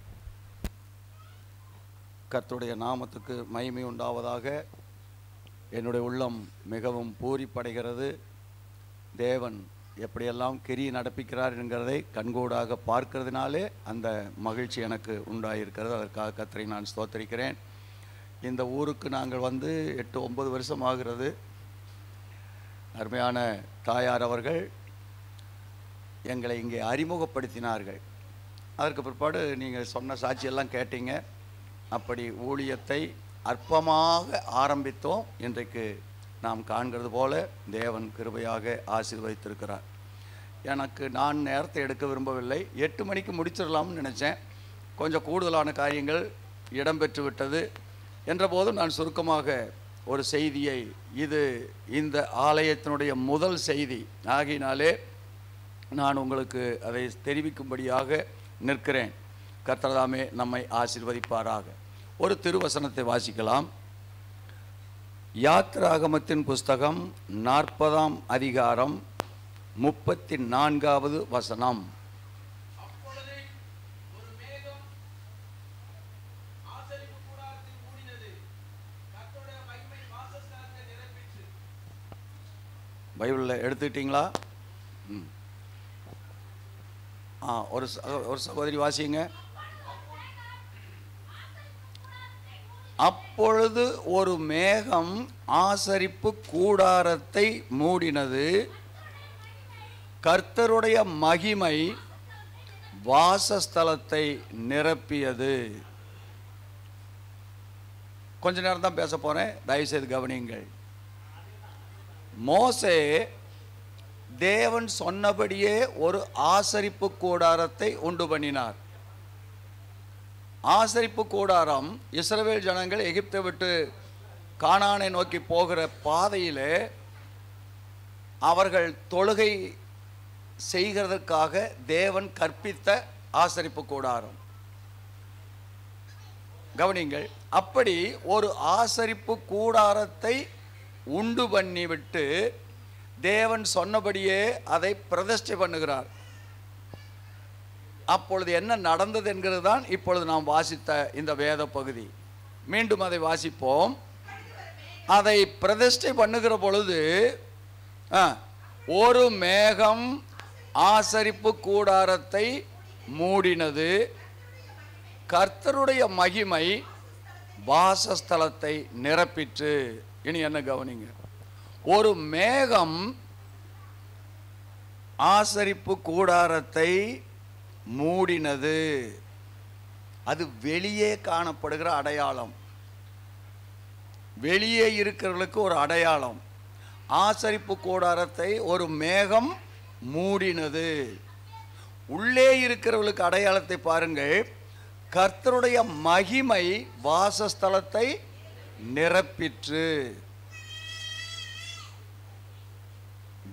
கர்த்தருடைய நாமத்துக்கு மகிமை உண்டாவதாக என்னுடைய உள்ளம் மிகவும் பூரிப்படைகிறது தேவன் எப்படியெல்லாம் கிரியை நடப்பிக்கிறார் என்கிறதை கண்கூடாக பார்க்கிறதுனாலே அந்த மகிழ்ச்சி எனக்கு உண்டாயிருக்கிறது அதற்காக கத்தரை நான் ஸ்தோத்தரிக்கிறேன் இந்த ஊருக்கு நாங்கள் வந்து எட்டு ஒன்பது வருஷம் ஆகிறது அருமையான தாயார் அவர்கள் எங்களை இங்கே அறிமுகப்படுத்தினார்கள் அதற்கு பிற்பாடு நீங்கள் சொன்ன சாட்சியெல்லாம் கேட்டீங்க அப்படி ஊழியத்தை அற்பமாக ஆரம்பித்தோம் இன்றைக்கு நாம் காண்கிறது போல தேவன் கிருபையாக ஆசீர்வதித்திருக்கிறார் எனக்கு நான் நேரத்தை எடுக்க விரும்பவில்லை எட்டு மணிக்கு முடிச்சிடலாம்னு நினச்சேன் கொஞ்சம் கூடுதலான காரியங்கள் இடம்பெற்று விட்டது என்றபோதும் நான் சுருக்கமாக ஒரு செய்தியை இது இந்த ஆலயத்தினுடைய முதல் செய்தி ஆகினாலே நான் உங்களுக்கு அதை தெரிவிக்கும்படியாக நிற்கிறேன் கர்த்தர்தாமே நம்மை ஆசீர்வதிப்பாராக ஒரு திருவசனத்தை வாசிக்கலாம் யாத்ராகமத்தின் புஸ்தகம் நாற்பதாம் அதிகாரம் முப்பத்தி நான்காவது வசனம் பைபிளில் எடுத்துக்கிட்டீங்களா ம் ஆ ஒரு ச- ஒரு சகோதரி வாசிங்க அப்பொழுது ஒரு மேகம் ஆசரிப்பு கூடாரத்தை மூடினது கர்த்தருடைய மகிமை வாசஸ்தலத்தை நிரப்பியது கொஞ்ச நேரம் தான் பேச போறேன் தயவுசெய்து கவனியுங்கள் மோசே தேவன் சொன்னபடியே ஒரு ஆசரிப்பு கூடாரத்தை உண்டு பண்ணினார் ஆசரிப்பு கூடாரம் இஸ்ரவேல் ஜனங்கள் எகிப்தை விட்டு கானானை நோக்கி போகிற பாதையிலே அவர்கள் தொழுகை செய்கிறதற்காக தேவன் கற்பித்த ஆசரிப்பு கூடாரம் கவனிங்கள் அப்படி ஒரு ஆசரிப்பு கூடாரத்தை உண்டு பண்ணிவிட்டு தேவன் சொன்னபடியே அதை பிரதிஷ்டை பண்ணுகிறார் அப்பொழுது என்ன நடந்தது என்கிறது தான் இப்பொழுது நாம் வாசித்த இந்த வேத பகுதி மீண்டும் அதை வாசிப்போம் அதை பிரதிஷ்டை பண்ணுகிற பொழுது ஆ, ஒரு மேகம் ஆசரிப்பு கூடாரத்தை மூடினது கர்த்தருடைய மகிமை வாசஸ்தலத்தை நிரப்பிற்று இனி என்ன கவனிங்க ஒரு மேகம் ஆசரிப்பு கூடாரத்தை மூடினது அது வெளியே காணப்படுகிற அடையாளம் வெளியே இருக்கிறவர்களுக்கு ஒரு அடையாளம் ஆசரிப்பு கூடாரத்தை ஒரு மேகம் மூடினது உள்ளே இருக்கிறவர்களுக்கு அடையாளத்தை பாருங்கள் கர்த்தருடைய மகிமை வாசஸ்தலத்தை நிரப்பிற்று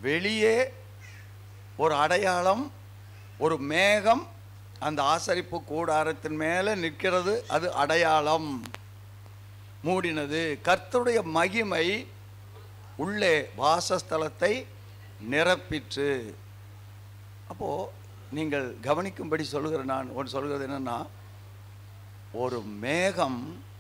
வெளியே ஒரு அடையாளம் ஒரு மேகம் அந்த ஆசரிப்பு கூடாரத்தின் மேலே நிற்கிறது அது அடையாளம் மூடினது கர்த்தருடைய மகிமை உள்ளே வாசஸ்தலத்தை நிரப்பிற்று அப்போ நீங்கள் கவனிக்கும்படி சொல்லுகிற நான் ஒன்று சொல்கிறது என்னன்னா ஒரு மேகம்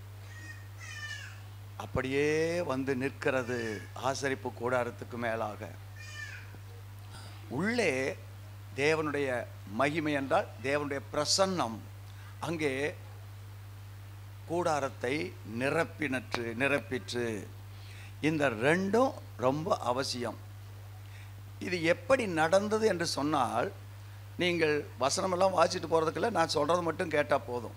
அப்படியே வந்து நிற்கிறது ஆசரிப்பு கூடாரத்துக்கு மேலாக உள்ளே தேவனுடைய மகிமை என்றால் தேவனுடைய பிரசன்னம் அங்கே கூடாரத்தை நிரப்பினற்று நிரப்பிற்று இந்த ரெண்டும் ரொம்ப அவசியம் இது எப்படி நடந்தது என்று சொன்னால் நீங்கள் வசனமெல்லாம் வாசிட்டு போகிறதுக்குள்ள நான் சொல்கிறது மட்டும் கேட்டால் போதும்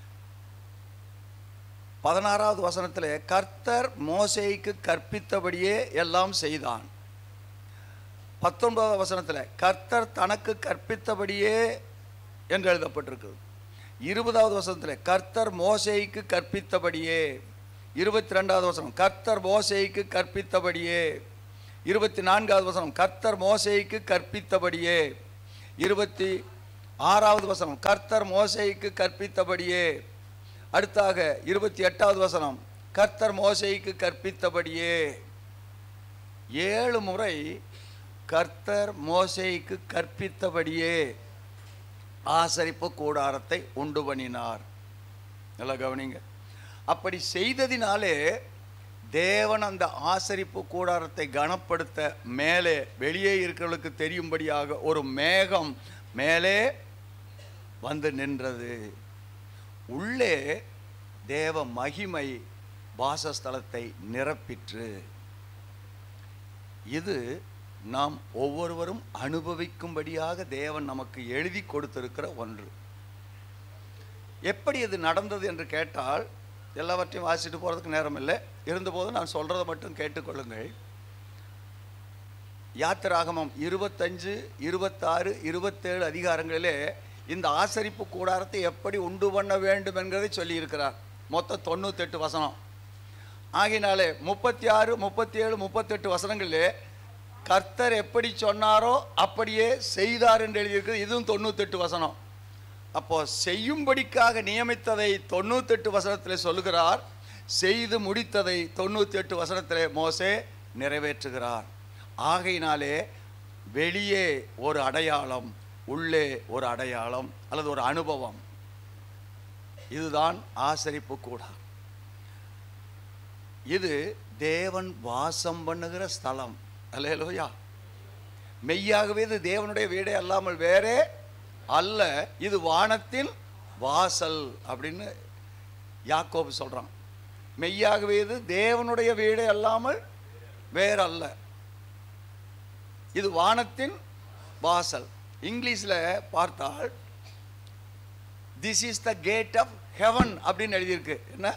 பதினாறாவது வசனத்தில் கர்த்தர் மோசேய்க்கு கற்பித்தபடியே எல்லாம் செய்தான் பத்தொன்பதாவது வசனத்தில் கர்த்தர் தனக்கு கற்பித்தபடியே என்று எழுதப்பட்டிருக்குது இருபதாவது வசனத்தில் கர்த்தர் மோசேய்க்கு கற்பித்தபடியே இருபத்தி ரெண்டாவது வசனம் கர்த்தர் மோசேய்க்கு கற்பித்தபடியே இருபத்தி நான்காவது வசனம் கர்த்தர் மோசேய்க்கு கற்பித்தபடியே இருபத்தி ஆறாவது வசனம் கர்த்தர் மோசேய்க்கு கற்பித்தபடியே அடுத்தாக இருபத்தி எட்டாவது வசனம் கர்த்தர் மோசேய்க்கு கற்பித்தபடியே ஏழு முறை கர்த்தர் மோசேய்க்கு கற்பித்தபடியே ஆசரிப்பு கூடாரத்தை உண்டு பண்ணினார் நல்லா கவனிங்க அப்படி செய்ததினாலே தேவன் அந்த ஆசரிப்பு கூடாரத்தை கனப்படுத்த மேலே வெளியே இருக்கிறவர்களுக்கு தெரியும்படியாக ஒரு மேகம் மேலே வந்து நின்றது உள்ளே தேவ மகிமை வாசஸ்தலத்தை நிரப்பிற்று இது நாம் ஒவ்வொருவரும் அனுபவிக்கும்படியாக தேவன் நமக்கு எழுதி கொடுத்திருக்கிற ஒன்று எப்படி இது நடந்தது என்று கேட்டால் எல்லாவற்றையும் வாசிட்டு போகிறதுக்கு நேரம் இல்லை இருந்தபோது நான் சொல்கிறத மட்டும் கேட்டுக்கொள்ளுங்கள் யாத்திராகமம் இருபத்தஞ்சு இருபத்தாறு இருபத்தேழு அதிகாரங்களிலே இந்த ஆசரிப்பு கூடாரத்தை எப்படி உண்டு பண்ண வேண்டும் என்கிறதை சொல்லியிருக்கிறார் மொத்தம் தொண்ணூத்தெட்டு வசனம் ஆகினாலே முப்பத்தி ஆறு முப்பத்தி ஏழு முப்பத்தெட்டு வசனங்களிலே கர்த்தர் எப்படி சொன்னாரோ அப்படியே செய்தார் என்று எழுதியிருக்கிறது இதுவும் தொண்ணூத்தெட்டு வசனம் அப்போ செய்யும்படிக்காக நியமித்ததை தொண்ணூத்தெட்டு வசனத்தில் சொல்லுகிறார் செய்து முடித்ததை தொண்ணூற்றி எட்டு வசனத்திலே மோசே நிறைவேற்றுகிறார் ஆகையினாலே வெளியே ஒரு அடையாளம் உள்ளே ஒரு அடையாளம் அல்லது ஒரு அனுபவம் இதுதான் ஆசரிப்பு கூடாரம் இது தேவன் வாசம் பண்ணுகிற ஸ்தலம் அல்லேலூயா மெய்யாகவே இது தேவனுடைய வீடே அல்லாமல் வேறே அல்ல இது வானத்தின் வாசல் அப்படின்னு யாக்கோபு சொல்றான் மெய்யாகவே இது தேவனுடைய வீடே அல்லாமல் வேற அல்ல இது வானத்தின் வாசல் இங்கிலீஷில் பார்த்தால் this is the gate of heaven அப்படின்னு எழுதியிருக்கு என்ன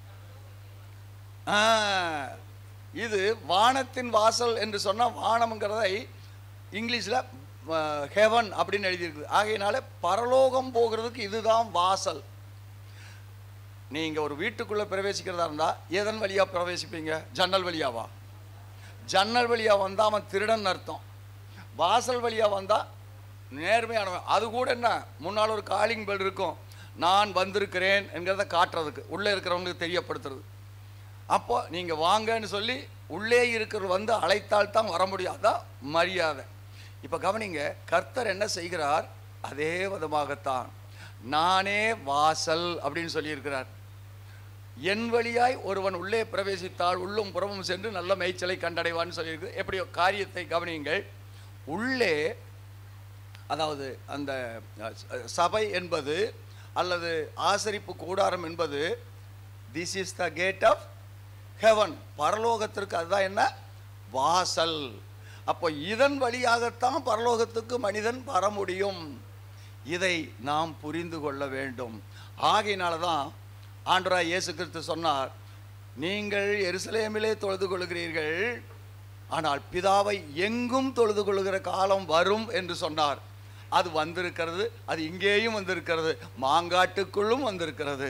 ஆ, இது வானத்தின் வாசல் என்று சொன்னால் வானம்ங்கிறதை இங்கிலீஷில் ஹெவன் அப்படின்னு எழுதியிருக்குது ஆகையினால பரலோகம் போகிறதுக்கு இதுதான் வாசல் நீங்கள் ஒரு வீட்டுக்குள்ளே பிரவேசிக்கிறதா இருந்தால் எதன் வழியாக பிரவேசிப்பீங்க ஜன்னல் வழியாவா ஜன்னல் வழியாக வந்தால் அவன் திருடன் அர்த்தம் வாசல் வழியாக வந்தால் நேர்மையானவன் அது கூட என்ன முன்னால் ஒரு காலிங் பெல் இருக்கும் நான் வந்திருக்கிறேன் என்கிறத காட்டுறதுக்கு உள்ளே இருக்கிறவங்களுக்கு தெரியப்படுத்துறது அப்போ நீங்கள் வாங்கன்னு சொல்லி உள்ளே இருக்கிறவர் வந்து அழைத்தால் தான் வர முடியும் அதான் மரியாதை இப்போ கவனிங்க கர்த்தர் என்ன செய்கிறார் அதே விதமாகத்தான் நானே வாசல் அப்படின்னு சொல்லியிருக்கிறார் என் வழியாய் ஒருவன் உள்ளே பிரவேசித்தால் உள்ளும் புறமும் சென்று நல்ல மேய்ச்சலை கண்டடைவான்னு சொல்லியிருக்கு எப்படியோ காரியத்தை கவனியுங்கள் உள்ளே அதாவது அந்த அஹ், ச- சபை என்பது அல்லது ஆசரிப்பு கூடாரம் என்பது this is the gate of heaven பரலோகத்திற்கு அதுதான் என்ன வாசல் அப்போ இதன் வழியாகத்தான் பரலோகத்துக்கு மனிதன் வர முடியும் இதை நாம் புரிந்து கொள்ள வேண்டும் ஆகையினால தான் ஆண்டராய் இயேசு கிறிஸ்து சொன்னார் நீங்கள் எருசலேமிலே தொழுது கொள்கிறீர்கள் ஆனால் பிதாவை எங்கும் தொழுது கொள்கிற காலம் வரும் என்று சொன்னார் அது வந்திருக்கிறது அது இங்கேயும் வந்திருக்கிறது மாங்காட்டுக்குள்ளும் வந்திருக்கிறது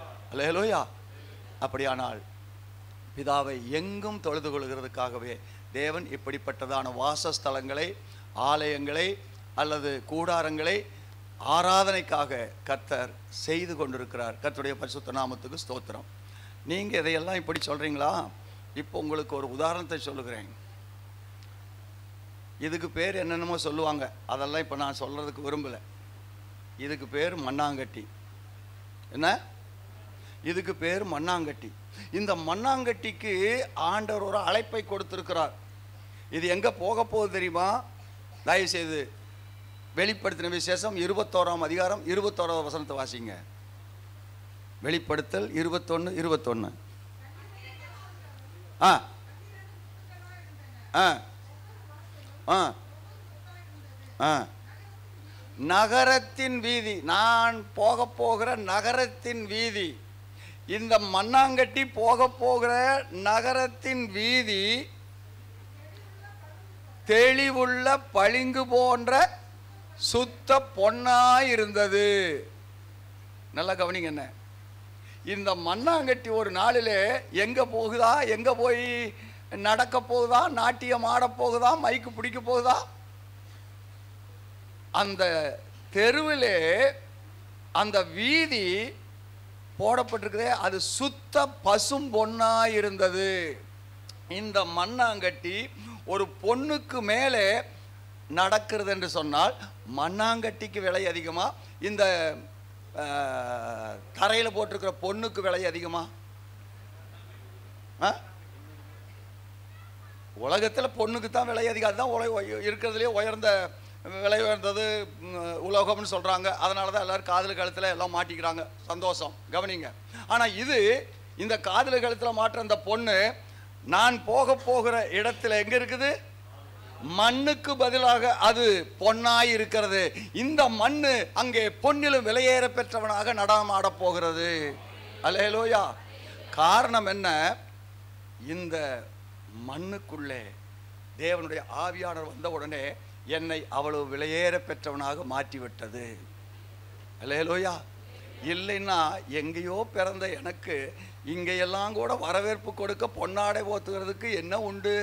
அல்லேலூயா அப்படியானால் பிதாவை எங்கும் தொழுது கொள்கிறதுக்காகவே தேவன் இப்படிப்பட்டதான வாசஸ்தலங்களை ஆலயங்களை அல்லது கூடாரங்களை ஆராதனைக்காக கர்த்தர் செய்து கொண்டிருக்கிறார் கர்த்தருடைய பரிசுத்த நாமத்துக்கு ஸ்தோத்திரம் நீங்கள் இதையெல்லாம் இப்படி சொல்கிறீங்களா இப்போ உங்களுக்கு ஒரு உதாரணத்தை சொல்லுகிறேன் இதுக்கு பேர் என்னென்னமோ சொல்லுவாங்க அதெல்லாம் இப்போ நான் சொல்கிறதுக்கு விரும்பலை இதுக்கு பேர் மண்ணாங்கட்டி என்ன இதுக்கு பேர் மண்ணாங்கட்டி இந்த மண்ணாங்கட்டிக்கு ஆண்டவர் ஒரு அழைப்பை கொடுத்திருக்கிறார் இது எங்கே போக போகுது தெரியுமா தயவுசெய்து வெளிப்படுத்தின விசேஷம் இருபத்தோராம் அதிகாரம் இருபத்தோராவது வசனத்தை வாசிங்க வெளிப்படுத்தல் இருபத்தொன்று இருபத்தொன்று ஆ ஆ ஆ ஆ நகரத்தின் வீதி நான் போக போகிற நகரத்தின் வீதி இந்த மண்ணாங்கட்டி போக போகிற நகரத்தின் வீதி தெளிவுள்ள பளிங்கு போன்ற சுத்த பொன்னாய் இருந்தது நல்லா கவனிங்க என்ன இந்த மண்ணாங்கட்டி ஒரு நாளிலே எங்க போகுதா எங்க போய் நடக்க போகுதா நாட்டியம் ஆட போகுதா மைக்கு பிடிக்க போகுதா அந்த தெருவிலே அந்த வீதி போடப்பட்டிருக்குதே அது சுத்த பசும் பொன்னா இருந்தது இந்த மண்ணாங்கட்டி ஒரு பொண்ணுக்கு மேலே நடக்கிறது என்று சொன்னால் மண்ணாங்கட்டிக்கு விலை அதிகமா இந்த தரையில் போட்டிருக்கிற பொண்ணுக்கு விலை அதிகமா ஆ உலகத்தில் பொண்ணுக்கு தான் விலை அதிகம் அதுதான் உலக இருக்கிறதுலே உயர்ந்த விலை உயர்ந்தது ம், உலோகம்னு சொல்கிறாங்க அதனால தான் எல்லோரும் காதல் கழுத்தில் எல்லாம் மாட்டிக்கிறாங்க சந்தோஷம் கவனிங்க ஆனால் இது இந்த காதல் கழுத்தில் மாட்டுற அந்த பொண்ணு நான் போக போகிற இடத்துல எங்கே இருக்குது மண்ணுக்கு பதிலாக அது பொன்னாய் இருக்கிறது இந்த மண்ணு அங்கே பொன்னிலும் விலையேற பெற்றவனாக நடமாடப் போகிறது அலேலோயா காரணம் என்ன இந்த மண்ணுக்குள்ளே தேவனுடைய ஆவியானவர் வந்த உடனே என்னை அவ்வளவு விலையேற பெற்றவனாக மாற்றிவிட்டது அலேலோயா இல்லைன்னா எங்கேயோ பிறந்த எனக்கு இங்கேயெல்லாம் கூட வரவேற்பு கொடுக்க பொன்னாடை போத்துகிறதுக்கு என்ன உண்டு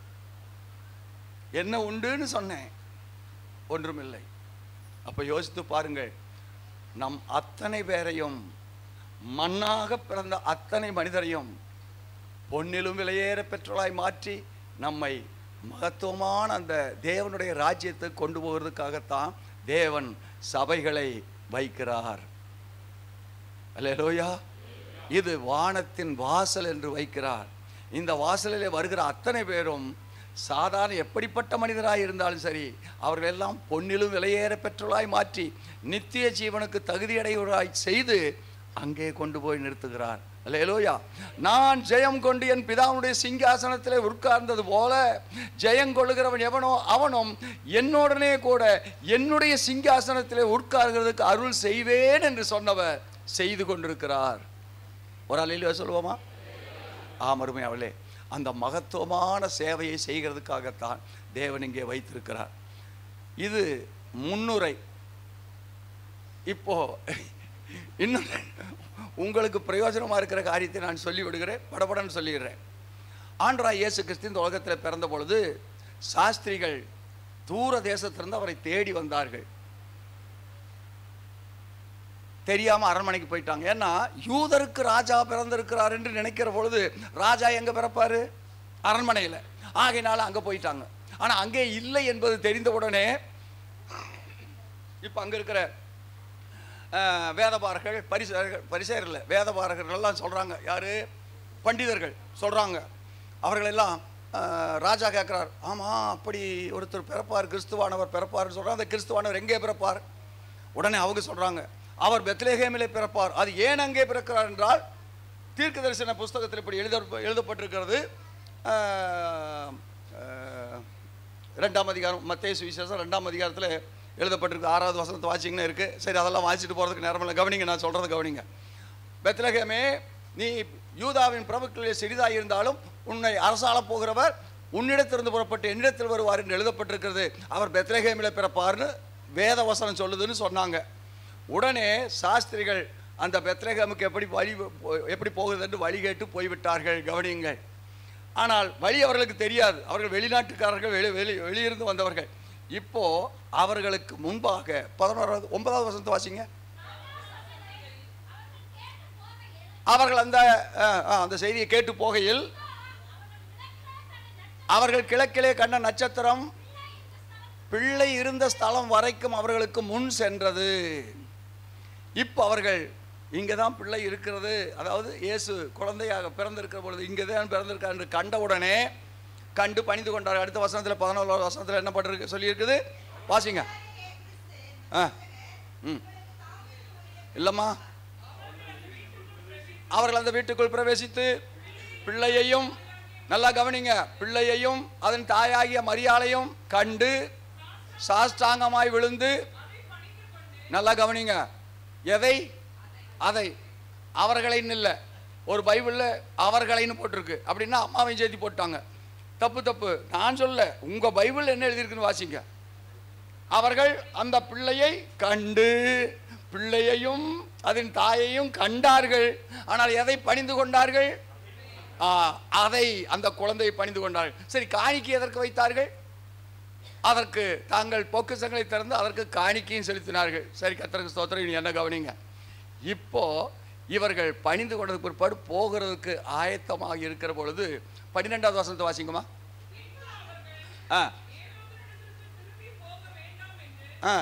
என்ன உண்டுன்னு சொன்னேன் ஒன்றுமில்லை அப்போ யோசித்து பாருங்கள் நம் அத்தனை பேரையும் மண்ணாக பிறந்த அத்தனை மனிதரையும் பொன்னிலும் விலையேற பெற்றோளாய் மாற்றி நம்மை மகத்துவமான அந்த தேவனுடைய ராஜ்யத்தை கொண்டு போகிறதுக்காகத்தான் தேவன் சபைகளை வைக்கிறார் அல்லேலூயா இது வானத்தின் வாசல் என்று வைக்கிறார் இந்த வாசலிலே வருகிற அத்தனை பேரும் சாதாரண எப்படிப்பட்ட மனிதராய் இருந்தாலும் சரி அவர்கள் எல்லாம் பொன்னிலும் விலையேற பெற்றோளாய் மாற்றி நித்திய ஜீவனுக்கு தகுதியடைவராய் செய்து அங்கே கொண்டு போய் நிறுத்துகிறார் அல்லேலூயா நான் ஜெயம் கொண்டு என் பிதாவுடைய சிங்காசனத்திலே உட்கார்ந்தது போல ஜெயம் கொள்ளுகிறவன் எவனோ அவனும் என்னுடனே கூட என்னுடைய சிங்காசனத்திலே உட்கார்கிறதுக்கு அருள் செய்வேன் என்று சொன்னவர் செய்து கொண்டிருக்கிறார் ஒரு அலையில சொல்லுவோமா ஆமருமை அவளே அந்த மகத்துவமான சேவையை செய்கிறதுக்காகத்தான் தேவன் இங்கே வைத்திருக்கிறார் இது முன்னுரை இப்போ இன்னும் உங்களுக்கு பிரயோஜனமா இருக்கிற காரியத்தை நான் சொல்லி விடுகிறேன் படபடன்னு சொல்லிடுறேன் ஆண்டரா இயேசு கிறிஸ்து இந்த உலகத்தில் பிறந்த பொழுது சாஸ்திரிகள் தூர தேசத்திலிருந்து அவரை தேடி வந்தார்கள் தெரியாம அரண்மனைக்கு போயிட்டாங்க ஏன்னா யூதருக்கு ராஜா பிறந்திருக்கிறார் என்று நினைக்கிற பொழுது ராஜா எங்க பிறப்பாரு அரண்மனையில் ஆகையினால அங்க போயிட்டாங்க ஆனா அங்கே இல்லை என்பது தெரிந்த உடனே இப்போ அங்க இருக்கிற அஹ், வேதபாரகர்கள் பரிசர்கள் பரிசேர் இல்லை வேதபாரகர்கள் எல்லாம் சொல்றாங்க யாரு பண்டிதர்கள் சொல்றாங்க அவர்களெல்லாம் அஹ், ராஜா கேட்குறார் ஆமா அப்படி ஒருத்தர் பிறப்பார் கிறிஸ்துவானவர் பிறப்பார்னு சொல்றாங்க அந்த கிறிஸ்துவானவர் எங்கே பிறப்பார் உடனே அவங்க சொல்றாங்க அவர் பெத்லேஹேமிலே பிறப்பார் அது ஏன் அங்கே பிறக்கிறார் என்றால் தீர்க்க தரிசன புஸ்தகத்தில் இப்படி எழுத எழுதப்பட்டிருக்கிறது அஹ், அஹ், ரெண்டாம் அதிகாரம் மத்தேயு சுவிசேஷம் ரெண்டாம் அதிகாரத்தில் எழுதப்பட்டிருக்கு ஆறாவது வசனத்தை வாசிங்கன்னா இருக்கு சரி அதெல்லாம் வாசிட்டு போகிறதுக்கு நேரம் இல்லை கவனிங்க நான் சொல்கிறது கவனிங்க பெத்லகேமே நீ யூதாவின் பிரபுக்களிலே சிறிதாக இருந்தாலும் உன்னை அரசாளப் போகிறவர் உன்னிடத்திலிருந்து புறப்பட்டு என்னிடத்தில் வருவார் என்று எழுதப்பட்டிருக்கிறது அவர் பெத்லகேமில் பிறப்பார்னு வேத வசனம் சொல்லுதுன்னு சொன்னாங்க உடனே சாஸ்திரிகள் அந்த பெத்லகேமுக்கு எப்படி வழி எப்படி போகுது என்று வழி கேட்டு போய்விட்டார்கள் கவனியுங்கள் ஆனால் வழி அவர்களுக்கு தெரியாது அவர்கள் வெளிநாட்டுக்காரர்கள் வெளி வெளி வெளியிருந்து வந்தவர்கள் இப்போ அவர்களுக்கு முன்பாக பதினோராவது ஒன்பதாவது வசனத்தை வாசிங்க அவர்கள் அந்த அஹ், அஹ், அந்த செய்தியை கேட்டு போகையில் அவர்கள் கிழக்கிலே கண்ட நட்சத்திரம் பிள்ளை இருந்த ஸ்தலம் வரைக்கும் அவர்களுக்கு முன் சென்றது இப்போ அவர்கள் இங்கே தான் பிள்ளை இருக்கிறது அதாவது இயேசு குழந்தையாக பிறந்திருக்கிற பொழுது இங்கே தான் பிறந்திருக்கார் என்று கண்டவுடனே கண்டு பணிந்து கொண்டார் அடுத்த வசனத்தில் பதினோராவது வசனத்தில் என்ன பண்ணிருக்கு சொல்லியிருக்குது வாசிங்க ஆ ம் இல்லைம்மா அவர்கள் அந்த வீட்டுக்குள் பிரவேசித்து பிள்ளையையும் நல்லா கவனிங்க பிள்ளையையும் அதன் தாயாகிய மரியாளையும் கண்டு சாஷ்டாங்கமாய் விழுந்து நல்லா கவனிங்க எதை அதை அவர்களைன்னு இல்லை ஒரு பைபிளில் அவர்களைன்னு போட்டிருக்கு அப்படின்னா அம்மாவையும் சேர்த்து போட்டாங்க தப்பு தப்பு நான் சொல்ல உங்கள் பைபிள் என்ன எழுதியிருக்குன்னு வாசிங்க அவர்கள் அந்த பிள்ளையை கண்டு பிள்ளையையும் அதன் தாயையும் கண்டார்கள் ஆனால் எதை பணிந்து கொண்டார்கள் ஆ, அதை அந்த குழந்தையை பணிந்து கொண்டார்கள் சரி காணிக்கை எதற்கு வைத்தார்கள் அதற்கு தாங்கள் பொக்கிஷங்களை திறந்து அதற்கு காணிக்கையும் செலுத்தினார்கள் சரி கத்தருக்கு ஸ்தோத்திரம் இனி என்ன கவனிங்க இப்போ இவர்கள் பணிந்து கொண்டதுக்கு பிற்பாடு போகிறதுக்கு ஆயத்தமாக இருக்கிற பொழுது பன்னிரெண்டாவது வசனத்தை வாசிங்கம்மா ஆ ஆ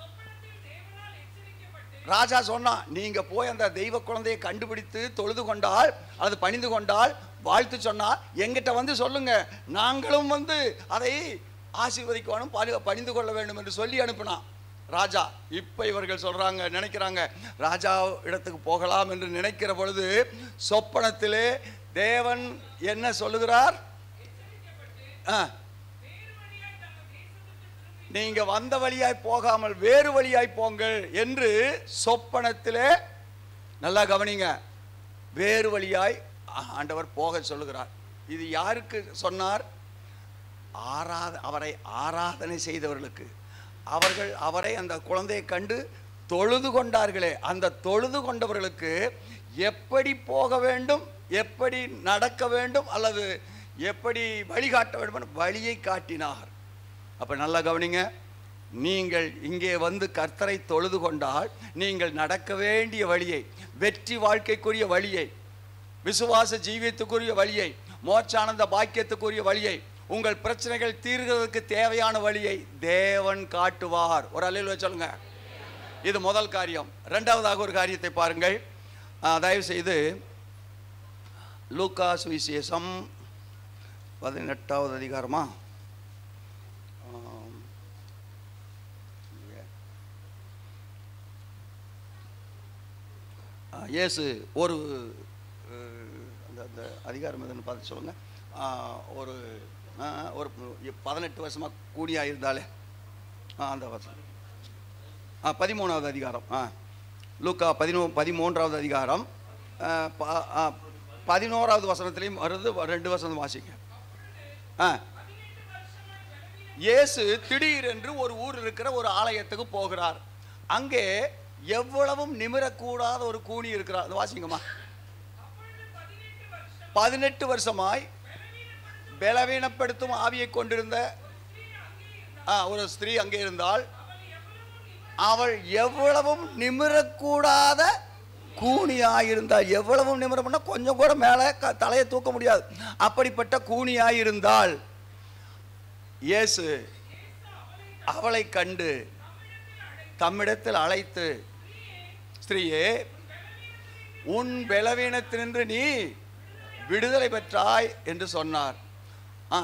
ராஜா சொன்னான் நீங்க போய் அந்த தெய்வ குழந்தையை கண்டுபிடித்து தொழுது கொண்டால் அல்லது பணிந்து கொண்டால் வாழ்த்து சொன்னால் எங்கிட்ட வந்து சொல்லுங்க நாங்களும் வந்து அதை ஆசீர்வதிக்கணும் பணி- பணிந்து கொள்ள வேண்டும் என்று சொல்லி அனுப்பினான் ராஜா இப்போ இவர்கள் சொல்றாங்க நினைக்கிறாங்க ராஜா இடத்துக்கு போகலாம் என்று நினைக்கிற பொழுது சொப்பனத்திலே தேவன் என்ன சொல்லுகிறார் ஆ நீங்க வந்த வழியாய் போகாமல் வேறு வழியாய் போங்கள் என்று சொப்பனத்திலே நல்லா கவனிங்க வேறு வழியாய் ஆண்டவர் போக சொல்லுகிறார் இது யாருக்கு சொன்னார் ஆராத அவரை ஆராதனை செய்தவர்களுக்கு அவர்கள் அவரை அந்த குழந்தையை கண்டு தொழுது கொண்டார்களே அந்த தொழுது கொண்டவர்களுக்கு எப்படி போக வேண்டும் எப்படி நடக்க வேண்டும் அல்லது எப்படி வழிகாட்ட வேண்டும் என்று வழியை காட்டினார் அப்போ நல்லா கவனிங்க நீங்கள் இங்கே வந்து கர்த்தரை தொழுது கொண்டால் நீங்கள் நடக்க வேண்டிய வழியை வெற்றி வாழ்க்கைக்குரிய வழியை விசுவாச ஜீவியத்துக்குரிய வழியை மோட்சானந்த பாக்கியத்துக்குரிய வழியை உங்கள் பிரச்சனைகள் தீர்கிறதுக்கு தேவையான வழியை தேவன் காட்டுவார் ஒரு அலையில் சொல்லுங்க இது முதல் காரியம் ரெண்டாவதாக ஒரு காரியத்தை பாருங்கள் ஆ, தயவு செய்து லூக்கா சுவிசேஷம் பதினெட்டாவது அதிகாரமா ஆம். ஆ, இயேசு ஒரு அஹ், அந்த அந்த அதிகாரம் எதுன்னு பார்த்து சொல்லுங்க ஆ, ஒரு ஆ, ஒரு பதினெட்டு வருஷமா கூடியா இருந்தாலே ஆ அந்த வசனம் ஆ பதிமூணாவது அதிகாரம் ஆ லூக்கா பதினோ பதிமூன்றாவது அதிகாரம் ஆ, ப- ஆ, பதினோராவது வசனத்திலையும் வருது ரெண்டு வசனம் வாசிங்க ஆ இயேசு திடீரென்று ஒரு ஊர் இருக்கிற ஒரு ஆலயத்துக்கு போகிறார் அங்கே எவ்வளவும் நிமிரக்கூடாத ஒரு கூனி இருக்கிறார் அது வாசிங்கம்மா பதினெட்டு வருஷமாய் பலவீனப்படுத்தும் ஆவியை கொண்டிருந்த ஆ, ஒரு ஸ்திரீ அங்கே இருந்தால் அவள் எவ்வளவும் நிமிரக்கூடாத கூனியாயிருந்தாள் எவ்வளவும் நிமிரம்னா கொஞ்சம் கூட மேலே க தலையை தூக்க முடியாது அப்படிப்பட்ட கூனியாயிருந்தாள் இயேசு அவளை கண்டு தம்மிடத்தில் அழைத்து ஸ்திரீயே உன் பலவீனத்தினின்று நீ விடுதலை பெற்றாய் என்று சொன்னார் ஆ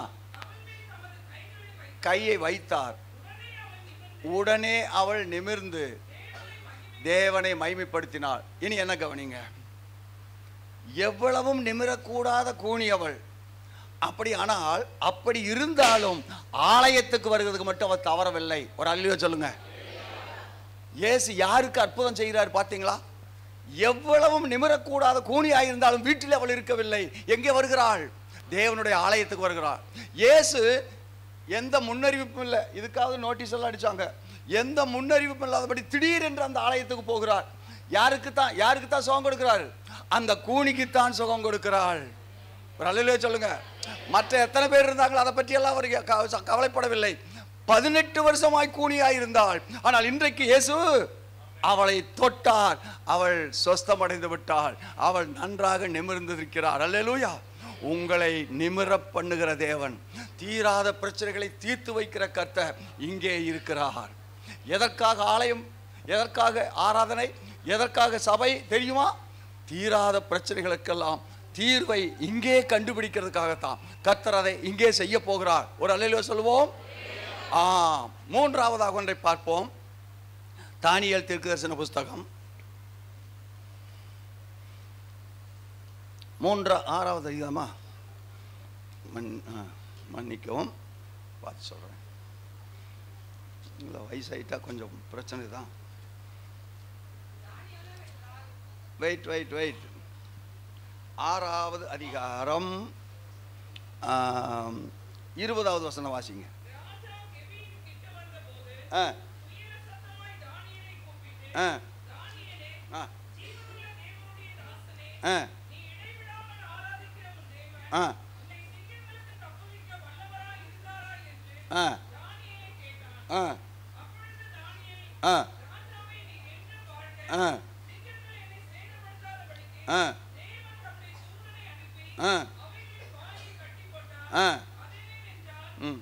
கையை வைத்தார் உடனே அவள் நிமிர்ந்து தேவனை மைமைப்படுத்தினாள் இனி என்ன கவனிங்க எவ்வளவும் நிமிரக்கூடாத கூனி அவள் அப்படி ஆனால் அப்படி இருந்தாலும் ஆலயத்துக்கு வருகிறதுக்கு மட்டும் அவள் தவறவில்லை ஒரு அல்லியோ சொல்லுங்க இயேசு யாருக்கு அற்புதம் செய்கிறார் பார்த்தீங்களா எவ்வளவும் நிமிரக்கூடாத கூனியாக இருந்தாலும் வீட்டில் அவள் இருக்கவில்லை எங்கே வருகிறாள் தேவனுடைய ஆலயத்துக்கு வருகிறாள் இயேசு எந்த முன்னறிவிப்பும் இல்லை இதுக்காவது நோட்டீஸ் எல்லாம் அடிச்சாங்க எந்த முன்னறிவிப்பும் இல்லாதபடி திடீரென்று அந்த ஆலயத்துக்கு போகிறார் யாருக்கு தான் யாருக்கு தான் சுகம் கொடுக்கிறார் அந்த கூனிக்குத்தான் சுகம் கொடுக்கிறாள் ஒரு அல்லையிலே சொல்லுங்க மற்ற எத்தனை பேர் இருந்தாங்களோ அதை பற்றியெல்லாம் அவர் க- கவலைப்படவில்லை பதினெட்டு வருஷமாய் கூனியாய் இருந்தாள் ஆனால் இன்றைக்கு இயேசு அவளை தொட்டார் அவள் சொஸ்தமடைந்து விட்டாள் அவள் நன்றாக நிமிர்ந்திருக்கிறார் அல்லேலூயா உங்களை நிமிர பண்ணுகிற தேவன் தீராத பிரச்சனைகளை தீர்த்து வைக்கிற கர்த்தர் இங்கே இருக்கிறார் எதற்காக ஆலயம் எதற்காக ஆராதனை எதற்காக சபை தெரியுமா தீராத பிரச்சனைகளுக்கெல்லாம் தீர்வை இங்கே கண்டுபிடிக்கிறதுக்காகத்தான் கர்த்தர் அதை இங்கே செய்ய போகிறார் ஒரு அலையில சொல்லுவோம் ஆ மூன்றாவதாக ஒன்றை பார்ப்போம் தானியல் தீர்க்கதரிசன புஸ்தகம் மூன்றா ஆறாவது அதிகமா மன் ஆ, மன்னிக்கவும் பார்த்து சொல்கிறேன் இல்லை வயசாயிட்டா கொஞ்சம் பிரச்சனை தான் வெயிட் வெயிட் வெயிட் ஆறாவது அதிகாரம் ஆம், இருபதாவது வசனம் வாசிங்க ஆ ஆ ஆ ஆ ஆ ஆ ஆ ஆ ஆ ஆ ஆ ஆ ம்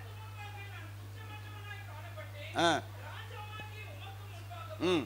ஆ ம்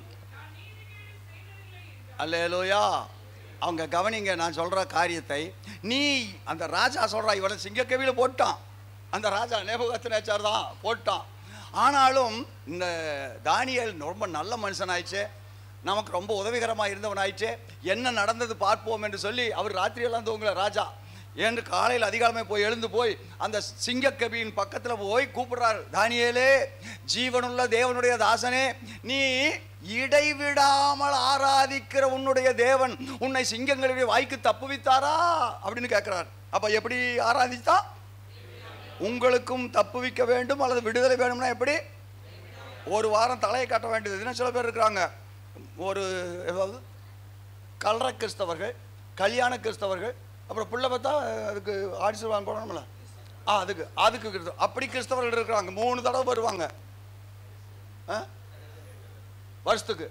அல்லேலூயா அவங்க கவனிங்க நான் சொல்ற காரியத்தை நீ அந்த ராஜா சொல்றா இவனை சிங்கக்கவியில் போட்டான் அந்த ராஜா நேபுகத்தினேச்சார் தான் போட்டான் ஆனாலும் இந்த தானியல் ரொம்ப நல்ல மனுஷனாயிடுச்சு நமக்கு ரொம்ப உதவிகரமாக இருந்தவனாயிடுச்சு என்ன நடந்தது பார்ப்போம் என்று சொல்லி அவர் ராத்திரியெல்லாம் தூங்கல ராஜா என்று காலையில் அதிகாலமே போய் எழுந்து போய் அந்த சிங்கக்கவியின் பக்கத்தில் போய் கூப்பிடுறார் தானியேலே ஜீவனுள்ள தேவனுடைய தாசனே நீ இடைவிடாமல் ஆராதிக்கிற உன்னுடைய தேவன் உன்னை சிங்கங்களுடைய வாய்க்கு தப்புவித்தாரா அப்படின்னு கேட்கிறார் அப்ப எப்படி ஆராதித்தா உங்களுக்கும் தப்புவிக்க வேண்டும் அல்லது விடுதலை வேணும்னா எப்படி ஒரு வாரம் தலையை காட்ட வேண்டியது இன்னும் சில பேர் இருக்கிறாங்க ஒரு ஏதாவது கல்ற கிறிஸ்தவர்கள் கல்யாண கிறிஸ்தவர்கள் அப்புறம் புள்ள பார்த்தா அதுக்கு ஆடிசல் போடணும்ல ஆ அதுக்கு அதுக்கு கிறிஸ்தவ அப்படி கிறிஸ்தவர்கள் இருக்கிறாங்க மூணு தடவை வருவாங்க ஆ? வருஷத்துக்கு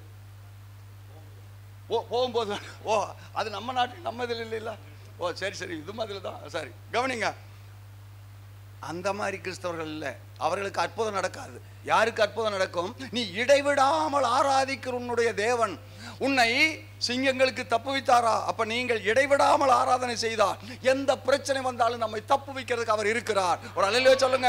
ஓ போகும்போது ஓ அது நம்ம நாட்டு நம்ம இதில் இல்லைல்ல ஓ சரி சரி இது மாதிரி தான் சரி கவனிங்க அந்த மாதிரி கிறிஸ்தவர்கள் இல்லை அவர்களுக்கு அற்புதம் நடக்காது யாருக்கு அற்புதம் நடக்கும் நீ இடைவிடாமல் ஆராதிக்கிற உன்னுடைய தேவன் உன்னை சிங்கங்களுக்கு தப்புவித்தாரா அப்ப நீங்கள் இடைவிடாமல் ஆராதனை செய்தால் எந்த பிரச்சனை வந்தாலும் நம்மை தப்புவிக்கிறதுக்கு அவர் இருக்கிறார் ஒரு அலையில சொல்லுங்க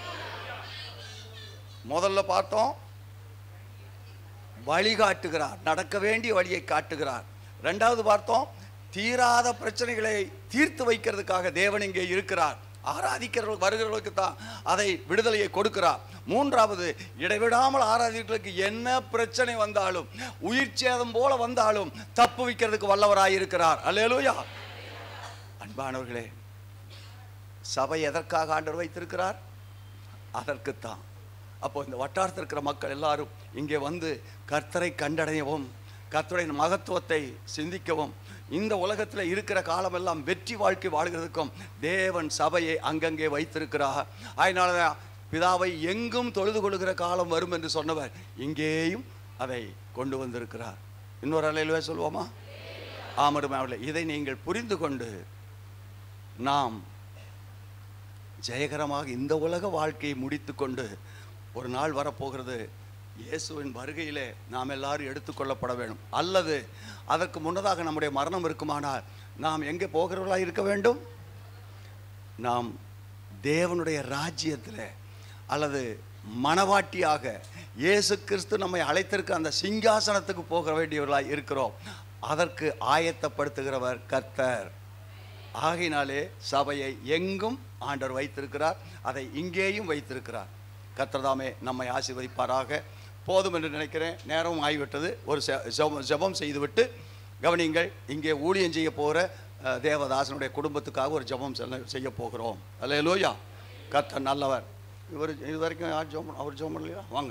முதல்ல பார்த்தோம் வழிகாட்டுகிறார் நடக்க வேண்டிய வழியை காட்டுகிறார் ரெண்டாவது பார்த்தோம் தீராத பிரச்சனைகளை தீர்த்து வைக்கிறதுக்காக தேவன் இங்கே இருக்கிறார் ஆராதிக்கிறவர்கள் வருகிறவர்களுக்கு தான் அதை விடுதலையை கொடுக்கிறார் மூன்றாவது இடைவிடாமல் ஆராதிக்கிறதுக்கு என்ன பிரச்சனை வந்தாலும் உயிர் சேதம் போல வந்தாலும் தப்பு வைக்கிறதுக்கு வல்லவராய் இருக்கிறார் அல்லேலூயா அன்பானவர்களே சபை எதற்காக ஆண்டவர் வைத்திருக்கிறார் அதற்குத்தான் அப்போ இந்த வட்டாரத்தில் இருக்கிற மக்கள் எல்லாரும் இங்கே வந்து கர்த்தரை கண்டடையவும் கர்த்தருடைய மகத்துவத்தை சிந்திக்கவும் இந்த உலகத்தில் இருக்கிற காலமெல்லாம் வெற்றி வாழ்க்கை வாழ்கிறதுக்கும் தேவன் சபையை அங்கங்கே வைத்திருக்கிறார் அதனால தான் பிதாவை எங்கும் தொழுது கொள்கிற காலம் வரும் என்று சொன்னவர் இங்கேயும் அதை கொண்டு வந்திருக்கிறார் இன்னொரு அலையிலுவே சொல்வோமா ஆமடுமே இதை நீங்கள் புரிந்து கொண்டு நாம் ஜெயகரமாக இந்த உலக வாழ்க்கையை முடித்துக்கொண்டு ஒரு நாள் வரப்போகிறது இயேசுவின் வருகையிலே நாம் எல்லாரும் எடுத்துக்கொள்ளப்பட வேண்டும் அல்லது அதற்கு முன்னதாக நம்முடைய மரணம் இருக்குமானால் நாம் எங்கே போகிறவர்களாக இருக்க வேண்டும் நாம் தேவனுடைய ராஜ்யத்தில் அல்லது மணவாட்டியாக இயேசு கிறிஸ்து நம்மை அழைத்திருக்க அந்த சிங்காசனத்துக்கு போக வேண்டியவர்களாக இருக்கிறோம் அதற்கு ஆயத்தப்படுத்துகிறவர் கர்த்தர் ஆகையினாலே சபையை எங்கும் ஆண்டவர் வைத்திருக்கிறார் அதை இங்கேயும் வைத்திருக்கிறார் கர்த்தர்தாமே நம்மை ஆசீர்வதிப்பாராக போதும் என்று நினைக்கிறேன் நேரமும் ஆகிவிட்டது ஒரு செ- ஜெபம் ஜெபம் செய்துவிட்டு கவனிங்கள் இங்கே ஊழியம் செய்ய போகிற அஹ், தேவதாசனுடைய குடும்பத்துக்காக ஒரு ஜெபம் செல்ல- செய்ய போகிறோம் அல்ல லோயா கர்த்தர் நல்லவர் இவர் இது வரைக்கும் யார் ஜெபம் அவர் ஜெபம் பண்ணலையா வாங்க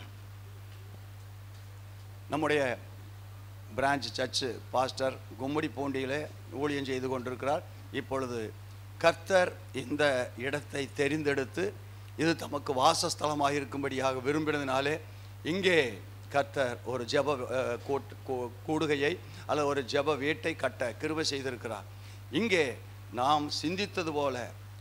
நம்முடைய பிரான்ச் சர்ச்சு பாஸ்டர் கும்மிடி பூண்டியிலே ஊழியம் செய்து கொண்டிருக்கிறார் இப்பொழுது கர்த்தர் இந்த இடத்தை தெரிந்தெடுத்து இது தமக்கு வாசஸ்தலமாக இருக்கும்படியாக விரும்பினதினாலே இங்கே கர்த்தர் ஒரு ஜெப அஹ், கோட்- கூ- கூடுகையை அல்லது ஒரு ஜெப வீட்டை கட்ட கிருபை செய்திருக்கிறார் இங்கே நாம் சிந்தித்தது போல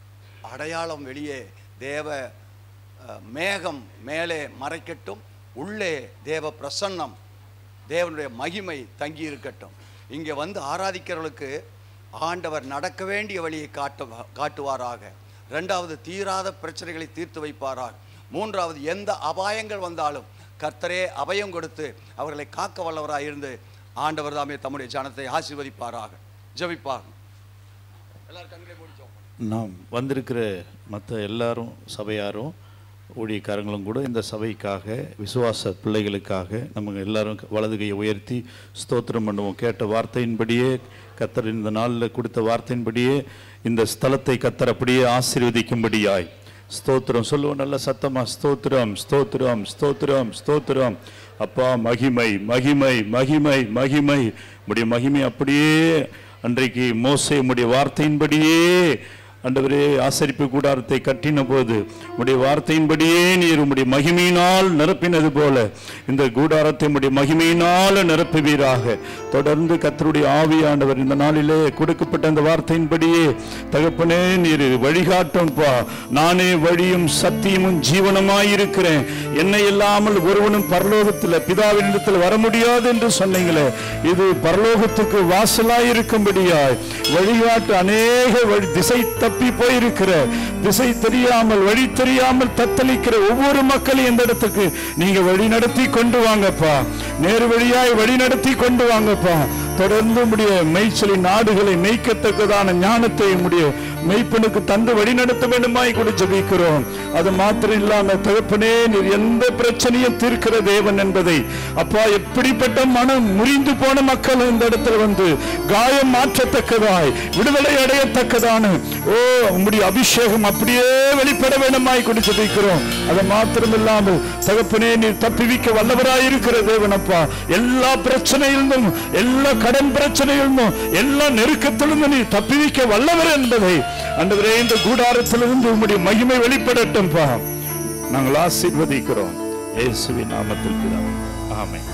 அடையாளம் வெளியே தேவ அஹ், மேகம் மேலே மறைக்கட்டும் உள்ளே தேவ பிரசன்னம் தேவனுடைய மகிமை தங்கி இருக்கட்டும் இங்கே வந்து ஆராதிக்கிறவர்களுக்கு ஆண்டவர் நடக்க வேண்டிய வழியை காட்டு காட்டுவாராக ரெண்டாவது தீராத பிரச்சனைகளை தீர்த்து வைப்பாராக மூன்றாவது எந்த அபாயங்கள் வந்தாலும் கர்த்தரே அபயம் கொடுத்து அவர்களை காக்க வல்லவராக இருந்து ஆண்டவர் தாமே தம்முடைய ஜனத்தை ஆசீர்வதிப்பாராக ஜெபிப்பார் எல்லாரும் கண்களை மூடி ஜெபம் பண்ணுங்க. நாம் வந்திருக்கிற மற்ற எல்லாரும் சபையாரும் ஊழியக்காரங்களும் கூட இந்த சபைக்காக விசுவாச பிள்ளைகளுக்காக நம்ம எல்லாரும் வலதுகையை உயர்த்தி ஸ்தோத்திரம் பண்ணுவோம் கேட்ட வார்த்தையின்படியே கத்தர் இந்த நாளில் கொடுத்த வார்த்தையின்படியே இந்த ஸ்தலத்தை கத்தர் அப்படியே ஆசீர்வதிக்கும்படியாய் ஸ்தோத்திரம் சொல்லுவோம் நல்ல சத்தமா ஸ்தோத்திரம் ஸ்தோத்திரம் ஸ்தோத்திரம் ஸ்தோத்திரம் அப்பா மகிமை மகிமை மகிமை மகிமை உடைய மகிமை அப்படியே அன்றைக்கு மோசே உடைய வார்த்தையின்படியே ஆண்டவரே ஆசரிப்பு கூடாரத்தை கட்டின போது உடைய வார்த்தையின்படியே நீர் உம்முடைய மகிமையினால் நிரப்பினது போல இந்த கூடாரத்தை உம்முடைய மகிமையினால் நிரப்புவீராக தொடர்ந்து கத்தருடைய ஆவியானவர் இந்த நாளிலே கொடுக்கப்பட்ட அந்த வார்த்தையின்படியே தகப்பனே நீர் வழிகாட்டும்பா நானே வழியும் சத்தியமும் ஜீவனமாயிருக்கிறேன் என்னை இல்லாமல் ஒருவனும் பரலோகத்தில் பிதாவினிடத்தில் வர முடியாது என்று சொன்னீங்களே இது பரலோகத்துக்கு வாசலாயிருக்கும்படியாய் வழிகாட்டு அநேக வழி திசை தப்பி போயிருக்கிற திசை தெரியாமல் வழி தெரியாமல் தத்தளிக்கிற ஒவ்வொரு மக்களையும் இந்த இடத்துக்கு நீங்க வழி நடத்தி கொண்டு வாங்கப்பா நேரு வழியாய் வழி நடத்தி கொண்டு வாங்கப்பா தொடர்ந்து உடைய மெய்ச்சலின் நாடுகளை மெய்க்கத்தக்கதான ஞானத்தை உடைய மெய்ப்பனுக்கு தந்து வழி நடத்த வேண்டுமாய் கூட ஜெபிக்கிறோம் அது மாத்திரம் இல்லாம தகப்பனே நீர் எந்த பிரச்சனையும் தீர்க்கிற தேவன் என்பதை அப்பா எப்படிப்பட்ட மனம் முறிந்து போன மக்கள் இந்த இடத்துல வந்து காயம் மாற்றத்தக்கதாய் விடுதலை அடையத்தக்கதான ஓ உம்முடைய அபிஷேகம் அப்படியே வெளிப்பட வேண்டுமாய் கூட ஜெபிக்கிறோம் அது மாத்திரம் இல்லாமல் தகப்பனே நீர் தப்பிவிக்க வல்லவராய் இருக்கிற தேவன் அப்பா எல்லா பிரச்சனையிலிருந்தும் எல்லா கடன் பிரச்சனையிலிருந்தும் எல்லா நெருக்கத்திலிருந்தும் நீர் தப்பிவிக்க வல்லவர் என்பதை அண்டவரே இந்த கூடாரத்திலிருந்து உம்முடைய மகிமை வெளிப்படட்டும்பா நாங்கள் ஆசீர்வதிக்கிறோம் இயேசுவின் நாமத்தில் பிதாவே. ஆமென்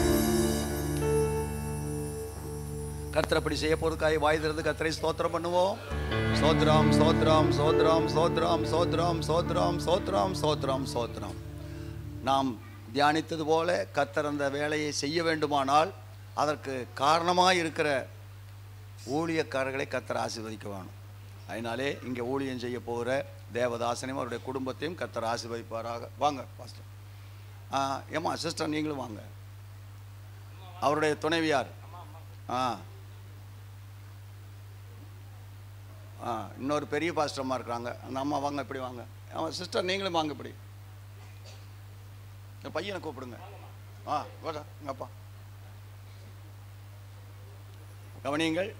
கர்த்தர் அப்படி செய்ய போறதுக்காக வாய் திறந்து கர்த்தரை ஸ்தோத்திரம் பண்ணுவோம் ஸ்தோத்ரம் ஸ்தோத்ரம் ஸ்தோத்ரம் ஸ்தோத்ரம் ஸ்தோத்ரம் ஸ்தோத்ரம் ஸ்தோத்ரம் ஸ்தோத்ரம் ஸ்தோத்ரம் நாம் தியானித்தது போல கர்த்தர் அந்த வேலையை செய்ய வேண்டுமானால் அதற்கு காரணமாக இருக்கிற ஊழியக்காரர்களை கர்த்தர் ஆசீர்வதிக்க வேணும் அதனாலே இங்கே ஊழியம் செய்ய போகிற தேவதாசனையும் அவருடைய குடும்பத்தையும் கர்த்தர் ஆசீர்வதிப்பாராக வாங்க பாஸ்டர் ஆ ஏம்மா சிஸ்டர் நீங்களும் வாங்க அவருடைய துணைவியார் ஆ ஆ இன்னொரு பெரிய பாஸ்டர்மா இருக்கிறாங்க அந்த அம்மா வாங்க இப்படி வாங்க ஆமாம் சிஸ்டர் நீங்களும் வாங்க இப்படி இந்த பையனை கூப்பிடுங்க ஆ வாடா எங்கள் அப்பா கவனியுங்கள்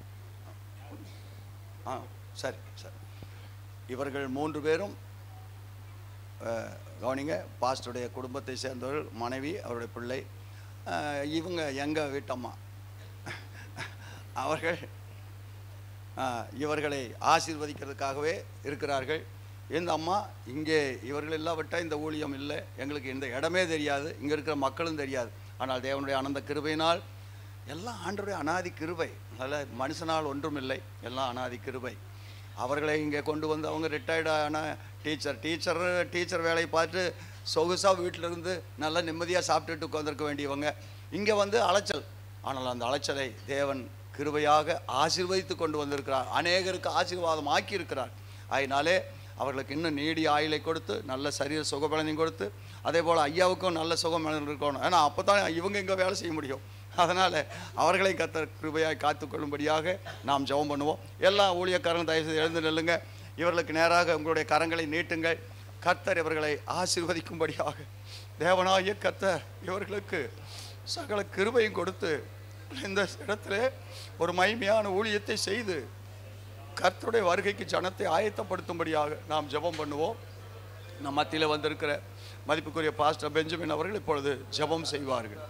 ஆ சரி சரி இவர்கள் மூன்று பேரும் அஹ், கவனிங்க பாஸ்டருடைய குடும்பத்தை சேர்ந்தவர்கள் மனைவி அவருடைய பிள்ளை அஹ், இவங்க எங்கள் வீட்டம்மா அவர்கள் அஹ், இவர்களை ஆசீர்வதிக்கிறதுக்காகவே இருக்கிறார்கள் இந்த அம்மா இங்கே இவர்கள் இல்லாவிட்டால் இந்த ஊழியம் இல்லை எங்களுக்கு இந்த இடமே தெரியாது இங்கே இருக்கிற மக்களும் தெரியாது ஆனால் தேவனுடைய ஆனந்த கிருபையினால் எல்லாம் ஆண்டவருடைய அனாதி கிருபை அதில் மனுஷனால் ஒன்றும் இல்லை எல்லாம் அனாதி கிருபை அவர்களை இங்கே கொண்டு வந்து அவங்க ரிட்டையர்டான டீச்சர் டீச்சர் டீச்சர் வேலையை பார்த்து சொகுசாக வீட்டில் இருந்து நல்லா நிம்மதியாக சாப்பிட்டுட்டு உட்காந்துருக்க வேண்டியவங்க இங்கே வந்து அலைச்சல் ஆனால் அந்த அலைச்சலை தேவன் கிருபையாக ஆசீர்வதித்து கொண்டு வந்திருக்கிறார் அநேகருக்கு ஆசீர்வாதம் ஆக்கி இருக்கிறார் அதனாலே அவர்களுக்கு இன்னும் நீடிய ஆயுளை கொடுத்து நல்ல சரீர சுகபலனையும் கொடுத்து அதே போல் ஐயாவுக்கும் நல்ல சுகபலன் இருக்கணும் ஏன்னா அப்போ தான் இவங்க இங்கே வேலை செய்ய முடியும் அதனால் அவர்களை கத்தர் கிருபையாய் காத்துக்கொள்ளும்படியாக நாம் ஜெபம் பண்ணுவோம் எல்லா ஊழியக்காரங்களும் தயவுசெய்து எழுந்து நில்லுங்க இவர்களுக்கு நேராக உங்களுடைய கரங்களை நீட்டுங்கள் கர்த்தர் இவர்களை ஆசீர்வதிக்கும்படியாக தேவனாகிய கர்த்தர் இவர்களுக்கு சகல கிருபையும் கொடுத்து இந்த இடத்துல ஒரு மகிமையான ஊழியத்தை செய்து கர்த்தருடைய வருகைக்கு ஜனத்தை ஆயத்தப்படுத்தும்படியாக நாம் ஜெபம் பண்ணுவோம் நம் மத்தியில் வந்திருக்கிற மதிப்புக்குரிய பாஸ்டர் பெஞ்சமின் அவர்கள் இப்பொழுது ஜெபம் செய்வார்கள்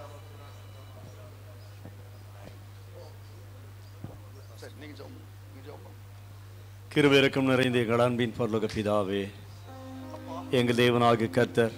சரி நீங்கள் ஜெபம் பண்ணுங்க. நீங்க ஜெபம் பண்ணுங்க. கிருவிறக்கம் நிறைந்த எங்கள் அன்பின் பரலோக பிதாவே எங்கள் தேவனாகிய கர்த்தர்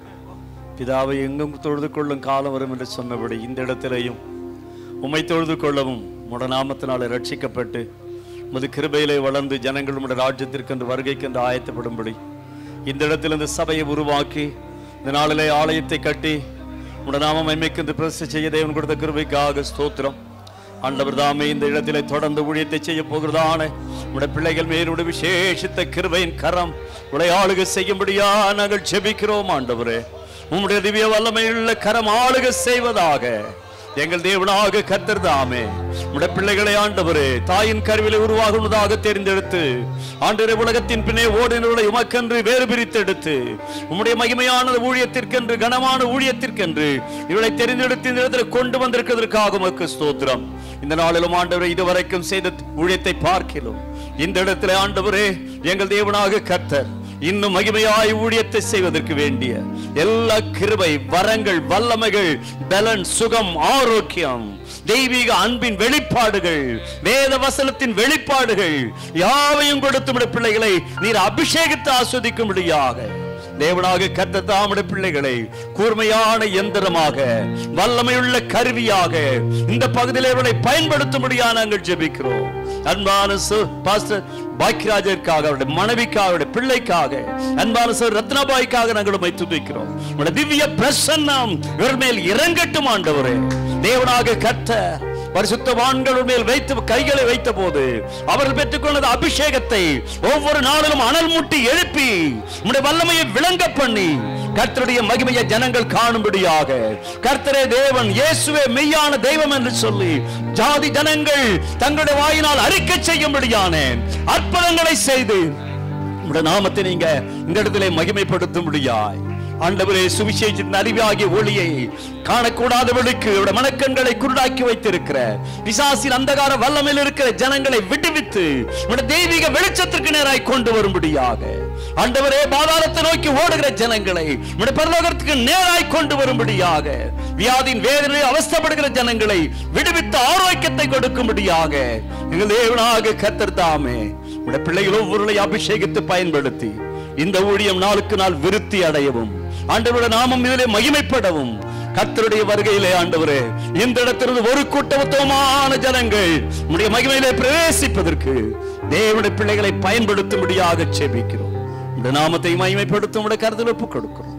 பிதாவை எங்கும் தொழுது கொள்ளும் காலம் வரும் என்று சொன்னபடி இந்த இடத்திலேயும் உம்மை தொழுது கொள்ளவும் உடைய நாமத்தினாலே ரட்சிக்கப்பட்டு உமது கிருபையிலே வளர்ந்து ஜனங்கள் உடைய ராஜ்யத்திற்கென்று வருகைக்கென்று ஆயத்தப்படும்படி இந்த இடத்தில் இந்த சபையை உருவாக்கி இந்த நாளிலே ஆலயத்தை கட்டி உடைய நாமம் மைமைக்கென்று பிரசித்தி செய்ய தேவன் கொடுத்த கிருபைக்காக ஸ்தோத்திரம் ஆண்டவர் தாமே இந்த இடத்திலே தொடர்ந்து ஊழியத்தை செய்ய போகிறதான உடைய பிள்ளைகள் மேலுடைய விசேஷித்த கிருபையின் கரம் உடைய ஆளுகை செய்யும்படியா நாங்கள் ஜெபிக்கிறோம் ஆண்டவரே உம்முடைய திவ்ய வல்லமையுள்ள கரம் ஆளுகை செய்வதாக எங்கள் தேவனாக கர்த்தர் தாமே உடைய பிள்ளைகளை ஆண்டவரே தாயின் கருவிலை உருவாகுவதாக தெரிந்தெடுத்து ஆண்டவரே உலகத்தின் பின்னே ஓடினவர்களை உமக்கென்று வேறு பிரித்தெடுத்து உம்முடைய மகிமையான ஊழியத்திற்கென்று கனமான ஊழியத்திற்கென்று இவளை தெரிந்தெடுத்து இந்த இடத்துல கொண்டு வந்திருக்கிறதற்காக உமக்கு ஸ்தோத்திரம் இந்த நாளிலும் ஆண்டவரை இதுவரைக்கும் செய்த ஊழியத்தை பார்க்கிறோம் இந்த இடத்துல ஆண்டவரே எங்கள் தேவனாக கர்த்தர் இன்னும் மகிமையாய் ஊழியத்தை செய்வதற்கு வேண்டிய எல்லா கிருபை வரங்கள் வல்லமைகள் பலன் சுகம் ஆரோக்கியம் தெய்வீக அன்பின் வெளிப்பாடுகள் வேத வசனத்தின் வெளிப்பாடுகள் யாவையும் கொடுத்து விட பிள்ளைகளை நீர் அபிஷேகித்து ஆஸ்வதிக்கும்படியாக தேவனாக கத்த தாமட பிள்ளைகளை கூர்மையான எந்திரமாக வல்லமையுள்ள கருவியாக இந்த பகுதியில் இவனை பயன்படுத்தும்படியாக நாங்கள் ஜெபிக்கிறோம் அன்பான சு- பாஸ்டர் பாக்கியராஜருக்காக அவருடைய மனைவிக்காக அவருடைய பிள்ளைக்காக அன்பான சார் ரத்னபாய்க்காக நாங்கள் உம்மை துதிக்கிறோம் உம்முடைய திவ்ய பிரசன்னம் இவர் மேல் இறங்கட்டும் ஆண்டவரே தேவனாக கத்த பரிசுத்தவான்கள் மேல் வைத்து கைகளை வைத்த போது அவர்கள் பெற்றுக்கொண்டது அபிஷேகத்தை ஒவ்வொரு நாளிலும் அனல் மூட்டி எழுப்பி உம்முடைய வல்லமையை விளங்க பண்ணி கர்த்தருடைய மகிமையை ஜனங்கள் காணும்படியாக கர்த்தரே தேவன் இயேசுவே மெய்யான தெய்வம் என்று சொல்லி ஜாதி ஜனங்கள் தங்களுடைய வாயினால் அறிக்கை செய்யும்படியான அற்புதங்களை செய்து உம்முடைய நாமத்தை நீங்க இந்த இடத்திலே மகிமைப்படுத்தும்படியாய் ஆண்டவரே சுவிசேஷத்தின் அறிவாகிய ஒளியை காணக்கூடாதவளுக்கு இவருடைய மனக்கண்களை குருடாக்கி வைத்திருக்கிற பிசாசின் அந்தகார வல்லமையில் இருக்கிற ஜனங்களை விடுவித்து உம்முடைய தெய்வீக வெளிச்சத்திற்கு நேராய் கொண்டு வரும்படியாக ஆண்டவரே பாதாளத்தை நோக்கி ஓடுகிற ஜனங்களை உம்முடைய பரலோகத்துக்கு நேராய் கொண்டு வரும்படியாக வியாதியின் வேதனை அவஸ்தப்படுகிற ஜனங்களை விடுவித்து ஆரோக்கியத்தை கொடுக்கும்படியாக எங்கள் தேவனாக கத்தர் தாமே உடைய பிள்ளைகள் ஒவ்வொருளை அபிஷேகித்து பயன்படுத்தி இந்த ஊழியம் நாளுக்கு நாள் விருத்தி அடையவும் ஆண்டவருடைய நாமம் இதிலே மகிமைப்படவும் கர்த்தருடைய வருகையிலே ஆண்டவரே இந்த இடத்திலிருந்து ஒரு கூட்டத்துவமான ஜனங்கள் உடைய மகிமையிலே பிரவேசிப்பதற்கு தேவனுடைய பிள்ளைகளை பயன்படுத்தும்படியாக செபிக்கிறோம் இந்த நாமத்தை மகிமைப்படுத்தும் உடைய கருத்தில் ஒப்புக் கொடுக்கிறோம்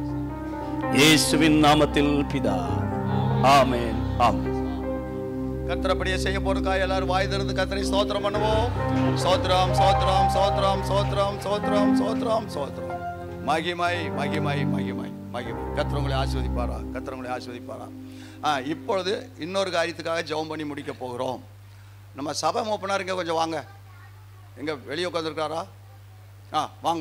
இயேசுவின் நாமத்தில் பிதா ஆமென் ஆமென் கத்திரப்படியே செய்ய போறதுக்காக எல்லாரும் வாய் திறந்து கத்தரை ஸ்தோத்திரம் பண்ணுவோம் சோத்ரம் சோத்ரம் சோத்ரம் சோத்ரம் சோத்ரம் சோத்ரம் சோத்ரம் மகிமை மகிமை மகிமை மகிமை கத்திர உங்களை ஆஸ்வதிப்பாரா கத்திர உங்களை ஆஸ்வதிப்பாரா ஆ இப்பொழுது இன்னொரு காரியத்துக்காக ஜெபம் பண்ணி முடிக்க போகிறோம் நம்ம சபை மூப்பனார் இங்கே கொஞ்சம் வாங்க எங்க வெளியே உட்காந்துருக்காரா ஆ வாங்க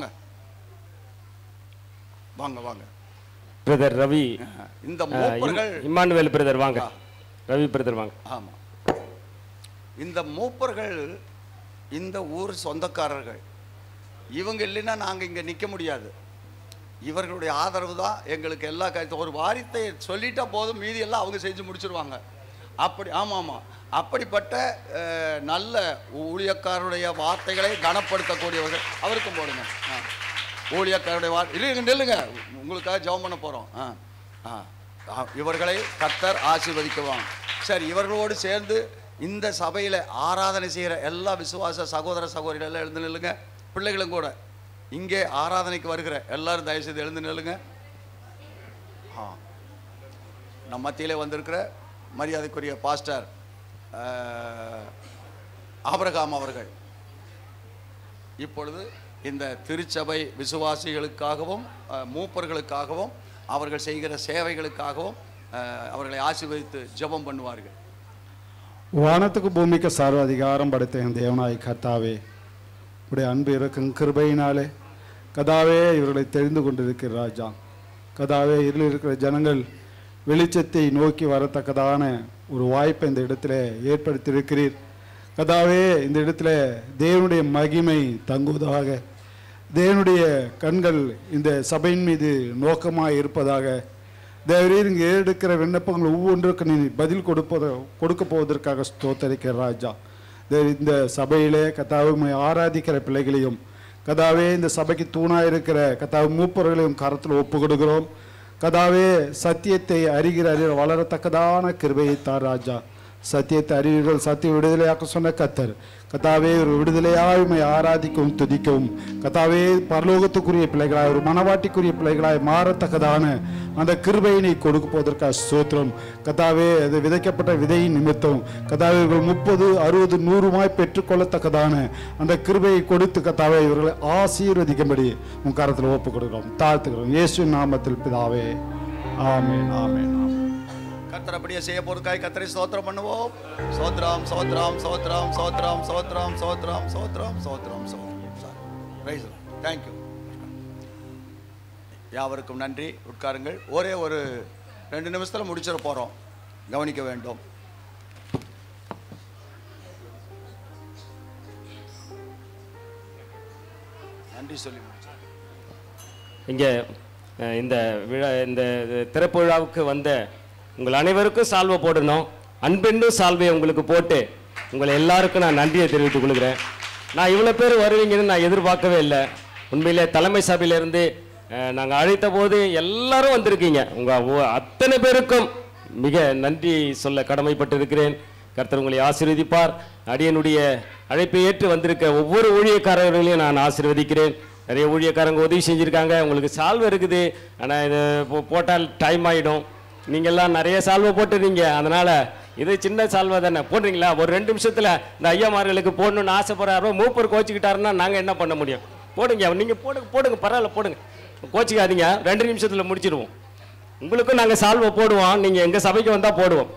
வாங்க வாங்க பிரதர் ரவி இந்த ஆ, மூப்பர்கள் இம்- இம்மானுவேல் பிரதர் வாங்க ரவி பிரதர் வாங்க ஆமாம் இந்த மூப்பர்கள் இந்த ஊர் சொந்தக்காரர்கள் இவங்க இல்லைன்னா நாங்கள் இங்கே நிற்க முடியாது இவர்களுடைய ஆதரவு தான் எங்களுக்கு எல்லா காரியத்தையும் ஒரு வாரியத்தை சொல்லிட்டா போதும் மீதி எல்லாம் அவங்க செஞ்சு முடிச்சிருவாங்க அப்படி ஆமாம் ஆமாம் அப்படிப்பட்ட அஹ், நல்ல ஊழியக்காரருடைய வார்த்தைகளை கனப்படுத்தக்கூடியவர்கள் அவருக்கும் போடுங்க ஆ ஊழியக்காரருடைய வார்த்தை இல்லைங்க நில்லுங்க உங்களுக்காக ஜெபம் பண்ண போகிறோம் ஆ ஆ ஆ, இவர்களை கர்த்தர் ஆசீர்வதிக்குவாங்க சரி இவர்களோடு சேர்ந்து இந்த சபையில் ஆராதனை செய்கிற எல்லா விசுவாச சகோதர சகோதரிகள் எல்லாம் எழுந்து நில்லுங்க பிள்ளைகளும் கூட இங்கே ஆராதனைக்கு வருகிற எல்லாரும் தயவுசெய்து எழுந்து நில்லுங்க ஆ நம் மத்தியிலே வந்திருக்கிற மரியாதைக்குரிய பாஸ்டர் அஹ், ஆபிரகாம் அவர்கள் இப்பொழுது இந்த திருச்சபை விசுவாசிகளுக்காகவும் அஹ், மூப்பர்களுக்காகவும் அவர்கள் செய்கிற சேவைகளுக்காகவும் அஹ், அவர்களை ஆசீர்வதித்து ஜெபம் பண்ணுவார்கள் வானத்துக்கு பூமிக்கு சர்வ அதிகாரம் படைத்த என் தேவனாய் கர்த்தாவே உடைய அன்பு இருக்கும் கிருபையினாலே கதாவே இவர்களை தெரிந்து கொண்டிருக்கிற ராஜா கதாவே இருளில் இருக்கிற ஜனங்கள் வெளிச்சத்தை நோக்கி வரத்தக்கதான ஒரு வாய்ப்பை இந்த இடத்துல ஏற்படுத்தியிருக்கிறீர் கதாவே இந்த இடத்துல தேவனுடைய மகிமை தங்குவதாக தேவனுடைய கண்கள் இந்த சபையின் மீது நோக்கமாக இருப்பதாக தேவரீர் இங்கே எடுக்கிற விண்ணப்பங்கள் ஒவ்வொன்றுக்கு நீ பதில் கொடுப்பத கொடுக்க போவதற்காக ஸ்தோத்தரிக்கிற ராஜா இந்த- இந்த சபையிலே கத்தாவை உம்மை ஆராதிக்கிற பிள்ளைகளையும் கதாவே இந்த சபைக்கு தூணாக இருக்கிற கத்தாவை மூப்பர்களையும் கரத்தில் ஒப்பு கொடுக்கிறோம் கதாவே சத்தியத்தை அறிகிற அறிகிற வளரத்தக்கதான கிருபையை தார் ராஜா சத்தியத்தை அறிவீர்கள் சத்திய விடுதலையாக்க சொன்ன கத்தர் கத்தாவே ஒரு விடுதலையாய் உம்மை ஆராதிக்கவும் துதிக்கவும் கத்தாவே பரலோகத்துக்குரிய பிள்ளைகளாய் ஒரு மனவாட்டிக்குரிய பிள்ளைகளாய் மாறத்தக்கதான அந்த கிருபையினை கொடுக்க போவதற்காக ஸ்தோத்திரம் கத்தாவே அது விதைக்கப்பட்ட விதையின் நிமித்தம் கத்தாவே இவர்கள் முப்பது அறுபது நூறுமாய் பெற்றுக்கொள்ளத்தக்கதான அந்த கிருபையை கொடுத்து கத்தாவே இவர்களை ஆசீர்வதிக்கும்படி உன் கரத்தில் ஒப்பு கொடுக்கிறோம் தாழ்த்துக்கிறோம் இயேசு நாமத்தில் பிதாவே ஆமென் ஆமென் ஆமென் கர்த்தர் அப்படியே செய்ய போறதுக்காய் கர்த்தரை ஸ்தோத்திரம் பண்ணுவோம் சோத்ராம் சோத்ராம் சோத்ராம் சோத்ராம் சோத்ராம் சோத்ராம் சோத்ராம் சோத்ராம் சோத்ராம் ரைஸ் தேங்க்யூ யாவருக்கும் நன்றி உட்காருங்கள் ஒரே ஒரு ரெண்டு நிமிஷத்தில் முடிச்சிட போகிறோம் கவனிக்க வேண்டும் நன்றி சொல்லி முடிச்சேன் இங்கே அஹ், இந்த விழா இந்த திறப்பு விழாவுக்கு வந்த உங்கள் அனைவருக்கும் சால்வை போடணும் அன்பென்னும் சால்வையை உங்களுக்கு போட்டு உங்களை எல்லாருக்கும் நான் நன்றியை தெரிவித்துக் கொள்கிறேன் நான் இவ்வளோ பேர் வருவீங்கன்னு நான் எதிர்பார்க்கவே இல்லை உண்மையிலே தலைமை சபையிலேருந்து நாங்கள் அழைத்த போது எல்லாரும் வந்திருக்கீங்க உங்கள் அத்தனை பேருக்கும் மிக நன்றி சொல்ல கடமைப்பட்டு இருக்கிறேன் கர்த்தர் உங்களை ஆசீர்வதிப்பார் அடியனுடைய அழைப்பை ஏற்று வந்திருக்க ஒவ்வொரு ஊழியக்காரர்களையும் நான் ஆசீர்வதிக்கிறேன் நிறைய ஊழியக்காரங்க உதவி செஞ்சுருக்காங்க உங்களுக்கு சால்வை இருக்குது ஆனால் இது போ- போட்டால் டைம் ஆகிடும் நீங்கள்லாம் நிறைய சால்வை போட்டுறீங்க அதனால் இது சின்ன சால்வை தானே போடுறீங்களா ஒரு ரெண்டு நிமிஷத்தில் இந்த ஐயாமார்களுக்கு போடணும்னு ஆசைப்படுறாரோ மூப்பர் கோச்சிக்கிட்டாருன்னா நாங்கள் என்ன பண்ண முடியும் போடுங்க நீங்கள் போடுங்க போடுங்க பரவாயில்ல போடுங்க கோச்சிக்காதீங்க ரெண்டு நிமிஷத்தில் முடிச்சிடுவோம் உங்களுக்கும் நாங்கள் சால்வை போடுவோம் நீங்கள் எங்கள் சபைக்கு வந்தால் போடுவோம்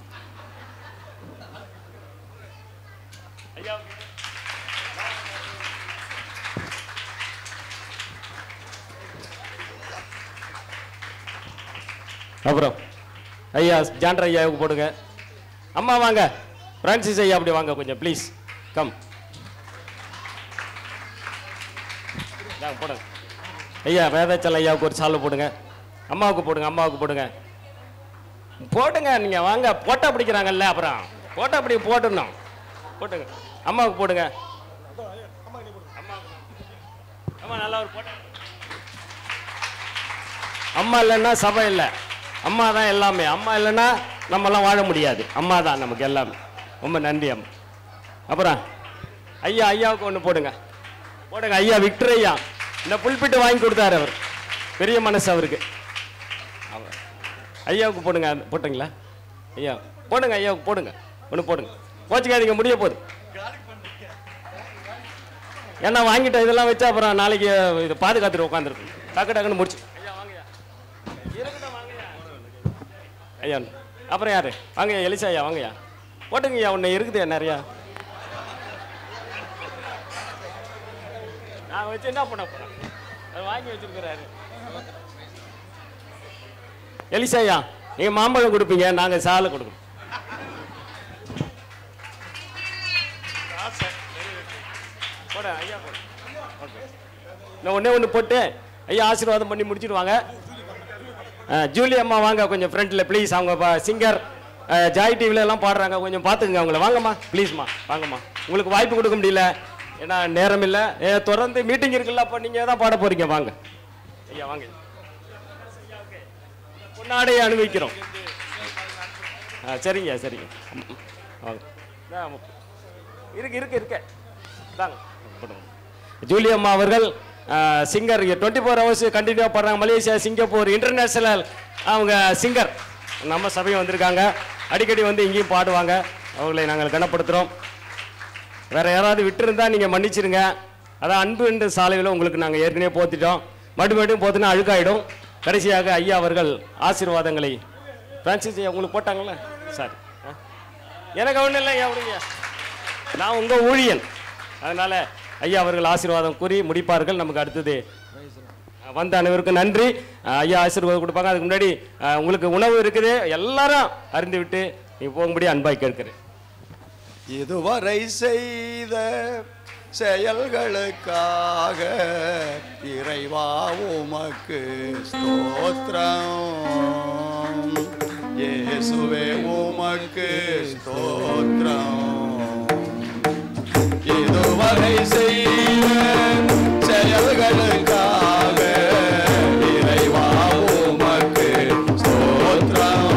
அப்புறம் ஐயா ஜான்டர் ஐயாவுக்கு போடுங்க அம்மா வாங்க பிரான்சிஸ் ஐயா அப்படி வாங்க கொஞ்சம் ப்ளீஸ் கம் போடுங்க ஐயா வேதாச்சல் ஐயாவுக்கு ஒரு சால்வை போடுங்க அம்மாவுக்கு போடுங்க அம்மாவுக்கு போடுங்க போடுங்க நீங்கள் வாங்க போட்டோ பிடிக்கிறாங்கல்ல அப்புறம் போட்டோ பிடி போட்டுடணும் போட்டுங்க அம்மாவுக்கு போடுங்க அம்மா நல்லா ஒரு போட்டோ அம்மா இல்லைன்னா சபை இல்லை அம்மா தான் எல்லாமே அம்மா இல்லைன்னா நம்மலாம் வாழ முடியாது அம்மா தான் நமக்கு எல்லாமே ரொம்ப நன்றி அம்மா அப்புறம் ஐயா ஐயாவுக்கு ஒன்று போடுங்க போடுங்க ஐயா விக்டர் ஐயா இந்த புல்பிட்டு வாங்கி கொடுத்தாரு அவர் பெரிய மனசு அவருக்கு அவர் ஐயாவுக்கு போடுங்க அந்த- போட்டுங்களா ஐயா போடுங்க ஐயாவுக்கு போடுங்க ஒன்று போடுங்க கோச்சிக்காதீங்க முடிய போகுது ஏன்னா வாங்கிட்ட இதெல்லாம் வச்சா அப்புறம் நாளைக்கு இதை பாதுகாத்துட்டு உட்காந்துருக்கும் டக்கு டக்குன்னு முடிச்சு ஐயா அப்புறம் யாரு வாங்கய்யா எலிசா ஐயா வாங்கய்யா போட்டுங்கய்யா ஒன்று இருக்குது நிறையா நான் வச்சு என்ன பண்ண போறேன் அது வாங்கி வச்சிருக்கிறாரு எலிசா ஐயா நீங்க மாம்பழம் கொடுப்பீங்க நாங்க சாலை கொடுக்கணும் போட ஐயா போடு ஓகே நான் ஒண்ணே ஒன்று போட்டு ஐயா ஆசீர்வாதம் பண்ணி முடிச்சிடுவாங்க ஜூலி அம்மா வாங்க கொஞ்சம் ஃப்ரண்ட்டில் ப்ளீஸ் அவங்க சிங்கர் ஜாய் டிவில எல்லாம் பாடுறாங்க கொஞ்சம் பார்த்துக்குங்க அவங்கள வாங்கம்மா ப்ளீஸ்மா வாங்கம்மா உங்களுக்கு வாய்ப்பு கொடுக்க முடியல ஏன்னா நேரம் இல்லை ஏ, தொடர்ந்து மீட்டிங் இருக்குல்ல அப்போ நீங்கள் தான் பாட போறீங்க வாங்க ஐயா வாங்க பொன்னாடையை அனுபவிக்கிறோம் ஆ சரிங்க சரிங்க ம், ம். வாங்க இந்தா, இருக்கு இருக்கு இருக்கு தாங்க போடுங்க. ஜூலி அம்மா அவர்கள் சிங்கர் டுவெண்ட்டி ஃபோர் ஹவர்ஸ் கண்டினியூவாக பாடுறாங்க மலேசியா சிங்கப்பூர் இன்டர்நேஷனல் அவங்க சிங்கர் நம்ம சபை வந்திருக்காங்க அடிக்கடி வந்து இங்கேயும் பாடுவாங்க அவங்களை நாங்கள் கனப்படுத்துகிறோம் வேற யாராவது விட்டுருந்தா நீங்கள் மன்னிச்சிருங்க அதான் அன்பு என்ற சாலையில் உங்களுக்கு நாங்கள் ஏற்கனவே போத்திட்டோம் மறுபடியும் மறுபடியும் போத்துனா அழுக்காயிடும் கடைசியாக ஐயா அவர்கள் ஆசீர்வாதங்களை பிரான்சிஸ் ஐயா உங்களுக்கு போட்டாங்களே சாரி எனக்கு ஒன்றும் இல்லை ஐயா விடுங்க நான் உங்கள் ஊழியன் அதனால ஐயா அவர்கள் ஆசீர்வாதம் கூறி முடிப்பார்கள் நமக்கு அடுத்தது வந்த அனைவருக்கும் நன்றி அஹ் ஐயா ஆசீர்வாதம் கொடுப்பாங்க அதுக்கு முன்னாடி அஹ் உங்களுக்கு உணவு இருக்குது எல்லாரும் அருந்து விட்டு நீ போகும்படி அன்பாய் கேட்கிறேன் இதுவரை செய்த செயல்களுக்காக இறைவா உமக்கு ஸ்தோத்திரம் இயேசுவே உமக்கு ஸ்தோத்திரம் இதுவரை செய்த செயல்களுக்காக இறைவா உமக்கு ஸ்தோத்திரம்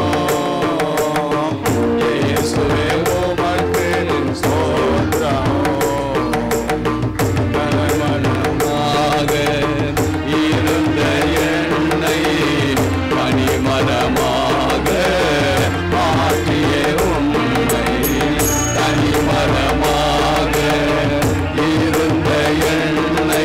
இயேசுவே உமக்கு ஸ்தோத்திரம் மனமாக இருந்த என்னை பனிமரமாக மாற்றிய உண்மை தனிமரமாக இருந்த என்னை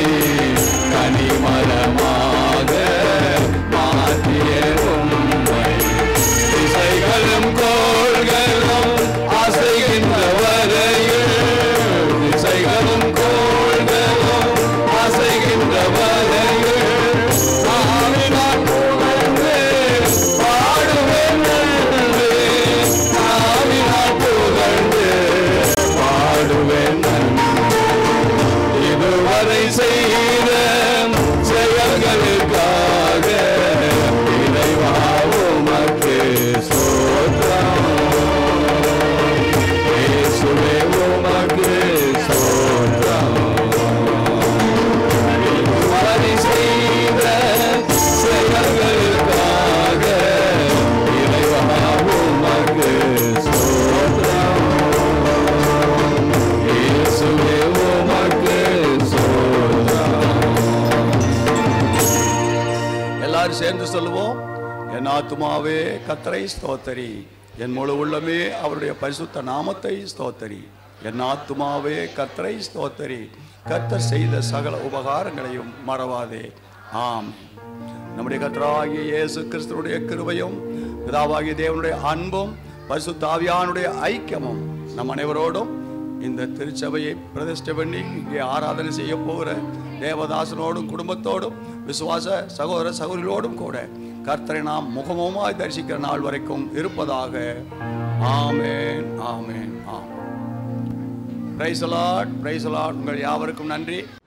கனிமரமாக மாற்றிய உண்மை திசைகளும் கோள்களும் அசைகின்ற வரையில் திசைகளும் கோள்களும் அசைகின்ற வரையில் நாவினால் புகழ்ந்து பாடுவேன் நன்றி நாவினால் புகழ்ந்து பாடுவேன் நன்றி இதுவரை செய்த செயல்களுக்காக இறைவா உமக்கு ஸ்தோத்திரம் இயேசுவே உமக்கு ஸ்தோத்திரம் இதுவரை செய்த செயல்களுக்காக இறைவா உமக்கு ஸ்தோத்திரம் இயேசுவே உமக்கு ஸ்தோத்திரம் எல்லாரும் சேர்ந்து சொல்லுவோம் என் ஆத்துமாவே கத்தரை ஸ்தோத்தரி என் முழு உள்ளமே அவருடைய பரிசுத்த நாமத்தை ஸ்தோத்தரி என் ஆத்துமாவே கத்தரை ஸ்தோத்தரி கர்த்தர் செய்த சகல உபகாரங்களையும் மறவாதே ஆம் நம்முடைய கர்த்தராகிய இயேசு கிறிஸ்துடைய கிருபையும் பிதாவாகிய தேவனுடைய அன்பும் பரிசுத்த ஆவியானுடைய ஐக்கியமும் நம் அனைவரோடும் இந்த திருச்சபையை பிரதிஷ்டை பண்ணி இங்கே ஆராதனை செய்ய போகிற தேவதாசனோடும் குடும்பத்தோடும் விசுவாச சகோதர சகோதரிகளோடும் கூட கர்த்தரை நாம் முகமுகமாய் தரிசிக்கிற நாள் வரைக்கும் இருப்பதாக ஆமேன் ஆமேன் ஆம் பிரைசலாட் பிரைசலாட் உங்கள் யாவருக்கும் நன்றி